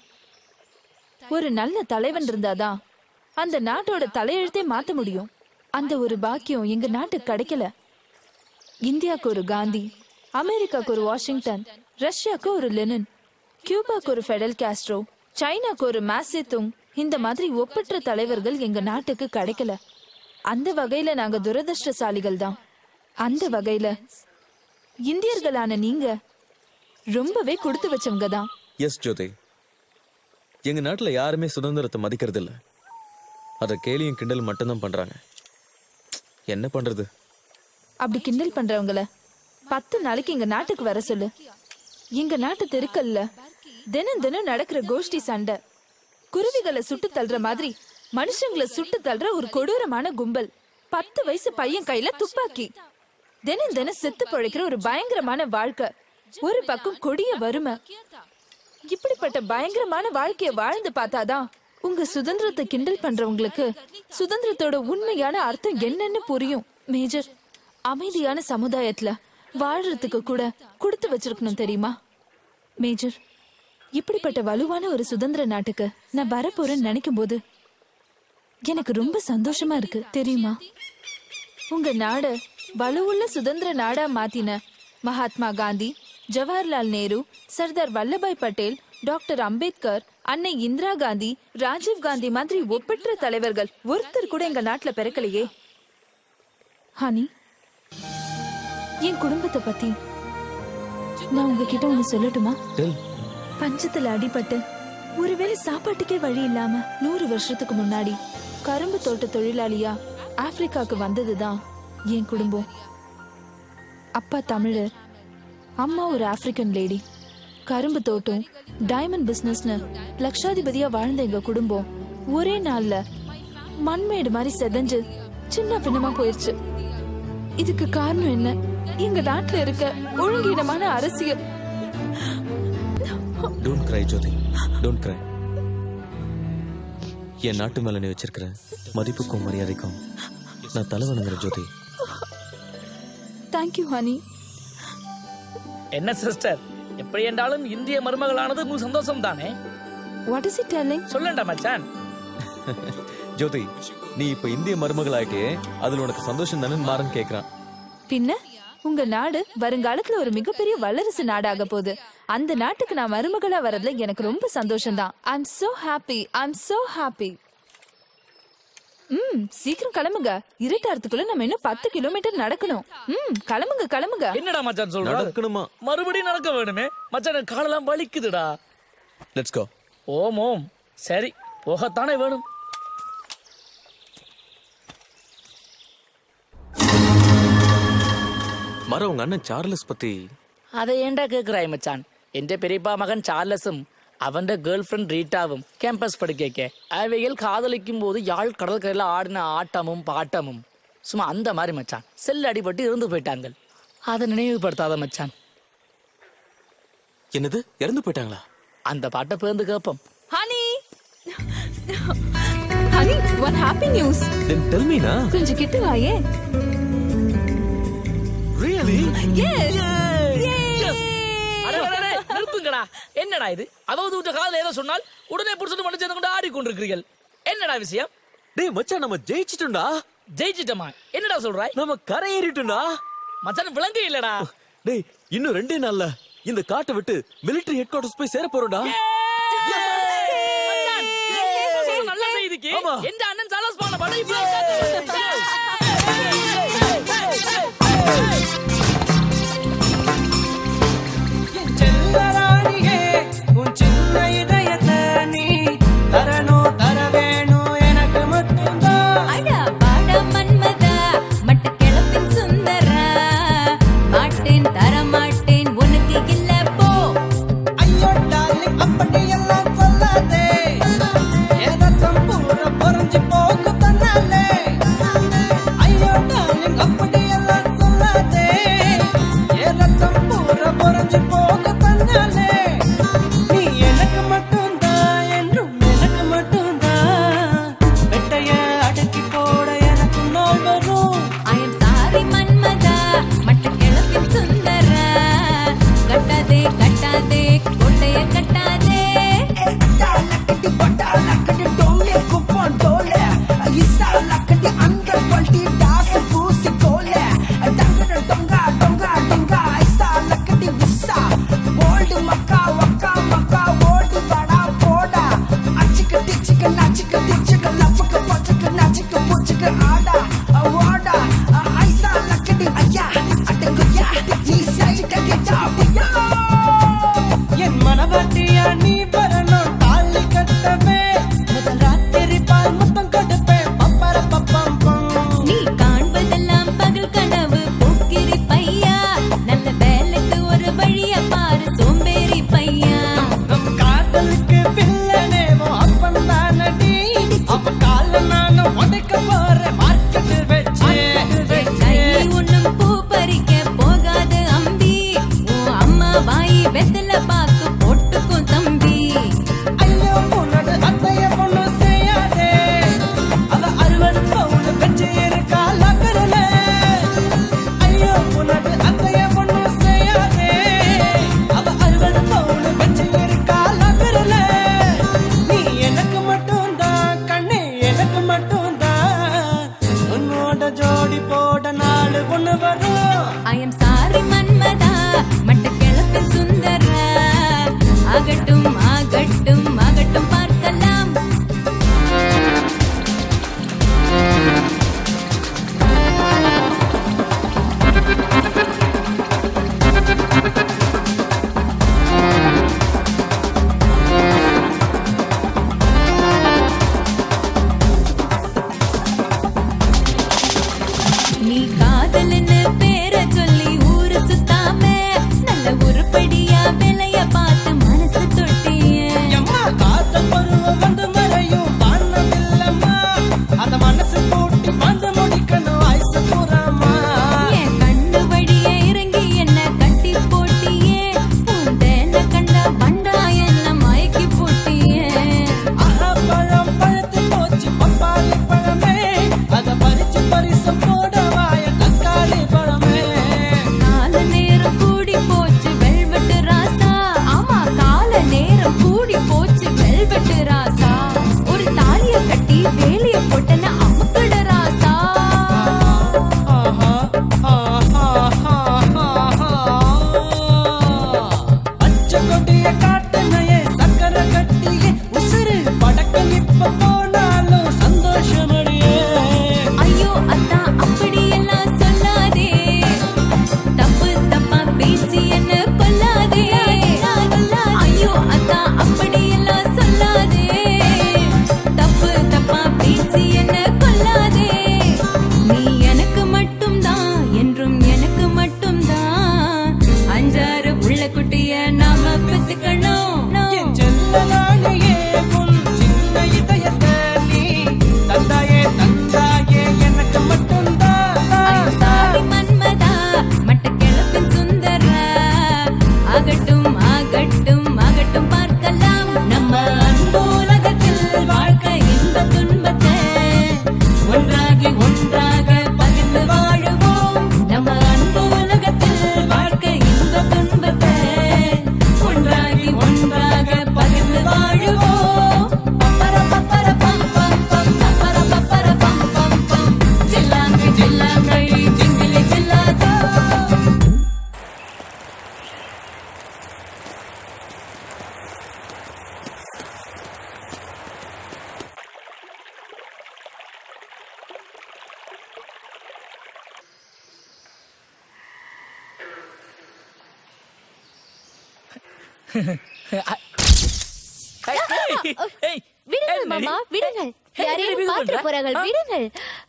ஒரு நல்ல தலைவன் இருந்தாதான் அந்த நாட்டோட தலையெழுத்தே மாத்த முடியும் அந்த ஒரு பாக்கியம் எங்க நாட்டுக்கு கிடைக்கல இந்தியாவுக்கு ஒரு காந்தி அமெரிக்காக்கு ஒரு வாஷிங்டன் ரஷ்யாக்கு ஒரு லெனின் கியூபாக்கு ஒரு ஃபெடல் காஸ்ட்ரோ சைனாக்கு ஒரு மாசேத்துங் இந்த மாதிரி ஒப்பற்ற தலைவர்கள் எங்க நாட்டுக்கு கிடைக்கல அந்த வகையில நாங்க துரதிருஷ்டசாலிகள் தான் அந்த வகையில இந்தியர்களான நீங்க ரொம்பவே கொடுத்து வச்சவங்க தான் எஸ் ஜோதி எங்க நாட்டுல யாருமே சுதந்திரத்தை மதிக்கிறது இல்ல அத கேலியும் கிண்டல் மட்டும்தான் பண்றாங்க என்ன பண்றது அப்படி கிண்டல் பண்றவங்கள பத்து நாளைக்கு எங்க நாட்டுக்கு வர சொல்லு எங்க நாட்டு தெருக்கல்ல தினம் தினம் நடக்கிற கோஷ்டி சண்டை குருவிகளை சுட்டு தள்ளுற மாதிரி மனுஷங்களை சுட்டு தள்ளுற ஒரு கொடூரமான கும்பல் பத்து வயசு பையன் கையில துப்பாக்கி தினம் தினம் செத்து பிழைக்கிற ஒரு பயங்கரமான வாழ்க்கை ஒரு பக்கம் கொடிய வறுமை இப்படிப்பட்ட பயங்கரமான வாழ்க்கைய வாழ்ந்து பார்த்தாதான் உங்க சுதந்திரத்தை கிண்டல் பண்றவங்களுக்கு சுதந்திரத்தோட உண்மையான அர்த்தம் என்னன்னு புரியும் மேஜர் அமைதியான சமுதாயத்துல வாழறதுக்கு கூட கொடுத்து வச்சிருக்கணும் தெரியுமா மேஜர் இப்படிப்பட்ட வலுவான ஒரு சுதந்திர நாட்டுக்கு நான் வரப்போறேன்னு நினைக்கும் போது எனக்கு ரொம்ப சந்தோஷமா இருக்கு தெரியுமா உங்க நாட வலுவுள்ள சுதந்திர நாடா மாத்தின மகாத்மா காந்தி ஜவஹர்லால் நேரு சர்தார் வல்லபாய் பட்டேல் டாக்டர் அம்பேத்கர் அன்னை இந்திரா காந்தி ராஜீவ் காந்தி மாதிரி ஒப்பற்ற தலைவர்கள் ஒருத்தர் கூட எங்க நாட்டுல பிறக்கலையே ஹனி என் குடும்பத்தை பத்தி நான் உங்ககிட்ட ஒண்ணு சொல்லட்டுமா டெல் பஞ்சத்துல அடிபட்டு ஒருவேளை சாப்பாட்டுக்கே வழி இல்லாம நூறு வருஷத்துக்கு முன்னாடி கரும்பு தோட்ட தொழிலாளியா ஆப்பிரிக்காக்கு வந்ததுதான் என் குடும்பம் அப்பா தமிழர் அம்மா ஒரு ஆப்பிரிக்கன் லேடி கரும்பு தோட்டம் டைமண்ட் பிசினஸ்னு லட்சாதிபதியா வாழ்ந்த எங்க குடும்பம் ஒரே நாள்ல மண்மேடு மாதிரி செதஞ்சு சின்ன பின்னமா போயிருச்சு இதுக்கு காரணம் என்ன எங்க நாட்டுல இருக்க ஒழுங்கீனமான அரசியல் டோன்ட் கிரை ஜோதி டோன்ட் கிரை என் நாட்டு மேல நீ வச்சிருக்கிற மதிப்புக்கும் மரியாதைக்கும் நான் தலை வணங்குறேன் ஜோதி தேங்க்யூ ஹனி என்ன சிஸ்டர் எப்படி என்றாலும் இந்திய மருமகளானது உங்களுக்கு சந்தோஷம் தானே வாட் இஸ் இட் டெல்லிங் சொல்லண்டா மச்சான் ஜோதி நீ இப்ப இந்திய மருமகள் ஆயிட்டே அதுல உனக்கு சந்தோஷம் தானே மாறன்னு கேக்குறான் பின்ன உங்க நாடு வருங்காலத்துல ஒரு மிகப்பெரிய வல்லரசு நாடாக போகுது அந்த நாட்டுக்கு நான் மருமகளா வரதுல எனக்கு ரொம்ப சந்தோஷம் தான் I am so happy I am so happy hmm சீக்கிரம் கிளம்புங்க இருட்டாறதுக்குள்ள நம்ம இன்னும் பத்து கிலோமீட்டர் நடக்கணும் ம் கிளம்புங்க கிளம்புங்க என்னடா மச்சான் சொல்ற நடக்கணுமா மறுபடியும் நடக்க வேணுமே மச்சான் எனக்கு காலெல்லாம் வலிக்குதுடா லெட்ஸ் கோ ஓம் ஓம் சரி போகத்தானே வேணும் மர உங்க அண்ணன் சார்லஸ் பத்தி அதை ஏன்டா கேக்குறாய் மச்சான் എന്റെ பெரியப்பா மகன் சார்லஸும் അവന്റെ ഗേൾ ഫ്രണ്ട് റീറ്റാവും ക്യാമ്പസ് പഠിക്കേക്ക് അவைகள் காதலிக்கும் போது யாழ் கடற்கரையில் ஆடின ஆட்டமும் பாட்டமும் சும்மா அந்த மாதிரி மச்சான் செல் அடிபட்டு இறந்து போயிட்டாங்க அதை நினைவுபடுத்தாத மச்சான் என்னது இறந்து போயிட்டாங்களா அந்த பாட்டை பேர்ந்து கேட்போம் honey honey one happy news then tell Meena கொஞ்சம் கிட்ட வாயே ரியலி எஸ் அடே, அடே, அடே, நிறுத்துங்கடா என்னடா இது அதாவது விட்ட காதல ஏதோ சொன்னால் உடனே புடிச்சிட்டு மனு சேர்ந்து கொண்டு ஆடிக்கொண்டிருக்கிறீர்கள் என்னடா விஷயம் டேய் மச்சான் நம்ம ஜெயிச்சிட்டோம்டா ஜெயிச்சிட்டமா என்னடா சொல்றாய் நம்ம கரையேறிட்டோம்டா மச்சான் விளங்க இல்லடா டேய் இன்னும் ரெண்டே நாள்ல இந்த காட்டை விட்டு மிலிட்டரி ஹெட் குவார்டர்ஸ் போய் சேர போறோம்டா மச்சான், இப்ப சொல்ற நல்ல செய்திக்கு எந்த அண்ணன் சாலஸ் பான படம் இப்ப செல்லராணியே உன் சின்ன இதயத்தை நீ தரணும் தர வேணும் எனக்கு மட்டும்தான் அட பாட மன்மதா மட்ட கிளப்பின் சுந்தரா மாட்டேன் தர மாட்டேன் உனக்கு இல்ல போ ஐயோ டார்லிங் அப்படி எல்லாம் சொல்லாதே ஏதாச்சும் பூர பொறிஞ்சு போக்கு தன்னாலே ஐயோ டார்லிங் அப்படி எல்லாம் சொல்லாதே ஏதாச்சும் பூர பொறிஞ்சு போக்கு தன்னாலே நீ எனக்கு மட்டும்தான் என்றும் எனக்கு மட்டும்தான் வெட்டைய அடக்கி போட எனக்கு நாள் வரும் ஐ எம் சாரி மன்மதா மட்ட கிளப்பின் சுந்தரா கட்டாதே கட்டாதே கோட்டைய கட்டாதே என் மனவாட்டியா நீ வரணும் தாலி கட்டவே முதல் ராத்திரி பால் முத்தம் கொடுப்பேன் பப்பர பப்பம் நீ காண்பதெல்லாம் பகல் கனவு போக்கிரி பையா நல்ல வேலைக்கு ஒரு வழிய பாரு சோம்பேறி பையா நம் காதலுக்கு பிள்ளனேவோ அப்பன் தானடி அப்ப கால நானும் உடைக்க போறேன் மார்க்கெட்டில் வச்சு கையை ஒண்ணும் பூ பறிக்க போகாது அம்பி உன் அம்மா வாய் வெத்தல பாக்கு போட்டுக்கும் தம்பி ஐயோ உன்னோட அத்தைய பொண்ணு செய்யாதே அவ அறுபது பவுன் வச்சு இருக்கா லக்கரல ஐயோ உன்னோட அத்தைய பொண்ணு செய்யாதே அவ அறுபது பவுன் வச்சு இருக்கா லக்கரல நீ எனக்கு மட்டும்தான் கண்ணே எனக்கு மட்டும்தான் உன்னோட ஜோடி போட நாலு பொண்ணு வரும் ஐ எம் சாரி மன்மதா மட்ட கிளப்பின் சுந்தரா ஆகட்டும் ஆகட்டும் ஆகட்டும் பார்க்கலாம் நீ காதல்னு பேர சொல்லி ஊரு சுத்தாம நல்ல உருப்படியா விலைய பார்த்து மனசு தொட்டிய எம்மா விடுங்கள் மாமா விடுங்கள் யாரையும் பார்த்து போறார்கள் விடுங்கள்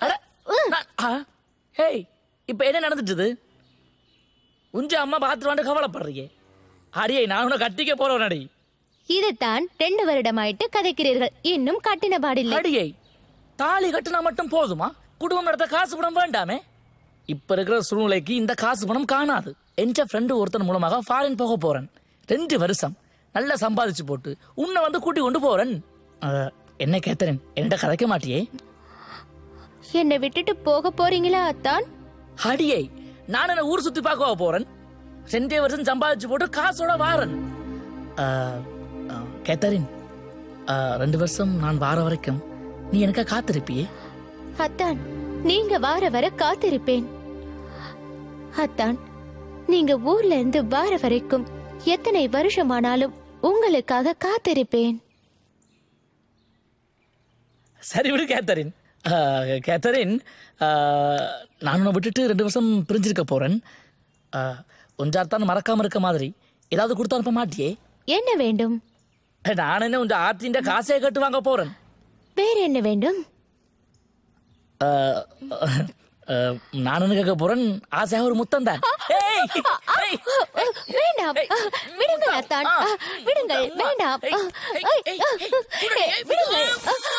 ஹேய் இப்ப என்ன நடந்துட்டுது உஞ்ச அம்மா பாத்துருவாண்டு கவலைப்படுறீங்க அடியே நான் உன்னை கட்டிக்க போறேன் அடி இதைத்தான் ரெண்டு வருடமாயிட்டு கதைக்கிறீர்கள் இன்னும் கட்டின பாடில்லை அடியை தாலி கட்டினா மட்டும் போதுமா குடும்பம் நடத்த காசு பணம் வேண்டாமே இப்ப இருக்கிற சூழ்நிலைக்கு இந்த காசு பணம் காணாது என்ற ஃப்ரெண்டு ஒருத்தன் மூலமாக ஃபாரின் போக போறேன் ரெண்டு வருஷம் நல்லா சம்பாதிச்சு போட்டு உன்னை வந்து கூட்டி கொண்டு போறேன் அஹ், என்ன கேத்தரன் என்கிட்ட கதைக்க மாட்டியே என்னை விட்டுட்டு போக போறீங்களா அத்தான் அடியை நான் என்ன ஊர் சுத்தி பார்க்க போறேன் ரெண்டே வருஷம் சம்பாதிச்சு போட்டு காசோட வாரன் அஹ், அஹ், கேத்தரின் அஹ், ரெண்டு வருஷம் நான் வார வரைக்கும் நீ எனக்கா காத்திருப்பியே அத்தான் நீங்க வார வர காத்திருப்பேன் அத்தான் நீங்க ஊர்ல இருந்து வார வரைக்கும் எத்தனை வருஷமானாலும் உங்களுக்காக காத்திருப்பேன் சரி விடு கேத்தரின் அஹ், கேத்தரின் அஹ், நான் உன்னை விட்டுட்டு ரெண்டு வருஷம் பிரிஞ்சிருக்க போறேன் அஹ், ஒன்றாத்தான் மறக்காம இருக்க மாதிரி ஏதாவது கொடுத்து அனுப்ப மாட்டியே என்ன வேண்டும் நான் என்ன உன் ஆர்த்தின்ற காசையை கட்டு வாங்க போறேன் வேற என்ன வேண்டும் அஹ், அஹ், நான் என்ன கேட்க போறேன் ஆசையா ஒரு முத்தம் தான் வேண்டாம் விடுங்கள் அத்தான் விடுங்கள் வேண்டாம் விடுங்கள்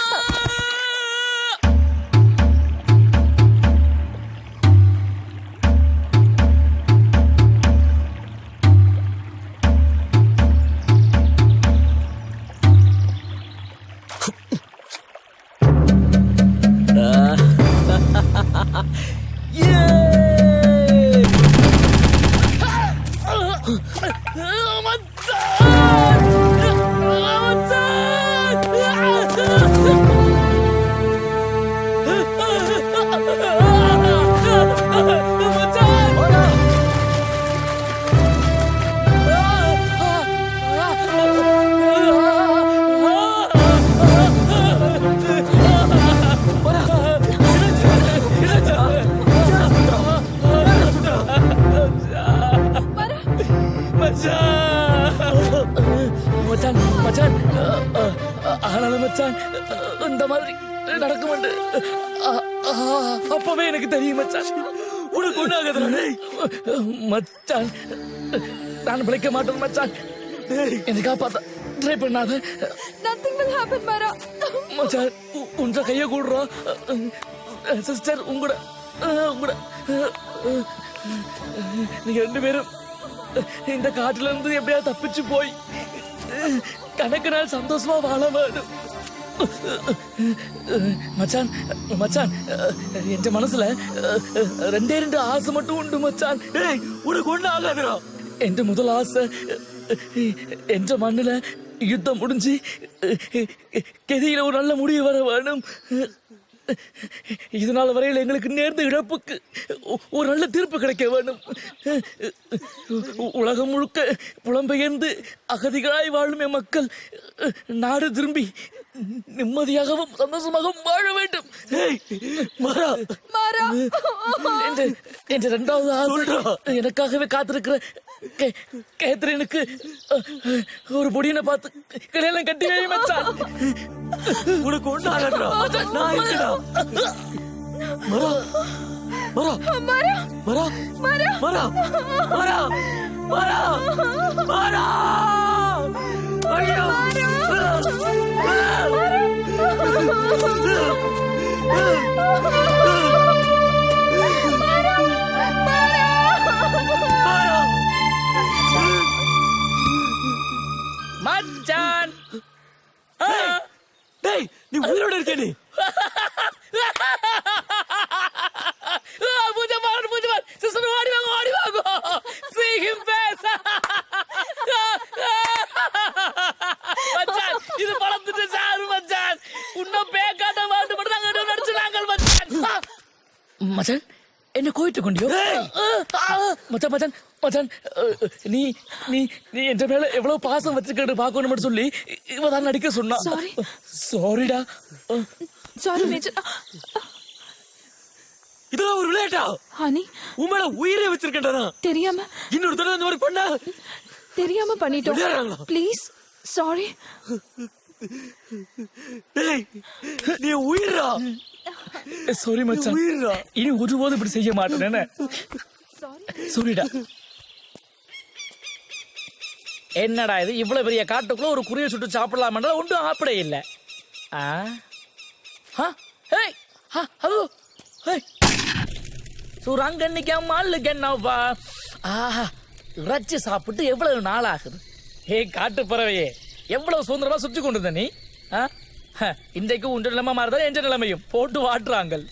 மச்சான் மச்சான் அஹ், அஹ், ஆனாலும் மச்சான் அஹ், இந்த மாதிரி நடக்குமெண்டு அஹ், அஹ், அப்பவே எனக்கு தெரியும் மச்சான் உனக்கு ஒண்ணாகுது மச்சான் நான் பிழைக்க மாட்டேன் மச்சான் என்னை காப்பாத்த ட்ரை பண்ணாத Nothing will happen, Mara. மச்சான் உ- உன்ற கைய கூடுறோம் சிஸ்டர் உங்களோட உங்களோட நீங்க ரெண்டு பேரும் இந்த காட்டுல இருந்து எப்படியாவது தப்பிச்சு போய் கணக்கு நாள் சந்தோஷமா வாழ வேணும் மச்சான் மச்சான் என் மனசுல ரெண்டே ரெண்டு ஆசை மட்டும் உண்டு மச்சான் ஏய் உனக்கு ஒண்ணு ஆகாதுடா என்ற முதல் ஆசை என்ற மண்ணுல யுத்தம் முடிஞ்சு கெதியில ஒரு நல்ல முடிவு வர வேணும் இது நாள் வரையில் எங்களுக்கு நேர்ந்த இழப்புக்கு ஒ- ஒரு நல்ல தீர்ப்பு கிடைக்க வேண்டும் உ- உலகம் முழுக்க புலம்பெயர்ந்து அகதிகளாய் வாழும் என் மக்கள் நாடு திரும்பி நிம்மதியாகவும் சந்தோஷமாகவும் வாழ வேண்டும் ஏய், மாறா. என்ற என்ற இரண்டாவது ஆசை எனக்காகவே காத்திருக்கிற கே- கேத்ரினுக்கு அஹ், ஒரு பொடியனை பார்த்து கல்யாணம் கட்டி வை மச்சான் உனக்கு ஒண்ணு ஆகாதுடா நான் இருக்கடா மரா மரா Mara. மரா Mara. மரா மரா மரா மரா ஐயோ மச்சான் டேய் நீ உயிரோட இருக்க நீ பூஜை பாரு பூஜை பாரு சிஸ்டர் ஓடி வாங்க ஓடி வாங்க see him பேச மச்சான் இது பழத்துட்டு சாரு மச்சான் உன்னும் பேக்காட்ட மாட்டு மட்டும் நாங்க நடிச்சுனாங்க மச்சான் மச்சான் என்ன கோயிட்டு கொண்டியோ மச்சான் மச்சான் மச்சான் அஹ், நீ நீ நீ என்ற மேல எவ்வளவு பாசம் வச்சிருக்கன்னு பாக்கணும் சொல்லி இவ தான் நடிக்க சொன்னா Sorry. சாரிடா Sorry, Major. இதெல்லாம் ஒரு விளையாட்டா ஹனி உன் மேல உயிரே வச்சிருக்கேன்டா நான் தெரியாம இன்னொரு தடவை இந்த மாதிரி பண்ணா தெரியாம பண்ணிட்டோம் ப்ளீஸ் சாரி டேய் நீ உயிரா சாரி மச்சான் உயிரா இனி ஒருபோதும் இப்படி செய்ய மாட்டேன் என்ன சாரிடா என்னடா இது இவ்வளவு பெரிய காட்டுக்குள்ள ஒரு குருவியை சுட்டு சாப்பிடலாம்ன்றா ஒன்றும் ஆப்பிட இல்ல ஆ ஆ ஏய் ஆ அதோ ஏய் சுரங்கன்னிக்கு மாலுக்கு என்னப்பா ஆஹா இறைச்சி சாப்பிட்டு எவ்வளவு நாள் ஆகுது ஏய் காட்டு பறவையே எவ்வளவு சுதந்திரமா சுற்றி கொண்டு இருந்த நீ ஆ? ஹ, இன்றைக்கு உன்ற நிலைமை மாறுதான் என்ற நிலைமையும் போட்டு வாட்டுறாங்கள்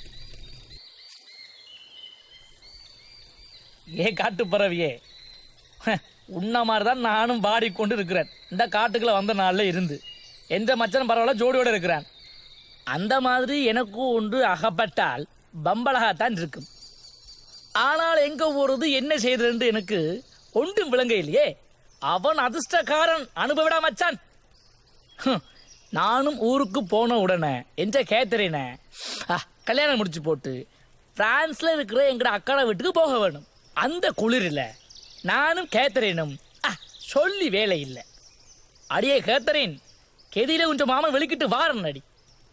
ஏ காட்டு பறவையே ஹ, உன்ன மாதிரிதான் நானும் பாடிக்கொண்டு இருக்கிறேன் இந்த காட்டுக்குள்ள வந்த நாள்ல இருந்து எந்த மச்சனும் பரவாயில்ல ஜோடியோட இருக்கிறான் அந்த மாதிரி எனக்கும் ஒன்று அகப்பட்டால் பம்பளகாத்தான் இருக்கும் ஆனால் எங்க போறது என்ன செய்யறது எனக்கு ஒன்றும் விளங்க இல்லையே அவன் அதிர்ஷ்டக்காரன் அனுபவிடா மச்சான் ஹம், நானும் ஊருக்கு போன உடனே என்ற கேத்தரின கல்யாணம் முடிச்சு போட்டு பிரான்ஸ்ல இருக்கிற எங்கட அக்காட வீட்டுக்கு போக வேணும் அந்த குளிரில் நானும் கேத்தரினும் அஹ், சொல்லி வேலை இல்லை அடியே கேத்தரின் கெதியில உஞ்ச மாமன் வெளிக்கிட்டு வாரன் அடி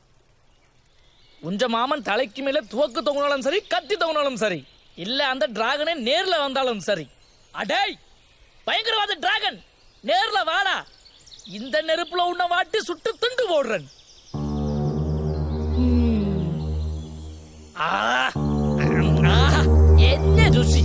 உஞ்ச மாமன் தலைக்கு மேல துவக்கு தொங்கினாலும் சரி கத்தி தொங்கினாலும் சரி இல்ல அந்த டிராகனே நேர்ல வந்தாலும் சரி அடேய் பயங்கரவாத டிராகன் நேர்ல வாடா இந்த நெருப்புல உன்னை வாட்டி சுட்டு துண்டு போடுறேன் ஆ, ஆ, என்ன ருசி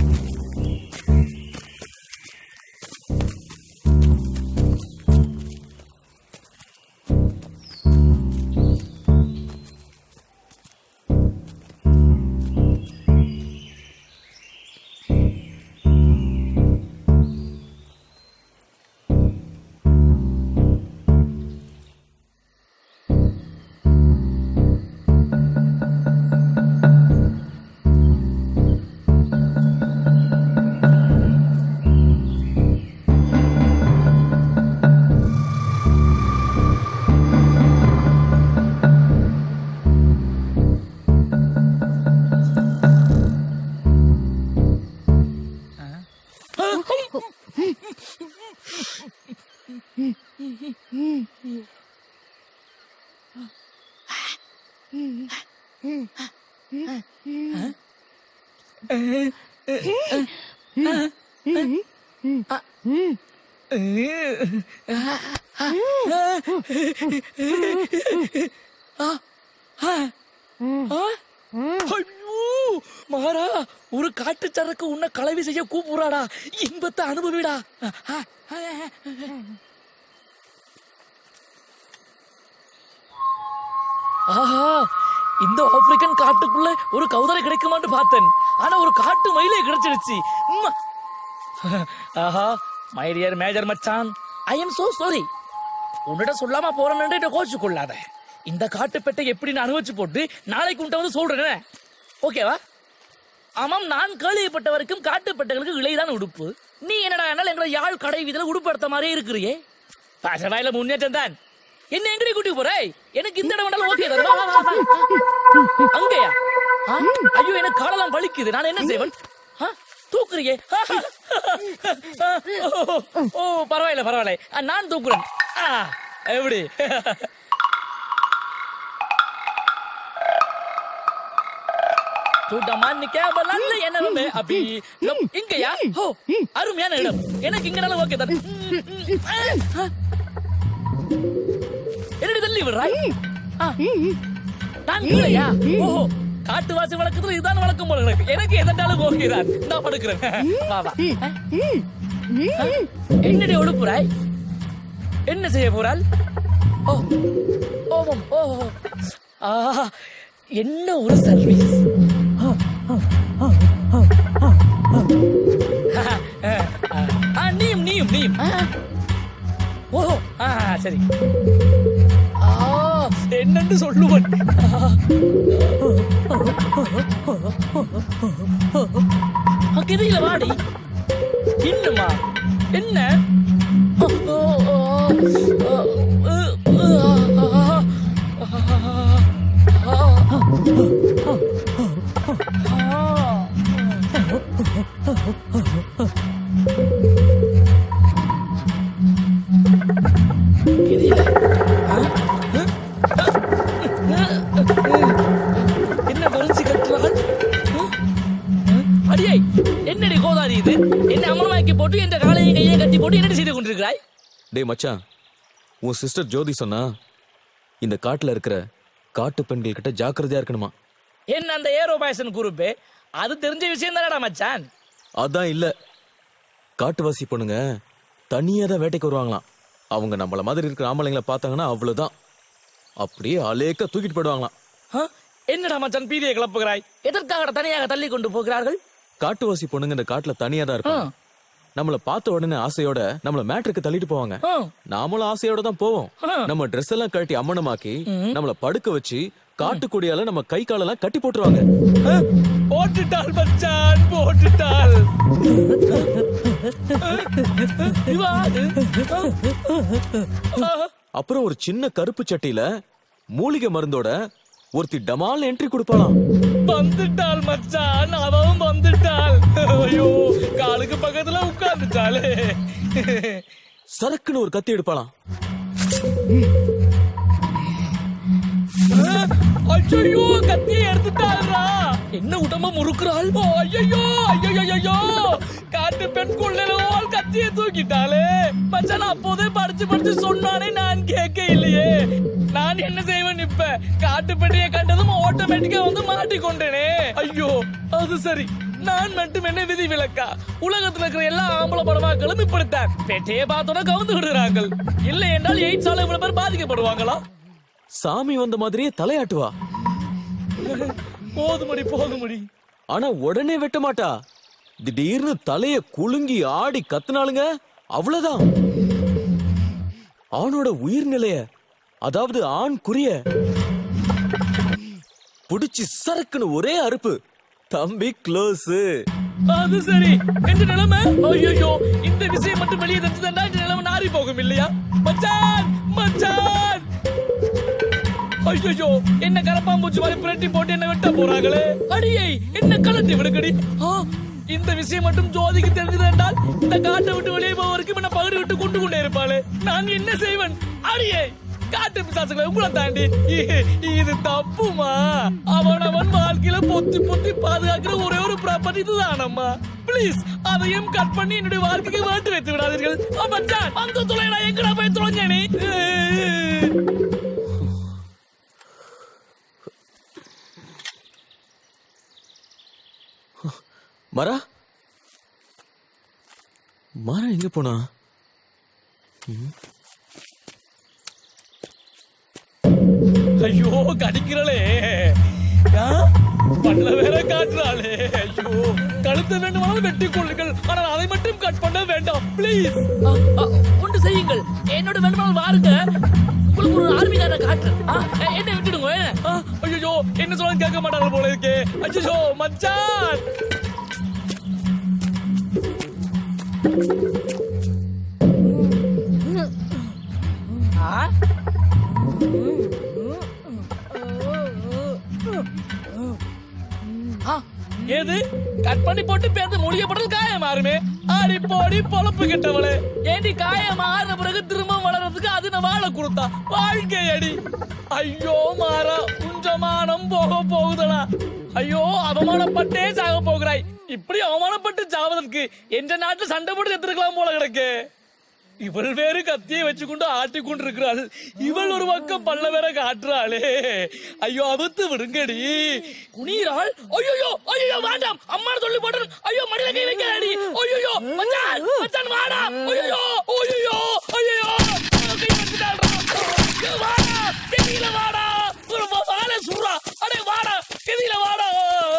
ஐயோ மாறா ஒரு காட்டு சரக்கு உன்னை கலவி செய்ய கூப்பிடுறாடா இன்பத்தை அனுபவிடா ஆஹா இந்த ஆப்பிரிக்கன் காட்டுக்குள்ள ஒரு கௌதரை கிடைக்குமான்னு பார்த்தேன் ஆனா ஒரு காட்டு மயிலே கிடைச்சிருச்சு உம்மா. ஆஹா மை டியர் மேஜர் மச்சான் ஐ எம் சோ சாரி உன்னிட சொல்லாம போறேன்னு கோச்சு கொள்ளாத இந்த காட்டு பெட்டை எப்படி நான் அனுபவிச்சு போட்டு நாளைக்கு உன்ட்ட வந்து சொல்றேன் ஓகேவா ஆமாம் நான் கேள்விப்பட்ட வரைக்கும் காட்டு பெட்டைகளுக்கு இலைதான் உடுப்பு நீ என்னடா என்னால எங்களை யாழ் கடை வீதியில உடுப்பு எடுத்த மாதிரியே இருக்கிறியே பாசவாயில முன்னேற்றம் தான் என்ன எங்கடி கூட்டி போறே எனக்கு இந்த இடம் வேணாலும் ஓகே தான் அங்கயா ஆ? ஐயோ எனக்கு காலெல்லாம் வலிக்குது நான் என்ன செய்வேன் ஆ? தூக்குறியே ஓ பரவாயில்ல பரவாயில்ல ஆ, நான் தூக்குறேன் ஆ, எப்படி சூட்டமா நிக்காமல என்ன அப்படி லப், இங்கயா ஓ அருமையான இடம் எனக்கு இங்கனால ஓகே தான் என்னடி தள்ளி விடுறாய் ஆ, நான் இல்லையா ஓஹோ காட்டுவாசி வழக்கத்துல இதுதான் வழக்கம் போல எனக்கு எனக்கு எதனாலும் ஓகே தான் நான் படுக்கிறேன் வா வா என்னடி ஒழுப்புறாய் என்ன செய்ய போறாள் ஓ ஓமம் ஓ ஆ என்ன ஒரு சர்வீஸ் ஆ, நீயும் நீயும் நீயும் ஆ. ஓஹோ ஆ சரி ஆ என்னன்னு சொல்லுவன் கெதியில வாடி இன்னுமா என்ன ஓ, ஓ, ஓ, ஓ, ஓ, ஓ, ஆ, ஆ. அடியே என்னடி கோதாரி இது என்ன அமலமாக்கி போட்டு என்ற காலையும் கையை கட்டி போட்டு என்னடி செய்து கொண்டிருக்கிறாய் டேய் மச்சான் உன் சிஸ்டர் ஜோதி சொன்னா இந்த காட்டுல இருக்கிற காட்டு பெண்கள் கிட்ட ஜாக்கிரதையா இருக்கணுமா என்ன அந்த ஏரோ பாய்சன் குரூப் அது தெரிஞ்ச விஷயம் தானடா மச்சான் அதான் இல்ல காட்டுவாசி பொண்ணுங்க தனியா தான் வேட்டைக்கு வருவாங்களாம் அவங்க நம்மள மாதிரி இருக்கிற ஆம்பளைங்களை பார்த்தாங்கன்னா அவ்வளவுதான் அப்படியே அலேக்க தூக்கிட்டு போயிடுவாங்களாம் ஆ? என்னடா மச்சான் பீதியை கிளப்புகிறாய் எதற்காக தனியாக தள்ளி கொண்டு போகிறார்கள் காட்டுவாசி பொண்ணுங்க இந்த காட்டுல தனியா தான் இருப்பாங்க நம்மள பார்த்த உடனே ஆசையோட நம்மள மேட்ருக்கு தள்ளிட்டு போவாங்க ஆ. நாமளும் ஆசையோட தான் போவோம் நம்ம ட்ரெஸ் எல்லாம் கழட்டி அம்மனமாக்கி நம்மள படுக்க வச்சு காட்டுக்குடியால நம்ம கை காலெல்லாம் கட்டி போட்டுருவாங்க போட்டுட்டாள் மச்சான் போட்டுட்டாள் இவா அது? அப்புறம் ஒரு சின்ன கருப்பு சட்டியில மூலிகை மருந்தோட ஒருத்தி டமால் என்ட்ரி கொடுப்பாளாம் வந்துட்டாள் மச்சான் அவன் வந்துட்டாள் ஐயோ காலுக்கு பக்கத்துல உட்கார்ந்துட்டாளே சரக்குன்னு ஒரு கத்தி எடுப்பாளாம் ஐயோ கத்தியை எடுத்துட்டாள்ரா என்ன உடம்ப முறுக்குறாள் ஓ, ஐயையோ ஐயோ ஐயோ காட்டு பெண் குள்ளவால் கத்தியை தூக்கிட்டாளே மச்சான் அப்போதே படிச்சு படிச்சு சொன்னானே நான் கேட்க இல்லையே நான் என்ன செய்வேன் இப்ப காட்டு பெண்ணையை கண்டதும் ஆட்டோமேட்டிக்கா வந்து மாட்டிக்கொண்டேனே ஐயோ அது சரி நான் மட்டும் என்ன விதி விலக்கா உலகத்துல இருக்கிற எல்லா ஆம்பளை படமாக்களும் இப்படித்தான் பெட்டையை பார்த்தோட கவுந்து விடுறாங்க இல்லை என்றால் எய்ட்ஸ் ஆல இவ்வளவு பேர் பாதிக்கப்படுவாங்களா சாமி வந்த மாதிரியே தலையாட்டுவா போதுமடி போதுமடி ஆனா உடனே வெட்ட மாட்டா திடீர்னு தலைய குலுங்கி ஆடி கத்துனாளுங்க அவ்வளவுதான் ஆணோட உயிர்நிலைய அதாவது ஆண் குறிய புடிச்சு சரக்குன்னு ஒரே அறுப்பு தம்பி க்ளோஸ் அது சரி எந்த நிலைமை ஐயோ இந்த விஷயம் மட்டும் வெளியே தெரிஞ்சதுன்னா இந்த நிலைமை நாரி போகும் இல்லையா மச்சான் மச்சான் ஐயோ என்ன கரப்பாம்பூச்சி மாதிரி புரட்டி போட்டு என்ன வெட்ட போறாங்களே அடியை என்ன கலட்டி விடுங்கடி ஆ, இந்த விஷயம் மட்டும் ஜோதிக்கு தெரிஞ்சது என்றால் இந்த காட்டை விட்டு வெளியே போவதற்கு என்ன பகுதி விட்டு கொண்டு கொண்டே இருப்பாளே நான் என்ன செய்வேன் அடியே காட்டு பிசாசுகளை உங்களை தாண்டி இ- இது தப்புமா அவன் அவன் வாழ்க்கையில பொத்தி பொத்தி பாதுகாக்கிற ஒரே ஒரு ப்ராப்பர்ட்டி இதுதானம்மா ப்ளீஸ் அதையும் கட் பண்ணி என்னுடைய வாழ்க்கைக்கு மாட்டு வைத்து விடாதீர்கள் ஆ, மச்சான் வந்து தொலைடா எங்கடா போய் தொலைஞ்ச நீ மரா மரா எங்க போனா ம், ஐயோ கடிக்கிறளே ஆ? பல்ல வேற காட்டுறாளே ஐயோ கழுத்து வேண்டுமானாலும் வெட்டி கொள்ளுங்கள் ஆனால் அதை மட்டும் கட் பண்ண வேண்டாம் ப்ளீஸ் ஒன்று செய்யுங்கள் என்னோட வேண்டுமானால் வாருங்க உங்களுக்கு ஒரு ஆர்மிக்கார காட்டு என்ன விட்டுடுங்க ஐயோ என்ன சொல்ல கேட்க மாட்டாங்க போல இருக்கே ஐயோ மச்சான் ஆ ஆ, ஏது கட் பண்ணி போட்டு பேருந்து முடிய படல் காயம் மாறுமே ஆடி போடி பொழப்பு கெட்டவளே ஏண்டி காயம் மாறின பிறகு திரும்ப வளர்றதுக்கு அது நான் வாழ கொடுத்தா வாழ்க்கை அடி ஐயோ மாறா குஞ்சமானம் போக போகுதடா ஐயோ அவமானப்பட்டே சாக போகிறாய் இப்படி அவமானப்பட்டு சாவதற்கு என்ற நாட்டில் சண்டை போட்டு செத்துருக்கலாம் போல கிடக்கு இவள் வேறு கத்தியை வச்சுக்கொண்டு ஆட்டி கொண்டிருக்கிறாள் இவள் ஒரு பக்கம் பல்ல வேற காட்டுறாளே ஐயோ அவுத்து விடுங்கடி குனிறாள் ஐயோ ஐயோ வேண்டாம் அம்மா சொல்லி போட்டு ஐயோ மடியில கை வைக்கிறாடி ஐயோ மச்சான் மச்சான் வாடா ஐயோ ஐயோ ஐயோ கை வச்சுட்டாள்டா. ஐயோ, வாடா கெதியில வாடா ஒரு வாழை சுடுறா அடே வாடா கெதியில வாடா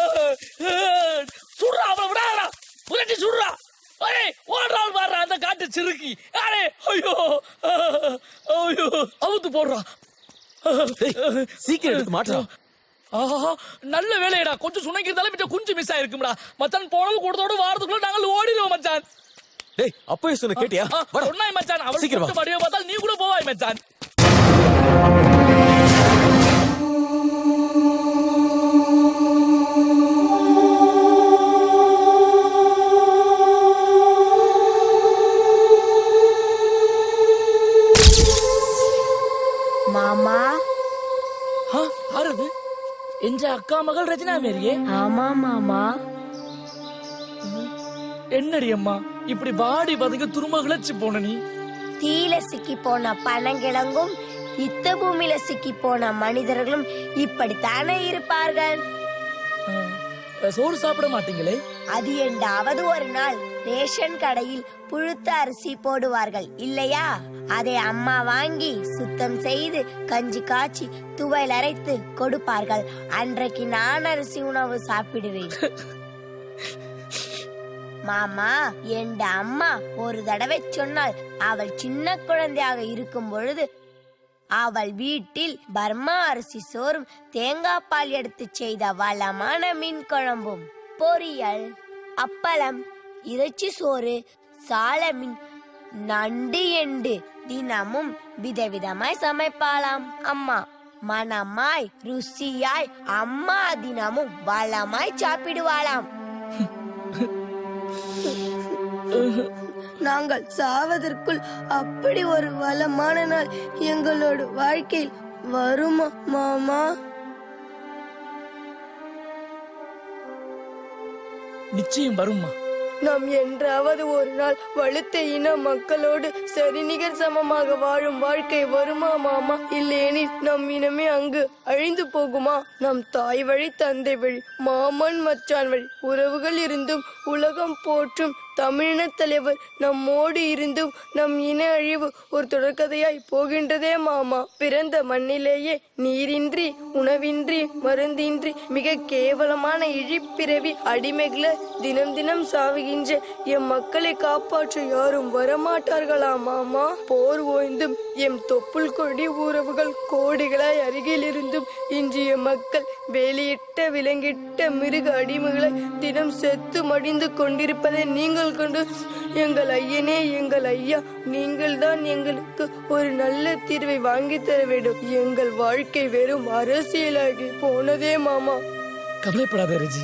சுடுறா அவளை விடாதடா புரட்டி சுடுறா அரே ஓடுறாள் பாடுறா அந்த காட்டு சிறுக்கி அரே ஐயோ ஐயோ அவுத்து போடுறா சீக்கிரம் எடுத்து மாட்டுறா ஆஹா நல்ல வேலையடா கொஞ்சம் சுனைக்கிறதால மிச்சம் குஞ்சு மிஸ் ஆயிருக்கும்டா மச்சான் போனது கூடத்தோட வாரத்துக்குள்ள நாங்கள் ஓடிடுவோம் மச்சான் டேய் அப்பவே சொன்ன கேட்டியா ஆ, சொன்னாய் மச்சான் அவள் சீக்கிரம் வா. கூட்டு மடியை பார்த்தால் நீ கூட போவாய் மச்சான் மாமா ஆறுது என்ற அக்கா மகள் ரஜினா மேரியே ஆமா மாமா என்னடி அம்மா இப்படி வாடி வதங்க துரும்ப கிளச்சு போன நீ தீல சிக்கி போன பனங்கிழங்கும் யுத்த பூமியில சிக்கி போன மனிதர்களும் இப்படித்தானே இருப்பார்கள் சோறு சாப்பிட மாட்டீங்களே அது என்றாவது ஒரு நாள் ரேஷன் கடையில் புழுத்த அரிசி போடுவார்கள் இல்லையா அதை அம்மா வாங்கி சுத்தம் செய்து கஞ்சி காய்ச்சி துவையில் அரைத்து கொடுப்பார்கள் அன்றைக்கு நான் அரிசி உணவு சாப்பிடுவேன் மாமா என் அம்மா ஒரு தடவை சொன்னால் அவள் சின்ன குழந்தையாக இருக்கும் பொழுது அவள் வீட்டில் பர்மா அரிசி சோறும் தேங்காய் பால் எடுத்து செய்த வளமான மீன் குழம்பும் பொரியல் அப்பளம் இறைச்சி சோறு சாலமீன் நண்டு எண்டு தினமும் விதவிதமாய் சமைப்பாளாம் அம்மா மனமாய் ருசியாய் அம்மா தினமும் வளமாய் சாப்பிடுவாளாம் நாங்கள் சாவதற்குள் அப்படி ஒரு வளமான நாள் எங்களோட வாழ்க்கையில் வருமா மாமா நிச்சயம் வரும்மா நாம் என்றாவது ஒரு நாள் வலுத்த இன மக்களோடு சரிநிகர் சமமாக வாழும் வாழ்க்கை வருமா மாமா இல்லையெனில் நம் இனமே அங்கு அழிந்து போகுமா நம் தாய் வழி தந்தை வழி மாமன் மச்சான் வழி உறவுகள் இருந்தும் உலகம் போற்றும் தமிழின தலைவர் நம்மோடு இருந்தும் நம் இன அழிவு ஒரு தொடர்கதையாய் போகின்றதே மாமா பிறந்த மண்ணிலேயே நீரின்றி உணவின்றி மருந்தின்றி மிக கேவலமான இழிப்பிறவி அடிமைகளை தினம் தினம் சாவுகின்ற எம் மக்களை காப்பாற்ற யாரும் வரமாட்டார்களா மாமா போர் ஓய்ந்தும் எம் தொப்புள் கொடி உறவுகள் கோடிகளாய் அருகில் இருந்தும் இன்றைய மக்கள் வேலியிட்ட விலங்கிட்ட மிருக அடிமைகளை தினம் செத்து மடிந்து கொண்டிருப்பதை நீங்கள் கண்டு எங்கள் ஐயனே எங்கள் ஐயா நீங்கள் தான் எங்களுக்கு ஒரு நல்ல தீர்வை வாங்கி தர வேண்டும் எங்கள் வாழ்க்கை வெறும் அரசியலாகி போனதே மாமா கவலைப்படாத ரஜி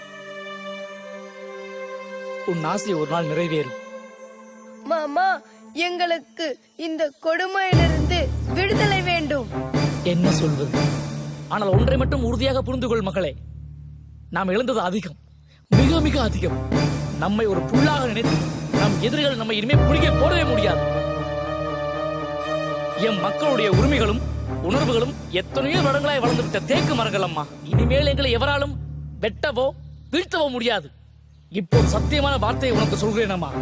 உன் ஆசை ஒரு நாள் நிறைவேறும் மாமா எங்களுக்கு இந்த கொடுமையிலிருந்து விடுதலை வேண்டும் என்ன சொல்வது ஆனால் ஒன்றை மட்டும் உறுதியாக புரிந்து கொள் மகளே நாம் இழந்தது அதிகம் மிக மிக அதிகம் நம்மை ஒரு புல்லாக நினைத்து நம் எதிரிகள் நம்மை இனிமே புளிய போடவே முடியாது எம் மக்களுடைய உரிமைகளும் உணர்வுகளும் எத்தனையோ வருடங்களாய் வளர்ந்துவிட்ட தேக்கு மரங்கள் அம்மா இனிமேல் எங்களை எவராலும் வெட்டவோ வீழ்த்தவோ முடியாது இப்போது சத்தியமான வார்த்தையை உனக்கு சொல்கிறேன் அம்மா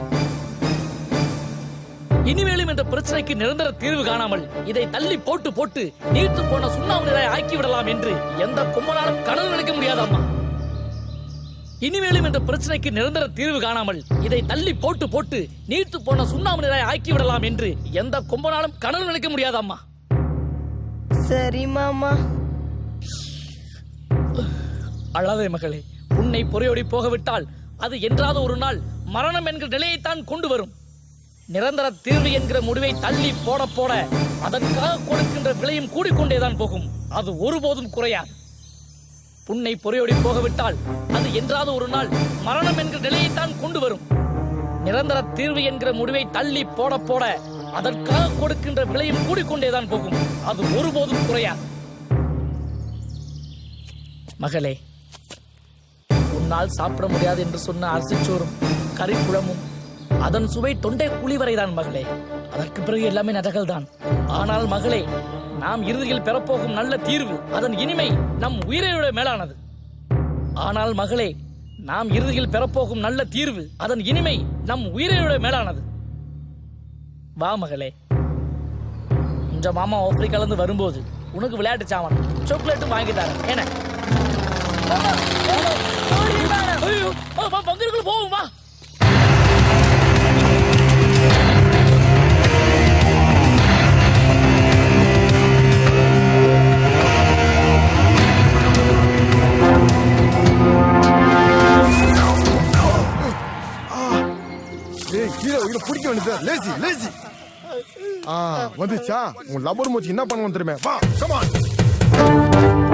இனிமேலும் இந்த பிரச்சனைக்கு நிரந்தர தீர்வு காணாமல் இதை தள்ளி போட்டு போட்டு நீர்த்து போன சுண்ணாம்பு நீரை ஆக்கி விடலாம் என்று எந்த கும்பலாலும் கனவு நினைக்க முடியாதம்மா இனிமேலும் இந்த பிரச்சனைக்கு நிரந்தர தீர்வு காணாமல் இதை தள்ளி போட்டு போட்டு நீர்த்து போன சுண்ணாம்பு நீரை ஆக்கி விடலாம் என்று எந்த கும்பனாலும் கனவு நினைக்க முடியாதம்மா சரி மாமா அழாதே மகளே உன்னை பொறையோடி போகவிட்டால் அது என்றாவது ஒரு நாள் மரணம் என்கிற நிலையைத்தான் கொண்டு வரும் நிரந்தர தீர்வு என்கிற முடிவை தள்ளி போட போட அதற்காக கொடுக்கின்ற விலையும் கூடிக்கொண்டேதான் போகும் அது ஒருபோதும் குறையாது புண்ணை பொறையோடி போகவிட்டால் அது என்றாவது ஒரு நாள் மரணம் என்கிற நிலையைத்தான் கொண்டு வரும் நிரந்தர தீர்வு என்கிற முடிவை தள்ளி போட போட அதற்காக கொடுக்கின்ற விலையும் கூடிக்கொண்டேதான் போகும் அது ஒருபோதும் குறையாது மகளே உன்னால் சாப்பிட முடியாது என்று சொன்ன அரிசிச்சோறும் கறிக்குழம்பும் அதன் சுவை தொண்டை குழி வரைதான் மகளே அதற்கு பிறகு எல்லாமே நரகல் தான் ஆனால் மகளே நாம் இறுதியில் பெறப்போகும் நல்ல தீர்வு அதன் இனிமை நம் உயிரை விட மேலானது ஆனால் மகளே நாம் இறுதியில் பெறப்போகும் நல்ல தீர்வு அதன் இனிமை நம் உயிரை விட மேலானது வா மகளே இந்த மாமா ஆப்பிரிக்கால இருந்து வரும்போது உனக்கு விளையாட்டு சாமான் சாக்லேட்டும் வாங்கி தரேன் என்ன ஐயோ பங்குக்குள்ள போவோம் வா ஏய் கீழே இதை பிடிக்க வேண்டியது லேசி லேசி ஆ வந்துச்சா உன் லப்பர் மூச்சு என்ன பண்ணுவோம் தெரியுமே வா கமான்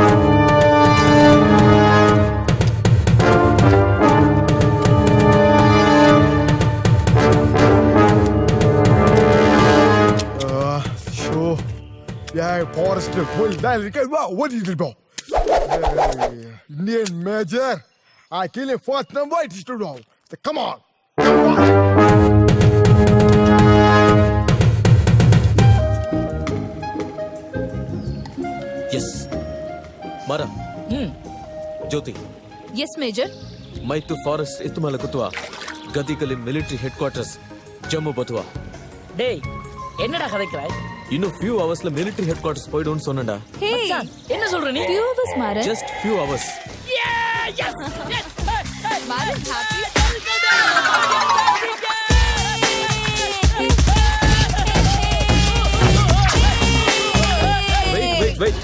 ஷோ ஏய் ஃபாரஸ்ட் போய் தான் இருக்க வா ஓடிட்டு இருப்போம் Indian major I kill a first number, it is to wrong. Come on. Yes Mara hmm Jyothi yes major ಮೈತು ಫಾರೆಸ್ಟ್ ಇತ್ತುಮಲ ಕುತುವ ಗದಿಗಲಿ ಮಿಲಿಟರಿ ಹೆಡ್ ಕ್ವಾರ್ಟರ್ಸ್ ஜம்மு பத்துவா டேய் என்னடா கதைக்கிறாய் இன்னும் ஃபியூ ஹவர்ஸ்ல மிலிட்டரி ஹெட் குவார்டர்ஸ் போய்டும்னு சொன்னடா ஹே மச்சான், என்ன சொல்ற நீ few hours Maran just few hours Maran happy wait wait wait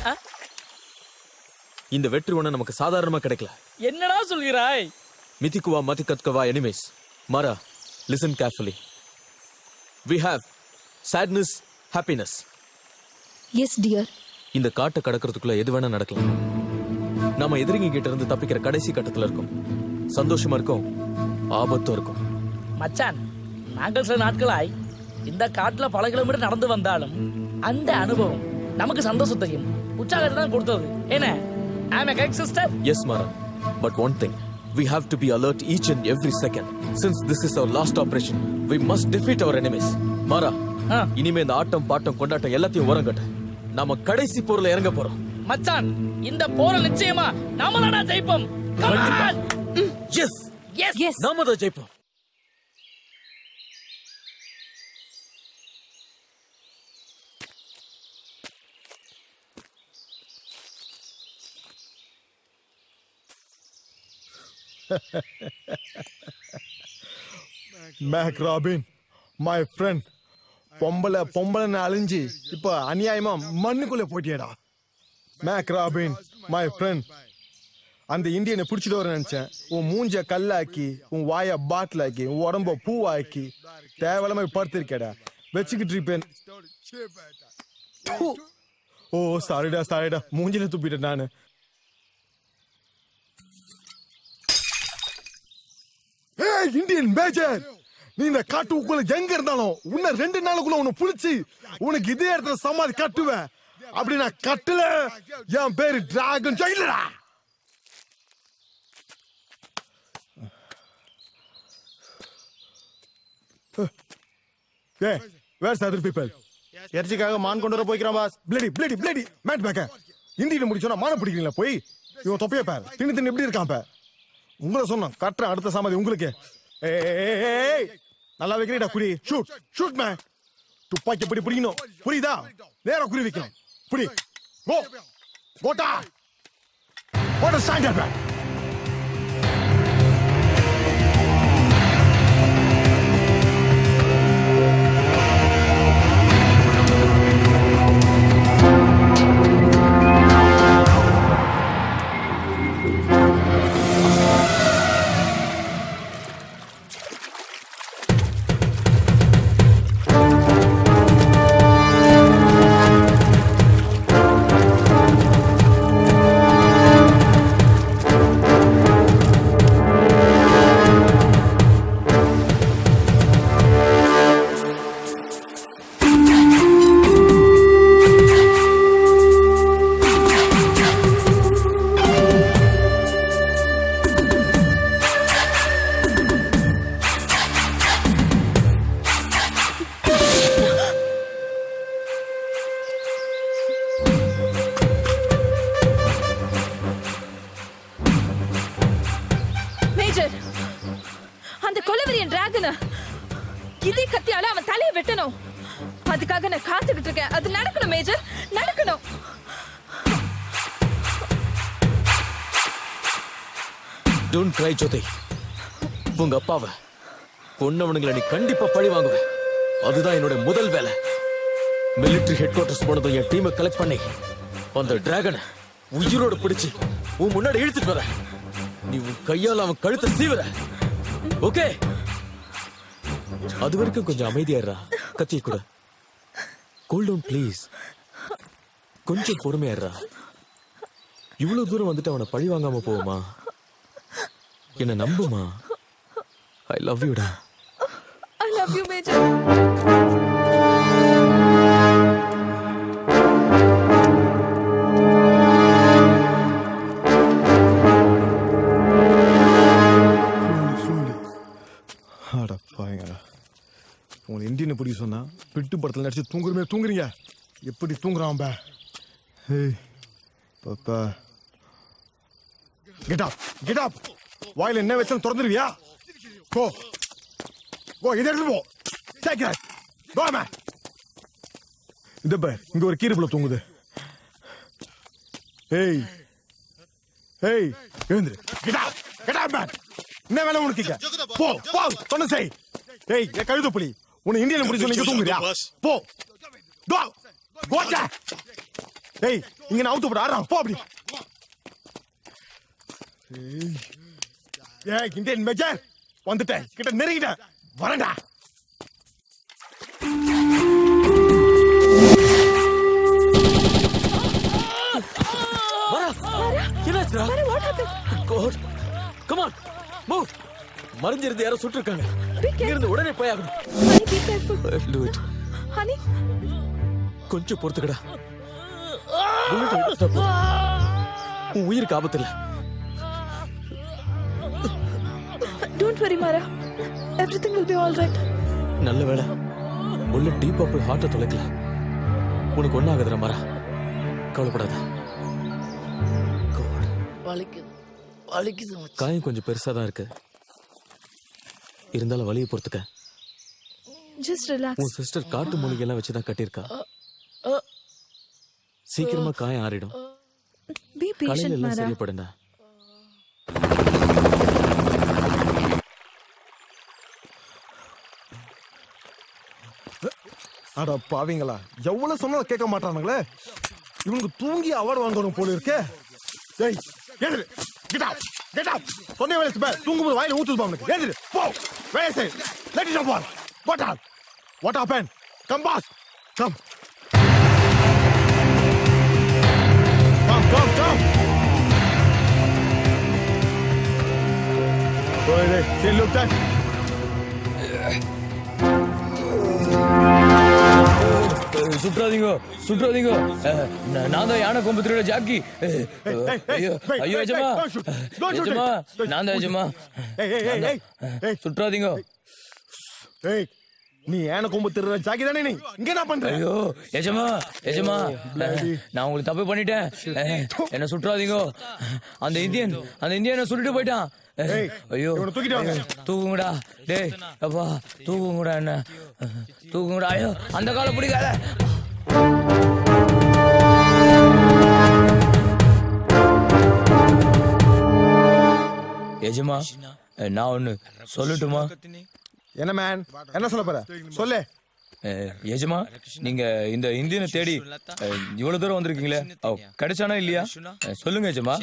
இந்த வெற்றி ஒண்ணு நமக்கு சாதாரணமா கிடைக்கல என்னடா சொல்கிறாய் மிதிக்குவா மதி கத்கவா enemies Mara listen carefully we have sadness happiness yes dear இந்த காட்டை கடக்கிறதுக்குள்ள எது வேணா நடக்கலாம் நாம எதிரிங்க கிட்ட இருந்து தப்பிக்கிற கடைசி கட்டத்துல இருக்கும் சந்தோஷமா இருக்கும் ஆபத்தும் இருக்கும் மச்சான் நாங்கள் சில நாட்களாய் இந்த காட்டுல பல கிலோமீட்டர் நடந்து வந்தாலும் அந்த அனுபவம் நமக்கு சந்தோஷத்தையும் உற்சாகத்தை தான் கொடுத்தது என்ன I am correct sister Yes, Mara. But one thing, we have to be alert each and every second. Since this is our last operation, we must defeat our enemies. Mara, இனிமே இந்த ஆட்டம் பாட்டம் கொண்டாட்டம் எல்லாத்தையும் ஓரங்கட்ட நாம கடைசி போர்ல இறங்க போறோம் மச்சான் இந்த போர நிச்சயமா நாம ஜெயிப்போம் Come on! Yes Yes! Yes! நாம தான் ஜெயிப்போம் மேக் ராபின் மை ஃப்ரெண்ட் பொம்பளை பொம்பளைன்னு அழிஞ்சு இப்ப அநியாயமா மண்ணுக்குள்ள போயிட்டியடா மேக் ராபின் மை ஃப்ரெண்ட் அந்த இந்தியனை பிடிச்சிட்டு வர நினைச்சேன் உன் மூஞ்ச கல்லாக்கி உன் வாய பாட்டிலாக்கி உன் உடம்ப பூவாக்கி தேவையில்லாம படுத்திருக்கேடா வச்சுக்கிட்டு இருப்பேன் ஓ சாரிடா சாரிடா மூஞ்சில துப்பிட்டேன் நானு ஏய் இந்தியன் மேஜர் நீ இந்த காட்டுக்குள்ள எங்க இருந்தாலும் உன்னை ரெண்டு நாளுக்குள்ள உன்னை புடிச்சு உனக்கு இதே இடத்துல சமாதி கட்டுவேன் அப்படி நான் கட்டல என் பேரு டிராகன் ஜெயிலரா ஏ வேர் அதர் பீப்பிள் இறைச்சிக்காக மான் கொண்டு வர போய்க்கிறான் boss bloody bloody bloody mad பேக்க இந்தியன் முடிச்சோன்னா மானம் பிடிக்கிறீங்களா போய் இவன் தொப்பைய பார் தின்னு தின்னு எப்படி இருக்கான் பார் உங்களை சொன்னேன் கட்டுறேன் அடுத்த சாமதி உங்களுக்கு ஏய், ஏய், ஏய், ஏய். நல்லா வைக்கிறீடா குறி ஷூட் ஷூட் மேன் துப்பாக்கி எப்படி பிடிக்கணும் புரியுதா நேரா குறி வைக்கணும் புடி கோ கோட்டா கோட்டா ஸ்டாண்டர்ட் மேன் மேஜர் அந்த கொலவெறியன் டிராகன இதே கத்தியால அவன் தலையை வெட்டணும் அதுக்காக நான் காத்துக்கிட்டு இருக்கேன் அது நடக்கணும் மேஜர் நடக்கணும் டோன்ட் கிரை ஜோதி உங்க அப்பாவை கொன்னவனுங்களை நீ கண்டிப்பா பழி வாங்குவ அதுதான் என்னோட முதல் வேலை மிலிட்டரி ஹெட் குவார்டர்ஸ் போனதும் என் டீமை கலெக்ட் பண்ணி அந்த டிராகனை உயிரோட பிடிச்சு உன் முன்னாடி இழுத்துட்டு வர நீ உன் கையால அவன் கழுத்தை சீவர ஓகே அது வரைக்கும் கொஞ்சம் அமைதியாடுறா கத்திய கூட கூல் டவுன் ப்ளீஸ் கொஞ்சம் பொறுமையாடுறா இவ்வளவு தூரம் வந்துட்டு அவனை பழி வாங்காம போகுமா என்ன நம்புமா ஐ லவ் யூடா ஐ லவ் யூ மேஜர் அடப்பாங்க உங்களை இந்தியனை பிடிக்க சொன்னா பிட்டு படத்தில் நடிச்சு தூங்குறமே தூங்குறீங்க எப்படி தூங்குறான் பே ஏய் பாப்பா கெட் அப் கெட் அப் வாயில என்ன வச்சாலும் திறந்துருவியா போ போ இதை எடுத்து போ டேக் தட் கோ மேன் இந்த பார் இங்க ஒரு கீரை புள்ள தூங்குது ஏய் ஏய் எழுந்துரு get up get up man என்ன வேலை உனக்கு இங்க? போ போ சொன்ன செய் ஏய் என் கழுத புலி உன்னை இந்தியன் பிடிச்சி சொன்ன இங்க தூங்குறியா போ கோ கோச்சா ஏய் இங்க நான் அவுத்து போட ஆறான் போ அப்படி ஏய். ஏய் இந்தியன் மேஜர் வந்துட்டேன் கிட்ட நெருங்கிட்டேன் வரேன்டா என்னாச்சுடா கோட் கம் ஆன் மூவ் மறைஞ்சிருந்து யாரோ சுட்டிருக்காங்க இங்கிருந்து உடனே போய் ஆகணும் Do it. ஹனி கொஞ்சம் பொறுத்துக்கடா bullet எடுத்துட்டா போதும். உன் உயிருக்கு ஆபத்து இல்ல don't worry Mara everything will be all right நல்ல வேளை புல்லட் டீப்பா போய் ஹார்ட்டை தொலைக்கல உனக்கு ஒன்னும் ஆகுதுடா மரா கவலைப்படாத வலிக்குது வலிக்குது மச்சான். காயம் கொஞ்சம் பெருசா தான் இருக்கு இருந்தாலும் வலியை பொறுத்துக்க ஜஸ்ட் ரிலாக்ஸ் உன் சிஸ்டர் காட்டு மூலிகைலாம் வச்சு தான் கட்டியிருக்கா சீக்கிரமா காயம் ஆறிடும் பி காலையில பேஷண்ட் எல்லாம் மாரா சரியப்படுண்டா அட பாவிங்களா எவ்வளவு சொன்னாலும் கேட்க மாட்டானுங்களே இவனுக்கு தூங்கி அவார்டு வாங்கணும் போல இருக்கே ஏய் எழுது கெட் அப் கெட் அப் சொன்ன வேலை சுப தூங்கும்போது வாயில ஊத்துது அவனுக்கு எழுது போ வேலை செய் let it up what are what happen come boss come come come come Go ahead, say look that. அஹ், சுற்றாதீங்க சுற்றாதீங்க அஹ், நான் நான் தான் யானை கொம்பு திருட ஜாக்கி அஹ், ஐயோ ஐயோ எஜமா எஜமா நான் தான் எஜமா சுற்றாதீங்க ஏய் நீ ஏன கொம்பு திருற ஜாக்கி தானே நீ இங்க என்ன பண்ற ஐயோ எஜமா எஜமா அஹ், நான் உங்களுக்கு தப்பு பண்ணிட்டேன் அஹ், என்ன சுற்றாதீங்க அந்த இந்தியன் அந்த இந்தியனை சுட்டுட்டு போயிட்டான் அஹ், ஏய், ஐயோ இவனை தூக்கிட்டு வாங்க. தூக்குங்கடா டேய் அப்பா தூக்குங்கடா என்ன அஹ், தூக்குங்கடா ஐயோ அந்த காலை பிடிக்காத எஜமா அஹ், நான் ஒண்ணு சொல்லட்டுமா என்ன மேன் என்ன சொல்ல போற சொல்லு அஹ், எஜமா நீங்க இந்த இந்தியனை தேடி அஹ், இவ்வளவு தூரம் வந்திருக்கீங்களே அவ கிடைச்சானா இல்லையா அஹ், சொல்லுங்க எஜமா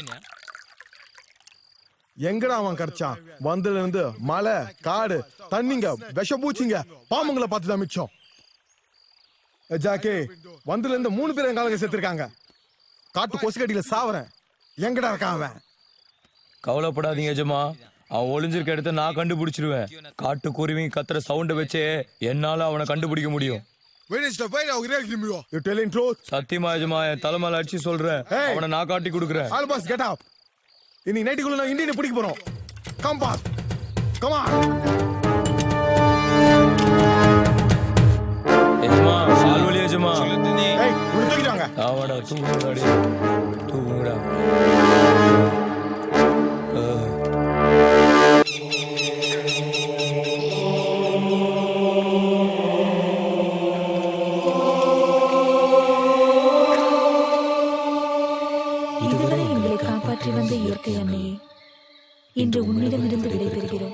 எங்கடா அவன் கிடைச்சான் வந்ததுல இருந்து மலை காடு தண்ணிங்க விஷ பூச்சிங்க பாம்புங்களை பார்த்து தான் மிச்சம் ஏ, ஜாக்கி வந்ததுல இருந்து மூணு பேர் எங்க ஆளுங்க செத்துருக்காங்க காட்டு கொசுக்கடியில சாவறேன் எங்கடா இருக்கான் அவன் கவலைப்படாதீங்க எஜமா அவன் ஒளிஞ்சிருக்க இடத்த நான் கண்டுபிடிச்சிருவேன் காட்டு குருவிங்க கத்துற சவுண்ட வச்சே என்னால அவனை கண்டுபிடிக்க முடியும் You telling truth? சத்தியமா எஜமா என் தலைமையில அடிச்சு சொல்றேன் Hey. அவனை நான் காட்டி கொடுக்குறேன் ஆல்பாஸ் கெட் அப் இன்னைக்கு நைட்டுக்குள்ள நான் இந்தியனை பிடிக்க போறோம் கம் பாஸ் கம் ஆன் எஜமா கால் வலி எஜமா ஏய் இவனை தூக்கிட்டு வாங்க ஆவாடா தூங்குங்கடா டேய். தூங்குங்கடா அஹ். இதுவரை எங்களை காப்பாற்றி வந்த இயற்கை அன்னையே இன்று உன்னிடமிருந்து விடைபெறுகிறோம்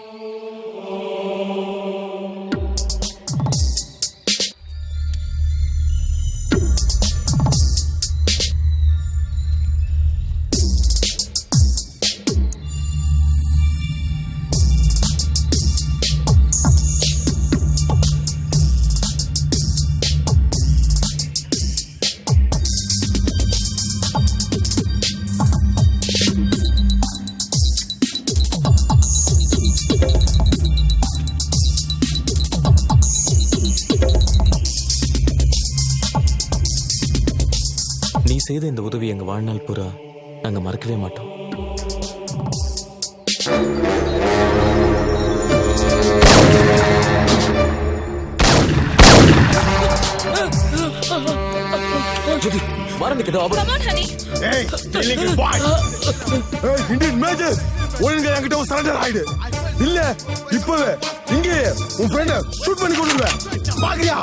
நீ செய்த இந்த உதவி எங்க வாழ்நாள் பூரா நாங்க மறக்கவே மாட்டோம் ஏய் எனக்கு ஏதோ ஆபத்து Come on, honey. ஏய் டெல்லிங் பாய் ஏய் இந்தியன் மேஜர் ஒழுங்கா என்கிட்ட ஒரு சரண்டர் ஆயிடு இல்ல இப்பவே இங்கே உன் ஃப்ரெண்ட ஷூட் பண்ணி கொண்டுருவேன் பாக்கியா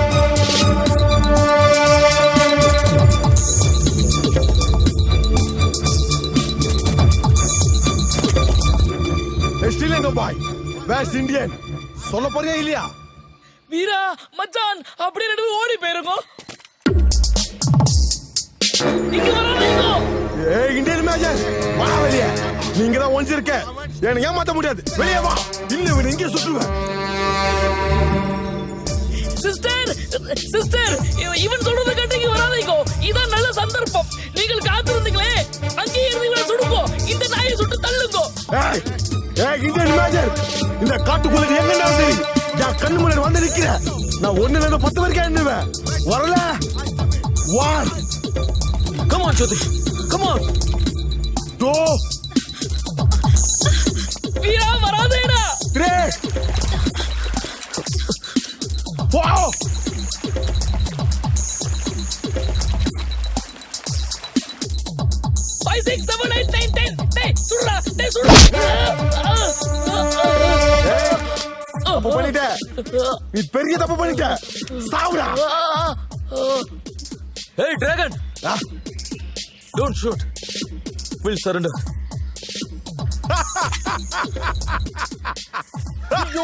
ஸ்ரீலங்கா பாய் வேஸ்ட் இந்தியன் சொல்ல போறியா இல்லையா வீரா மச்சான் அப்படியே ரெண்டு பேரும் ஓடி போயிருங்க இங்க வராதீங்க ஏய் இந்தியன் மேஜர் வா வெளியே நீங்க தான் ஒளிஞ்சிருக்க என்ன ஏமாத்த முடியாது வெளியே வா இல்ல இவன் எங்கே சுற்றுவேன் சிஸ்டர் சிஸ்டர் இவன் சொல்றத கேட்டு இங்க வராதீங்க இதான் நல்ல சந்தர்ப்பம் நீங்கள் காத்திருந்தீங்களே அங்கேயே இருந்து இவனை சுடுங்கோ இந்த நாயை சுட்டு தள்ளுங்கோ ஏய் ஏய் இந்தியன் மேஜர் இந்த காட்டுக்குள்ள நீ எங்க இருந்தாலும் சரி என் கண்ணு முன்னாடி வந்து நிக்கிற நான் ஒண்ணுல இருந்து பத்து வரைக்கும் எண்ணுவேன் வரல one come on Jyothish come on two Veera வராதேடா three four five six seven eight nine ten டேய் சுடுடா டேய் சுடுடா தப்பு பண்ணிட்ட நீ பெரிய தப்பு பண்ணிட்ட சாவுடா ஏய் Dragon don't shoot will surrender ஐயோ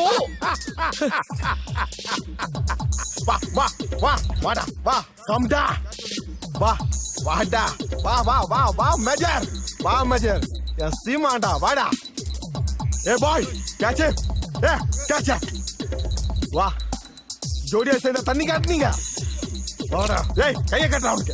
வா வா வா வாடா வா கம்டா வா வாடா வா வா வா வா மேஜர் வா மேஜர் என் சீமாண்டா வாடா ஏ பாய் கேட்ச் ஏ கேட்ச் வா ஜோடியா சேர்ந்த தண்ணி காட்டுனீங்க வாடா ஏய் கையை கட்டுறா அவனுக்கு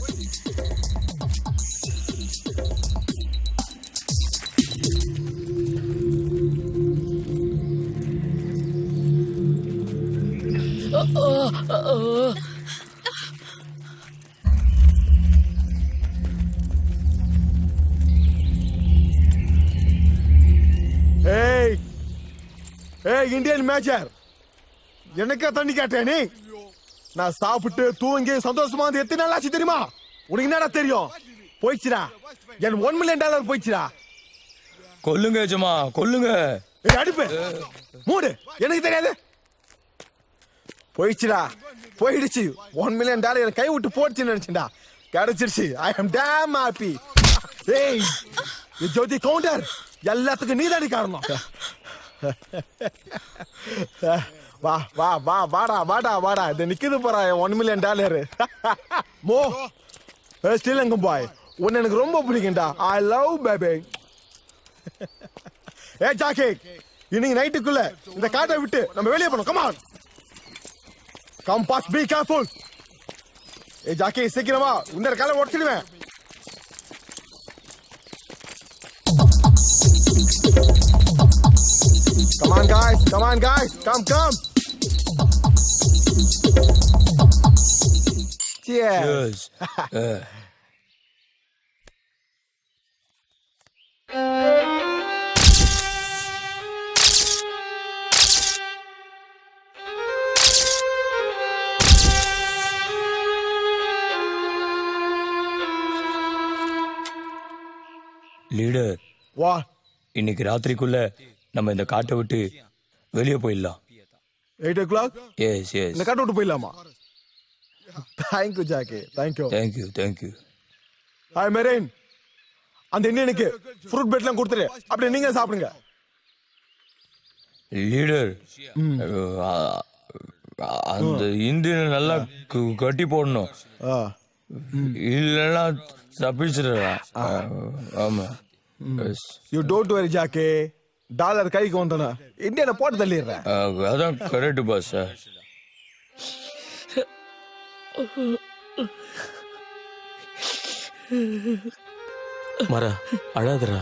ஏய் ஏய் இந்தியன் மேஜர் எனக்கே தண்ணி கேட்டேன் நீ நான் சாப்பிட்டு தூங்கி சந்தோஷமா வந்து எத்தனை நாள் ஆச்சு தெரியுமா உனக்கு என்னடா தெரியும் போயிடுச்சுடா என் ஒன் மில்லியன் டாலர் போயிடுச்சுடா கொல்லுங்க எஜமா கொல்லுங்க ஏய் அடுப்பு மூடு எனக்கு தெரியாது போயிடுச்சுடா போயிடுச்சு ஒன் மில்லியன் டாலர் எனக்கு கை விட்டு போடுச்சுன்னு நினைச்சுடா கிடைச்சிருச்சு ஐ அம் டேம் ஹாப்பி ஏய் இது ஜோதி கவுண்டர் எல்லாத்துக்கும் நீதாடி காரணம் வா வா வா வாடா வாடா வாடா இது நிக்குது போறா ஒன் மில்லியன் டாலர் மோ ஸ்ரீலங்கம் பாய் உன்னை எனக்கு ரொம்ப பிடிக்கும்டா ஐ லவ் பேபி ஏ ஜாக்கி இன்னைக்கு நைட்டுக்குள்ள இந்த காட்டை விட்டு நம்ம வெளியே போனோம் come on come boss be careful ஏ ஜாக்கி சீக்கிரமா இந்த காலை உடச்சிடுவேன் Come on, guys. Come on, guys. Come, come. Cheers. Yes. Leader வா இன்னைக்கு ராத்திரிக்குள்ள நம்ம இந்த காட்டை விட்டு வெளியே போயிடலாம் eight o'clock yes yes இந்த காட்டை விட்டு போயிடலாமா thank you Jackie thank you thank you thank you hi மெரேன் அந்த இந்தியனுக்கு ஃப்ரூட் பெட்லாம் கொடுத்துரு அப்படி நீங்க சாப்பிடுங்க லீடர் அந்த இந்தியனை நல்லா கு- கட்டி போடணும் இல்லைன்னா தப்பிச்சிடுறா ஆமா yes you don't worry Jackie dollar கைக்கு வந்தோன்னா இந்தியனை போட்டு தள்ளிடுறேன் அதான் கரெக்ட் பாஸ் மரா அழாதரா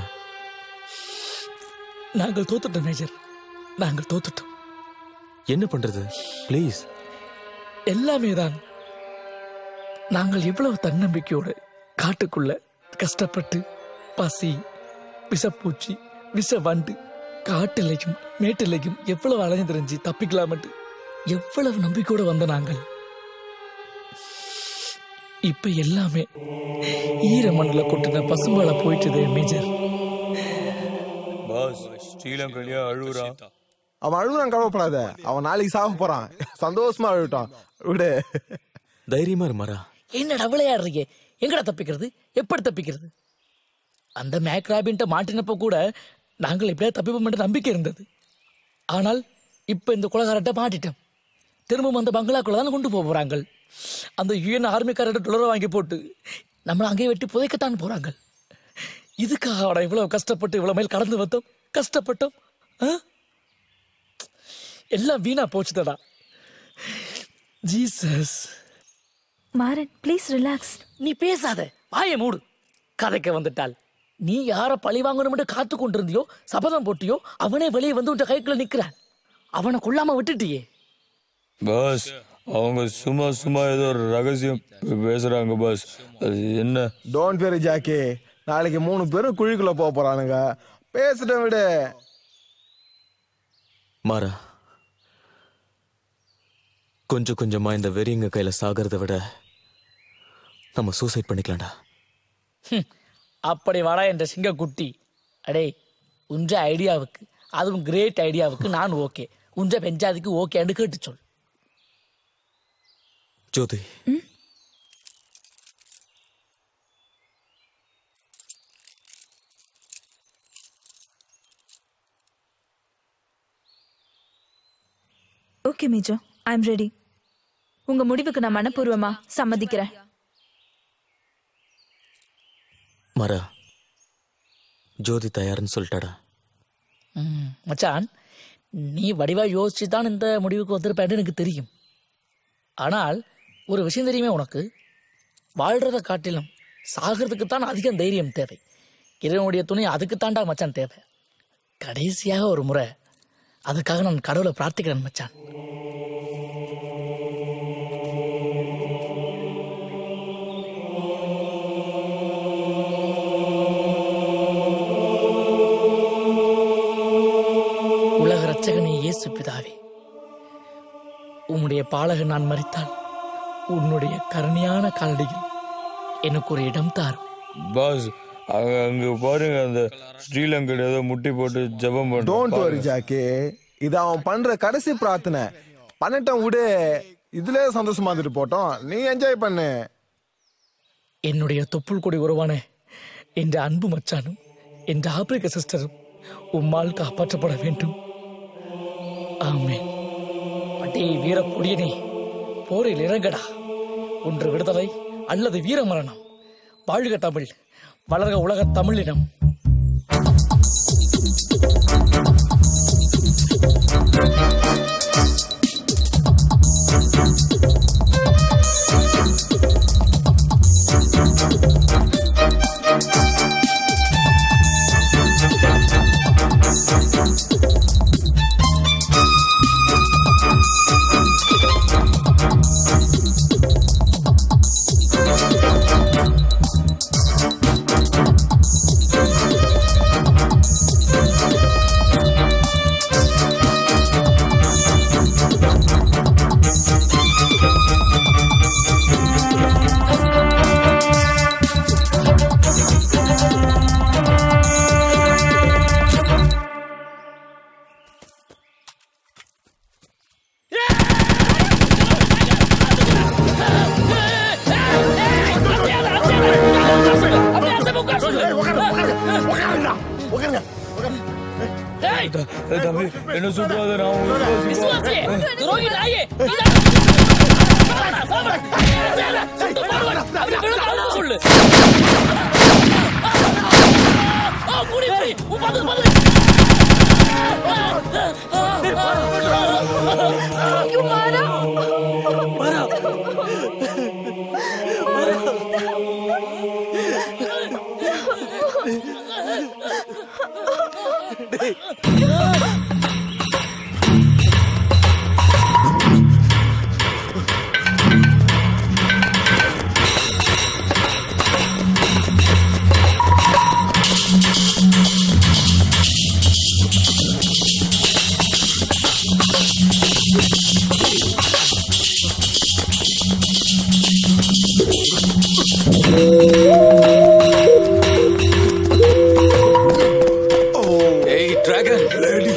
நாங்கள் தோத்துட்டோம் மேஜர் நாங்கள் தோத்துட்டோம் என்ன பண்றது ப்ளீஸ் எல்லாமே தான் நாங்கள் எவ்வளவு தன்னம்பிக்கையோடு காட்டுக்குள்ள கஷ்டப்பட்டு பசி விஷப்பூச்சி விஷ வண்டு காட்டிலையும் மேட்டிலையும் எவ்வளவு அலைஞ்சு தெரிஞ்சு தப்பிக்கலாமட்டு எவ்வளவு நம்பிக்கையோடு வந்த நாங்கள் இப்ப எல்லாமே ஈர மண்ணில் கொட்டின பசும்பழ போயிட்டுது மேஜர் பாஸ் ஸ்ரீலங்கனியா அழுகுறான் அவன் அழுகுறான் கவலைப்படாத அவன் நாளைக்கு சாக போறான் சந்தோஷமா அழுவிட்டான் விடு தைரியமா இருமாரா என்னடா விளையாடுறீங்க எங்கடா தப்பிக்கிறது எப்படி தப்பிக்கிறது அந்த மேக் ராபின்ட்ட மாட்டினப்ப கூட நாங்கள் எப்படியா தப்பிப்போம் நம்பிக்கை இருந்தது ஆனால் இப்ப இந்த குலகாரட்ட மாட்டிட்டோம் திரும்பவும் அந்த பங்களாக்குள்ள தான் கொண்டு போக போறாங்க அந்த யுஎன் ஆர்மிக்காரர்கிட்ட டொலரை வாங்கி போட்டு நம்மளை அங்கேயே வெட்டி புதைக்கத்தான் போறாங்க இதுக்காக அவட இவ்வளவு கஷ்டப்பட்டு இவ்வளவு மேல் கடந்து வந்தோம் கஷ்டப்பட்டோம் ஆ? எல்லாம் வீணா போச்சுதடா ஜீசஸ் மாறன் ப்ளீஸ் ரிலாக்ஸ் நீ பேசாத வாயை மூடு கதைக்க வந்துட்டாள் நீ யார பழி வாங்கணும்னு காத்து கொண்டிருந்தியோ சபதம் போட்டியோ அவனே வெளியே வந்து உன் கைக்குள்ள நிக்கிறான் அவனை கொல்லாம விட்டுட்டியே பாஸ் அவங்க சும்மா சும்மா ஏதோ ஒரு ரகசியம் பேசுறாங்க பாஸ் அது என்ன டோன்ட் வெரி ஜாக்கி நாளைக்கு மூணு பேரும் குழிக்குள்ள போக போறானுங்க பேசிட்டேன் விடு மாறா கொஞ்சம் கொஞ்சமா இந்த வெறியங்க கையில சாகிறத விட நம்ம சூசைட் பண்ணிக்கலாம்டா ஹம், அப்படி வாடா என்ற சிங்கக்குட்டி அடே உஞ்ச ஐடியாவுக்கு அதுவும் கிரேட் ஐடியாவுக்கு நான் ஓகே உஞ்ச பெஞ்சாதிக்கு ஓகேன்னு கேட்டு சொல் ஜோதி ஓகே மேஜோ ஐ எம் ரெடி உங்க முடிவுக்கு நான் மனப்பூர்வமா சம்மதிக்கிறேன் மாறா ஜோதி தயார்னு சொல்லிட்டாடா ம், மச்சான் நீ வடிவா யோசிச்சு தான் இந்த முடிவுக்கு வந்திருப்பேன்னு எனக்கு தெரியும் ஆனால் ஒரு விஷயம் தெரியுமே உனக்கு வாழ்றத காட்டிலும் சாகிறதுக்கு தான் அதிகம் தைரியம் தேவை இறைவனுடைய துணை அதுக்கு தாண்டா மச்சான் தேவை கடைசியாக ஒரு முறை அதுக்காக நான் கடவுளை பிரார்த்திக்கிறேன் மச்சான் உலக ரட்சகனே இயேசு பிதாவே உம்முடைய பாலகன் நான் மறித்தால் உன்னுடைய கருணையான காலடியில் எனக்கு ஒரு இடம் தாரும் பாஸ் அங்க அங்க பாருங்க அந்த ஸ்ரீலங்கன் ஏதோ முட்டி போட்டு ஜெபம் டோன்ட் வரி பண்றான் ஜாக்கி இது அவன் பண்ற கடைசி பிரார்த்தனை பண்ணட்டும் விடு இதுல சந்தோஷமா இருந்துட்டு போட்டோம் நீ என்ஜாய் பண்ணு என்னுடைய தொப்புள் கொடி உறவான என்ற அன்பு மச்சானும் என்ற ஆப்பிரிக்க சிஸ்டரும் உம்மால் காப்பாற்றப்பட வேண்டும் ஆமென் அடே வீரப்பொடியனே போரில் இறங்கடா ஒன்று விடுதலை அல்லது வீரமரணம் வாழ்க தமிழ் வளர்க உலக தமிழினம் தம்பி என்ன சொல்றாத நான் உங்களை விசுவாசியே, விசுவாசிப்பேன். துரோகி நாயே, சுட்டு போடுவேன். அப்படி விழுந்தாலும் சொல்லு. ஆ, புடி, புடி. உன் பக்கத்து, பக்கத்து. Thank you. Hey, Dragon. Lady.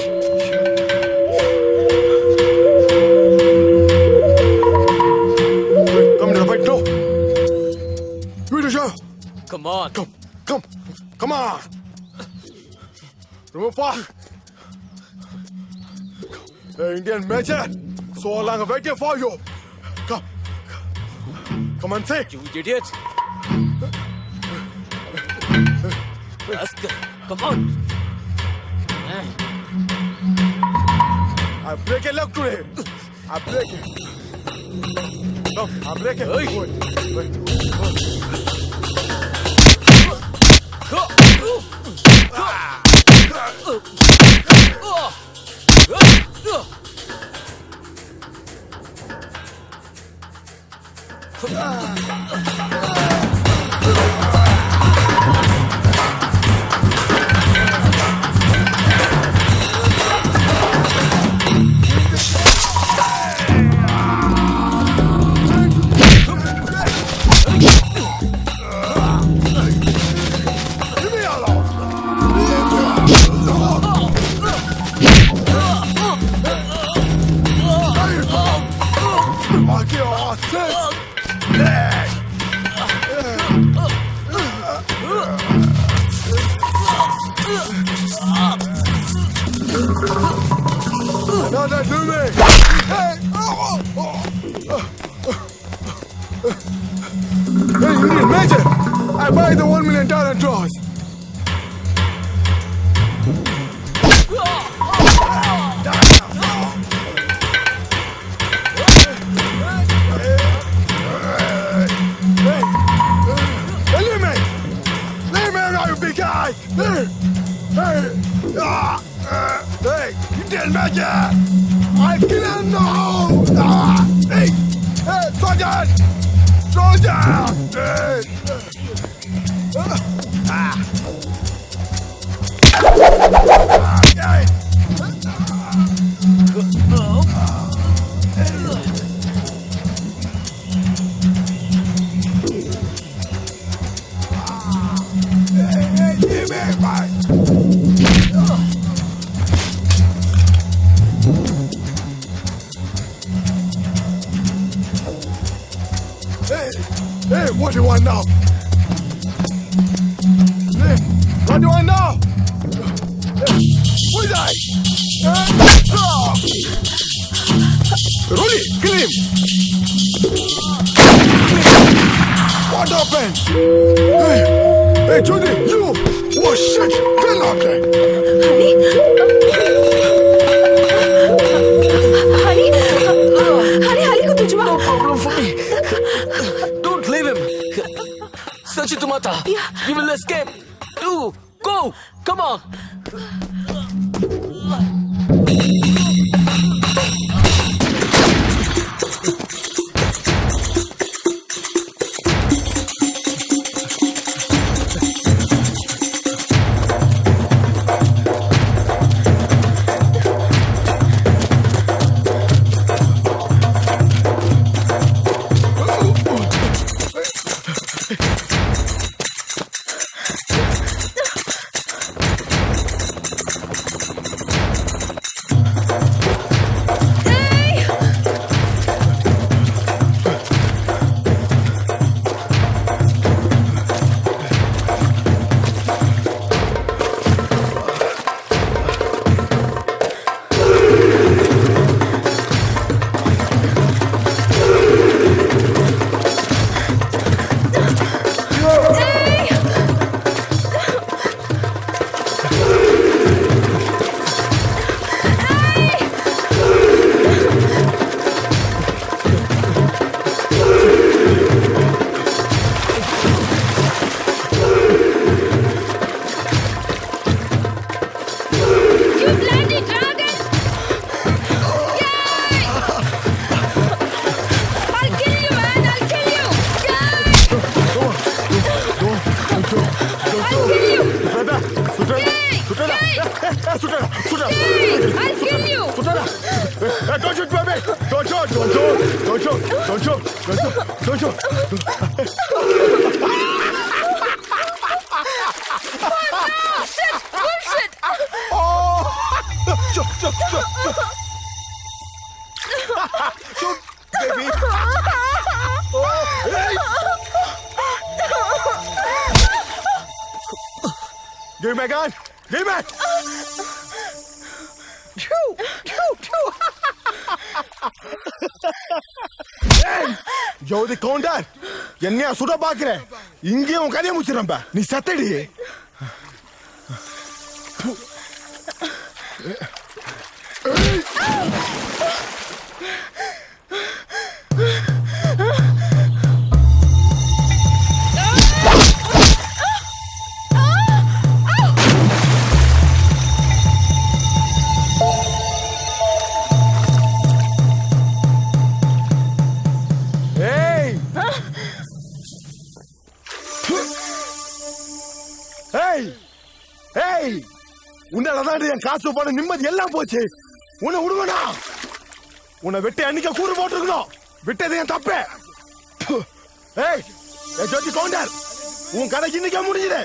Come to the fight, no. Give it a shot. Come on. Come, come, come on. Remove far. The Indian major. So long waiting for you. Come. Come and take. You idiot. Rascal. Come on. I break it look to him. I break it. No, I break it. Wait, wait. No, no, do me! Hey! Oh, oh, oh. Hey, Indian Major! I buy the one million dollar draws. Hey, leave me! Leave me alone, you big guy! Hey! Hey! Ah! Uh, hey! Indian Major! I kill him now! Ah! Hey! Hey! Soldier! Soldier! Hey! Ah! Hey! Hey, give me my... Hey, hey, what do you want now? Hey, what do you want now? Hey, who is I? Hey, ah! Rolly, kill him! What happened? Hey, hey, Judy, you! Oh shit! Kill up there! Honey, honey, honey को तुझवा No problem for me. Don't leave him. Sachitumata. You will escape. You go. Come on. Hey, don't shoot, baby! Don't shoot! Don't shoot! Don't shoot! Don't shoot! Don't shoot! Don't shoot! Shoot, baby. Oh, hey. Give me my gun. Give me back. ஏய், ஜோதி counter என்னையா சுட பாக்குற இங்கே உன் கதையை முடிச்சிடறப்ப நீ சத்தடி ஏய் ஏய் ஏய் உன்னாலதான் என் காசு போன நிம்மதி எல்லாம் போச்சு உன்னை விடுவனா உன்னை வெட்டி அன்னைக்கு கூறு போட்டிருக்கணும் விட்டது என் தப்பு ப்பு. ஏய் ஏய் ஜோதி கவுண்டர் உன் கதைக்கு இன்னைக்கே முடிஞ்சுது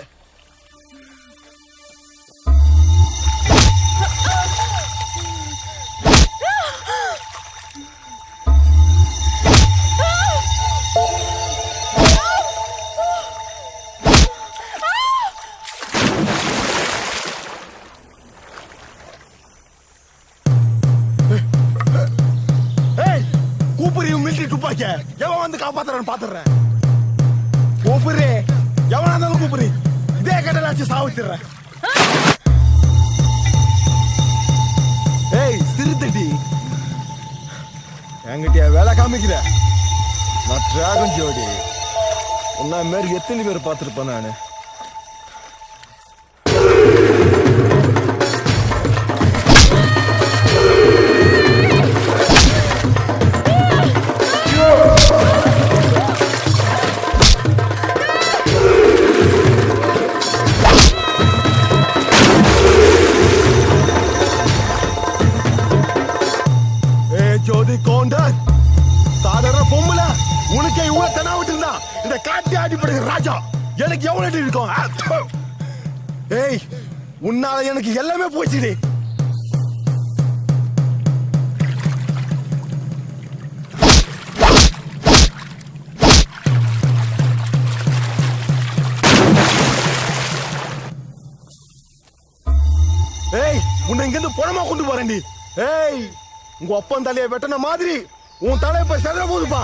ஏய் கூப்பிடு மிலிட்டரி துப்பாக்கிய எவன் வந்து காப்பாத்துறான்னு பாத்துறேன் கூப்பிடு எவனா இருந்தாலும் கூப்பிடு இதே கடையில வச்சு சாவிச்சிடுறேன் ஏய் சிறுத்தடி என்கிட்ட வேலை காமிக்கிற நான் டிராகன் ஜோடி உன்ன மாதிரி எத்தனை பேர் பார்த்துருப்பேன் நானு ஏ ஜோதி கவுண்டர் சாதாரண பொம்பளை உனக்கே இவ்வளவு தெனாவிட்டு இருந்தா இந்த காட்டி அடிப்படுகிற ராஜா எனக்கு எவ்வளவு அடி இருக்கும் ஆ, ப்பு. ஏய் உன்னால எனக்கு எல்லாமே போச்சுடி ஏய் உன்னை இங்க இருந்து புறமா கொண்டு போறேன்டி ஏய் உங்க அப்பன் தலையை வெட்டின மாதிரி உன் தலையை போய் செதற போதுப்பா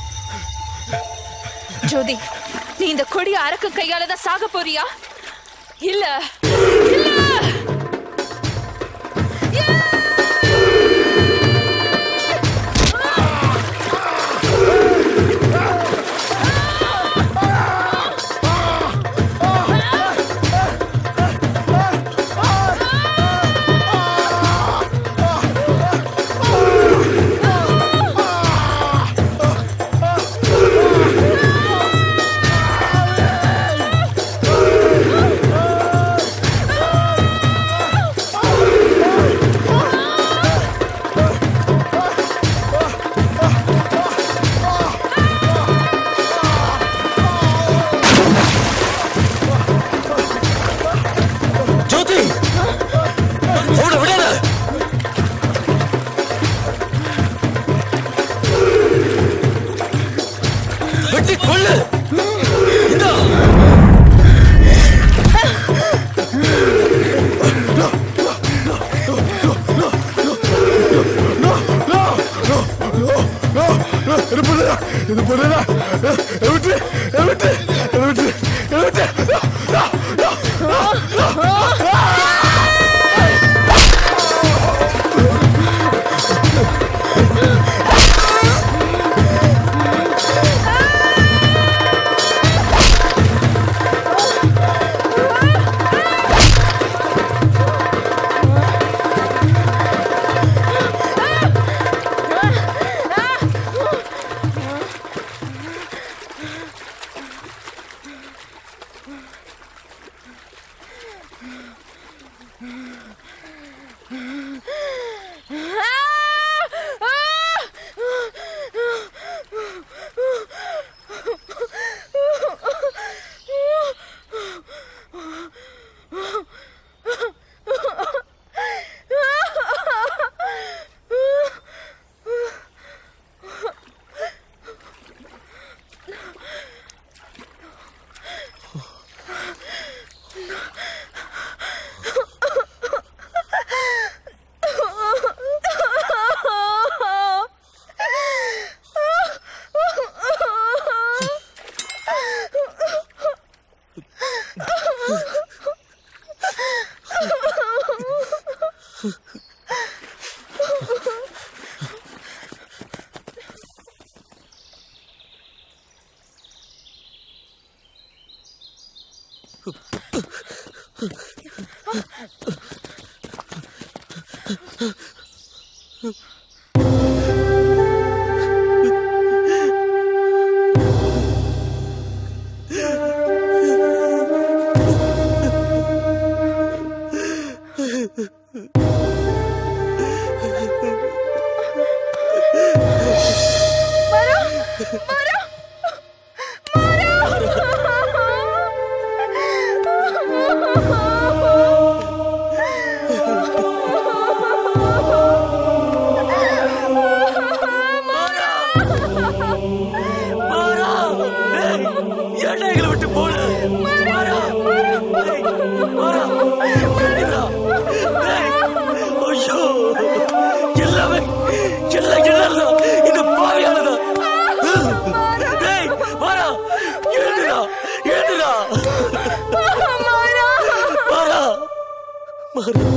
ஜோதி நீ இந்த கொடிய அரக்கு கையால தான் சாக போறியா இல்ல இல்ல ஜோதி அவனை விடாத வெட்டி கொல்லு இந்தா இது பண்ணுடா இது பண்ணுடா விட்டு விட்டு விட்டு விட்டு ஏன்டா எங்களை விட்டு போன மாறா டேய், மாறா ஏன்டா? டேய், ஐயோ எல்லாமே எல்லாம் என்னடா இந்த பாவியானதா டேய் மாறா எழுதுடா எழுதுடா மாறா மாறா மாறா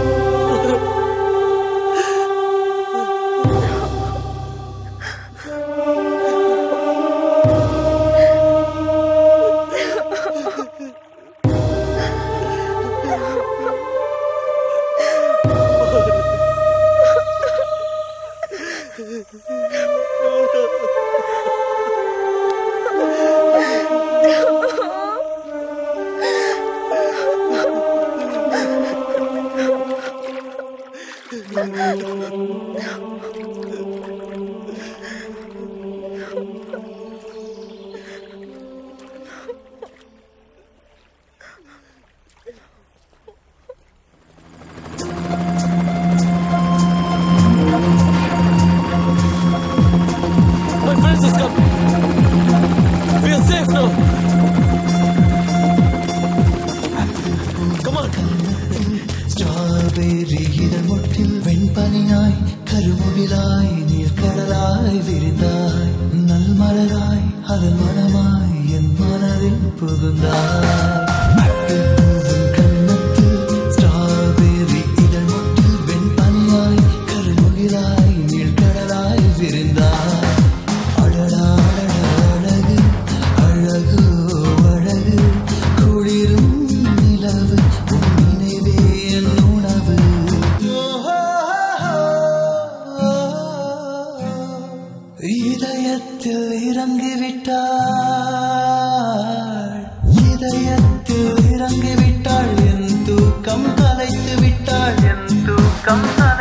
My friends has come. We are safe now. Come on. Strawberry இதழ் முட்டில் வெண்பனியாய் கருமுகிலாய் நீர்க்கடலாய் விரிந்தாய் நல் மலராய் அதன் மனமாய் என் மனதில் புகுந்தாய் அட்டில் பூவின் கன்னத்தில் ஸ்ட்ராபெர்ரி இதழ் முட்டில் வெண்பனியாய் கருமுகிலாய் நீர்க்கடலாய் விரிந்தாய் அடடா அடடா அழகு அழகு அழகு குளிரும் நிலவு உன் நினைவே என் உணவு இதயத்தில் இறங்கிவிட்டாள் இதயத்தில் இறங்கிவிட்டாள் என் தூக்கம் கலைத்து விட்டாள் என் தூக்கம் கலை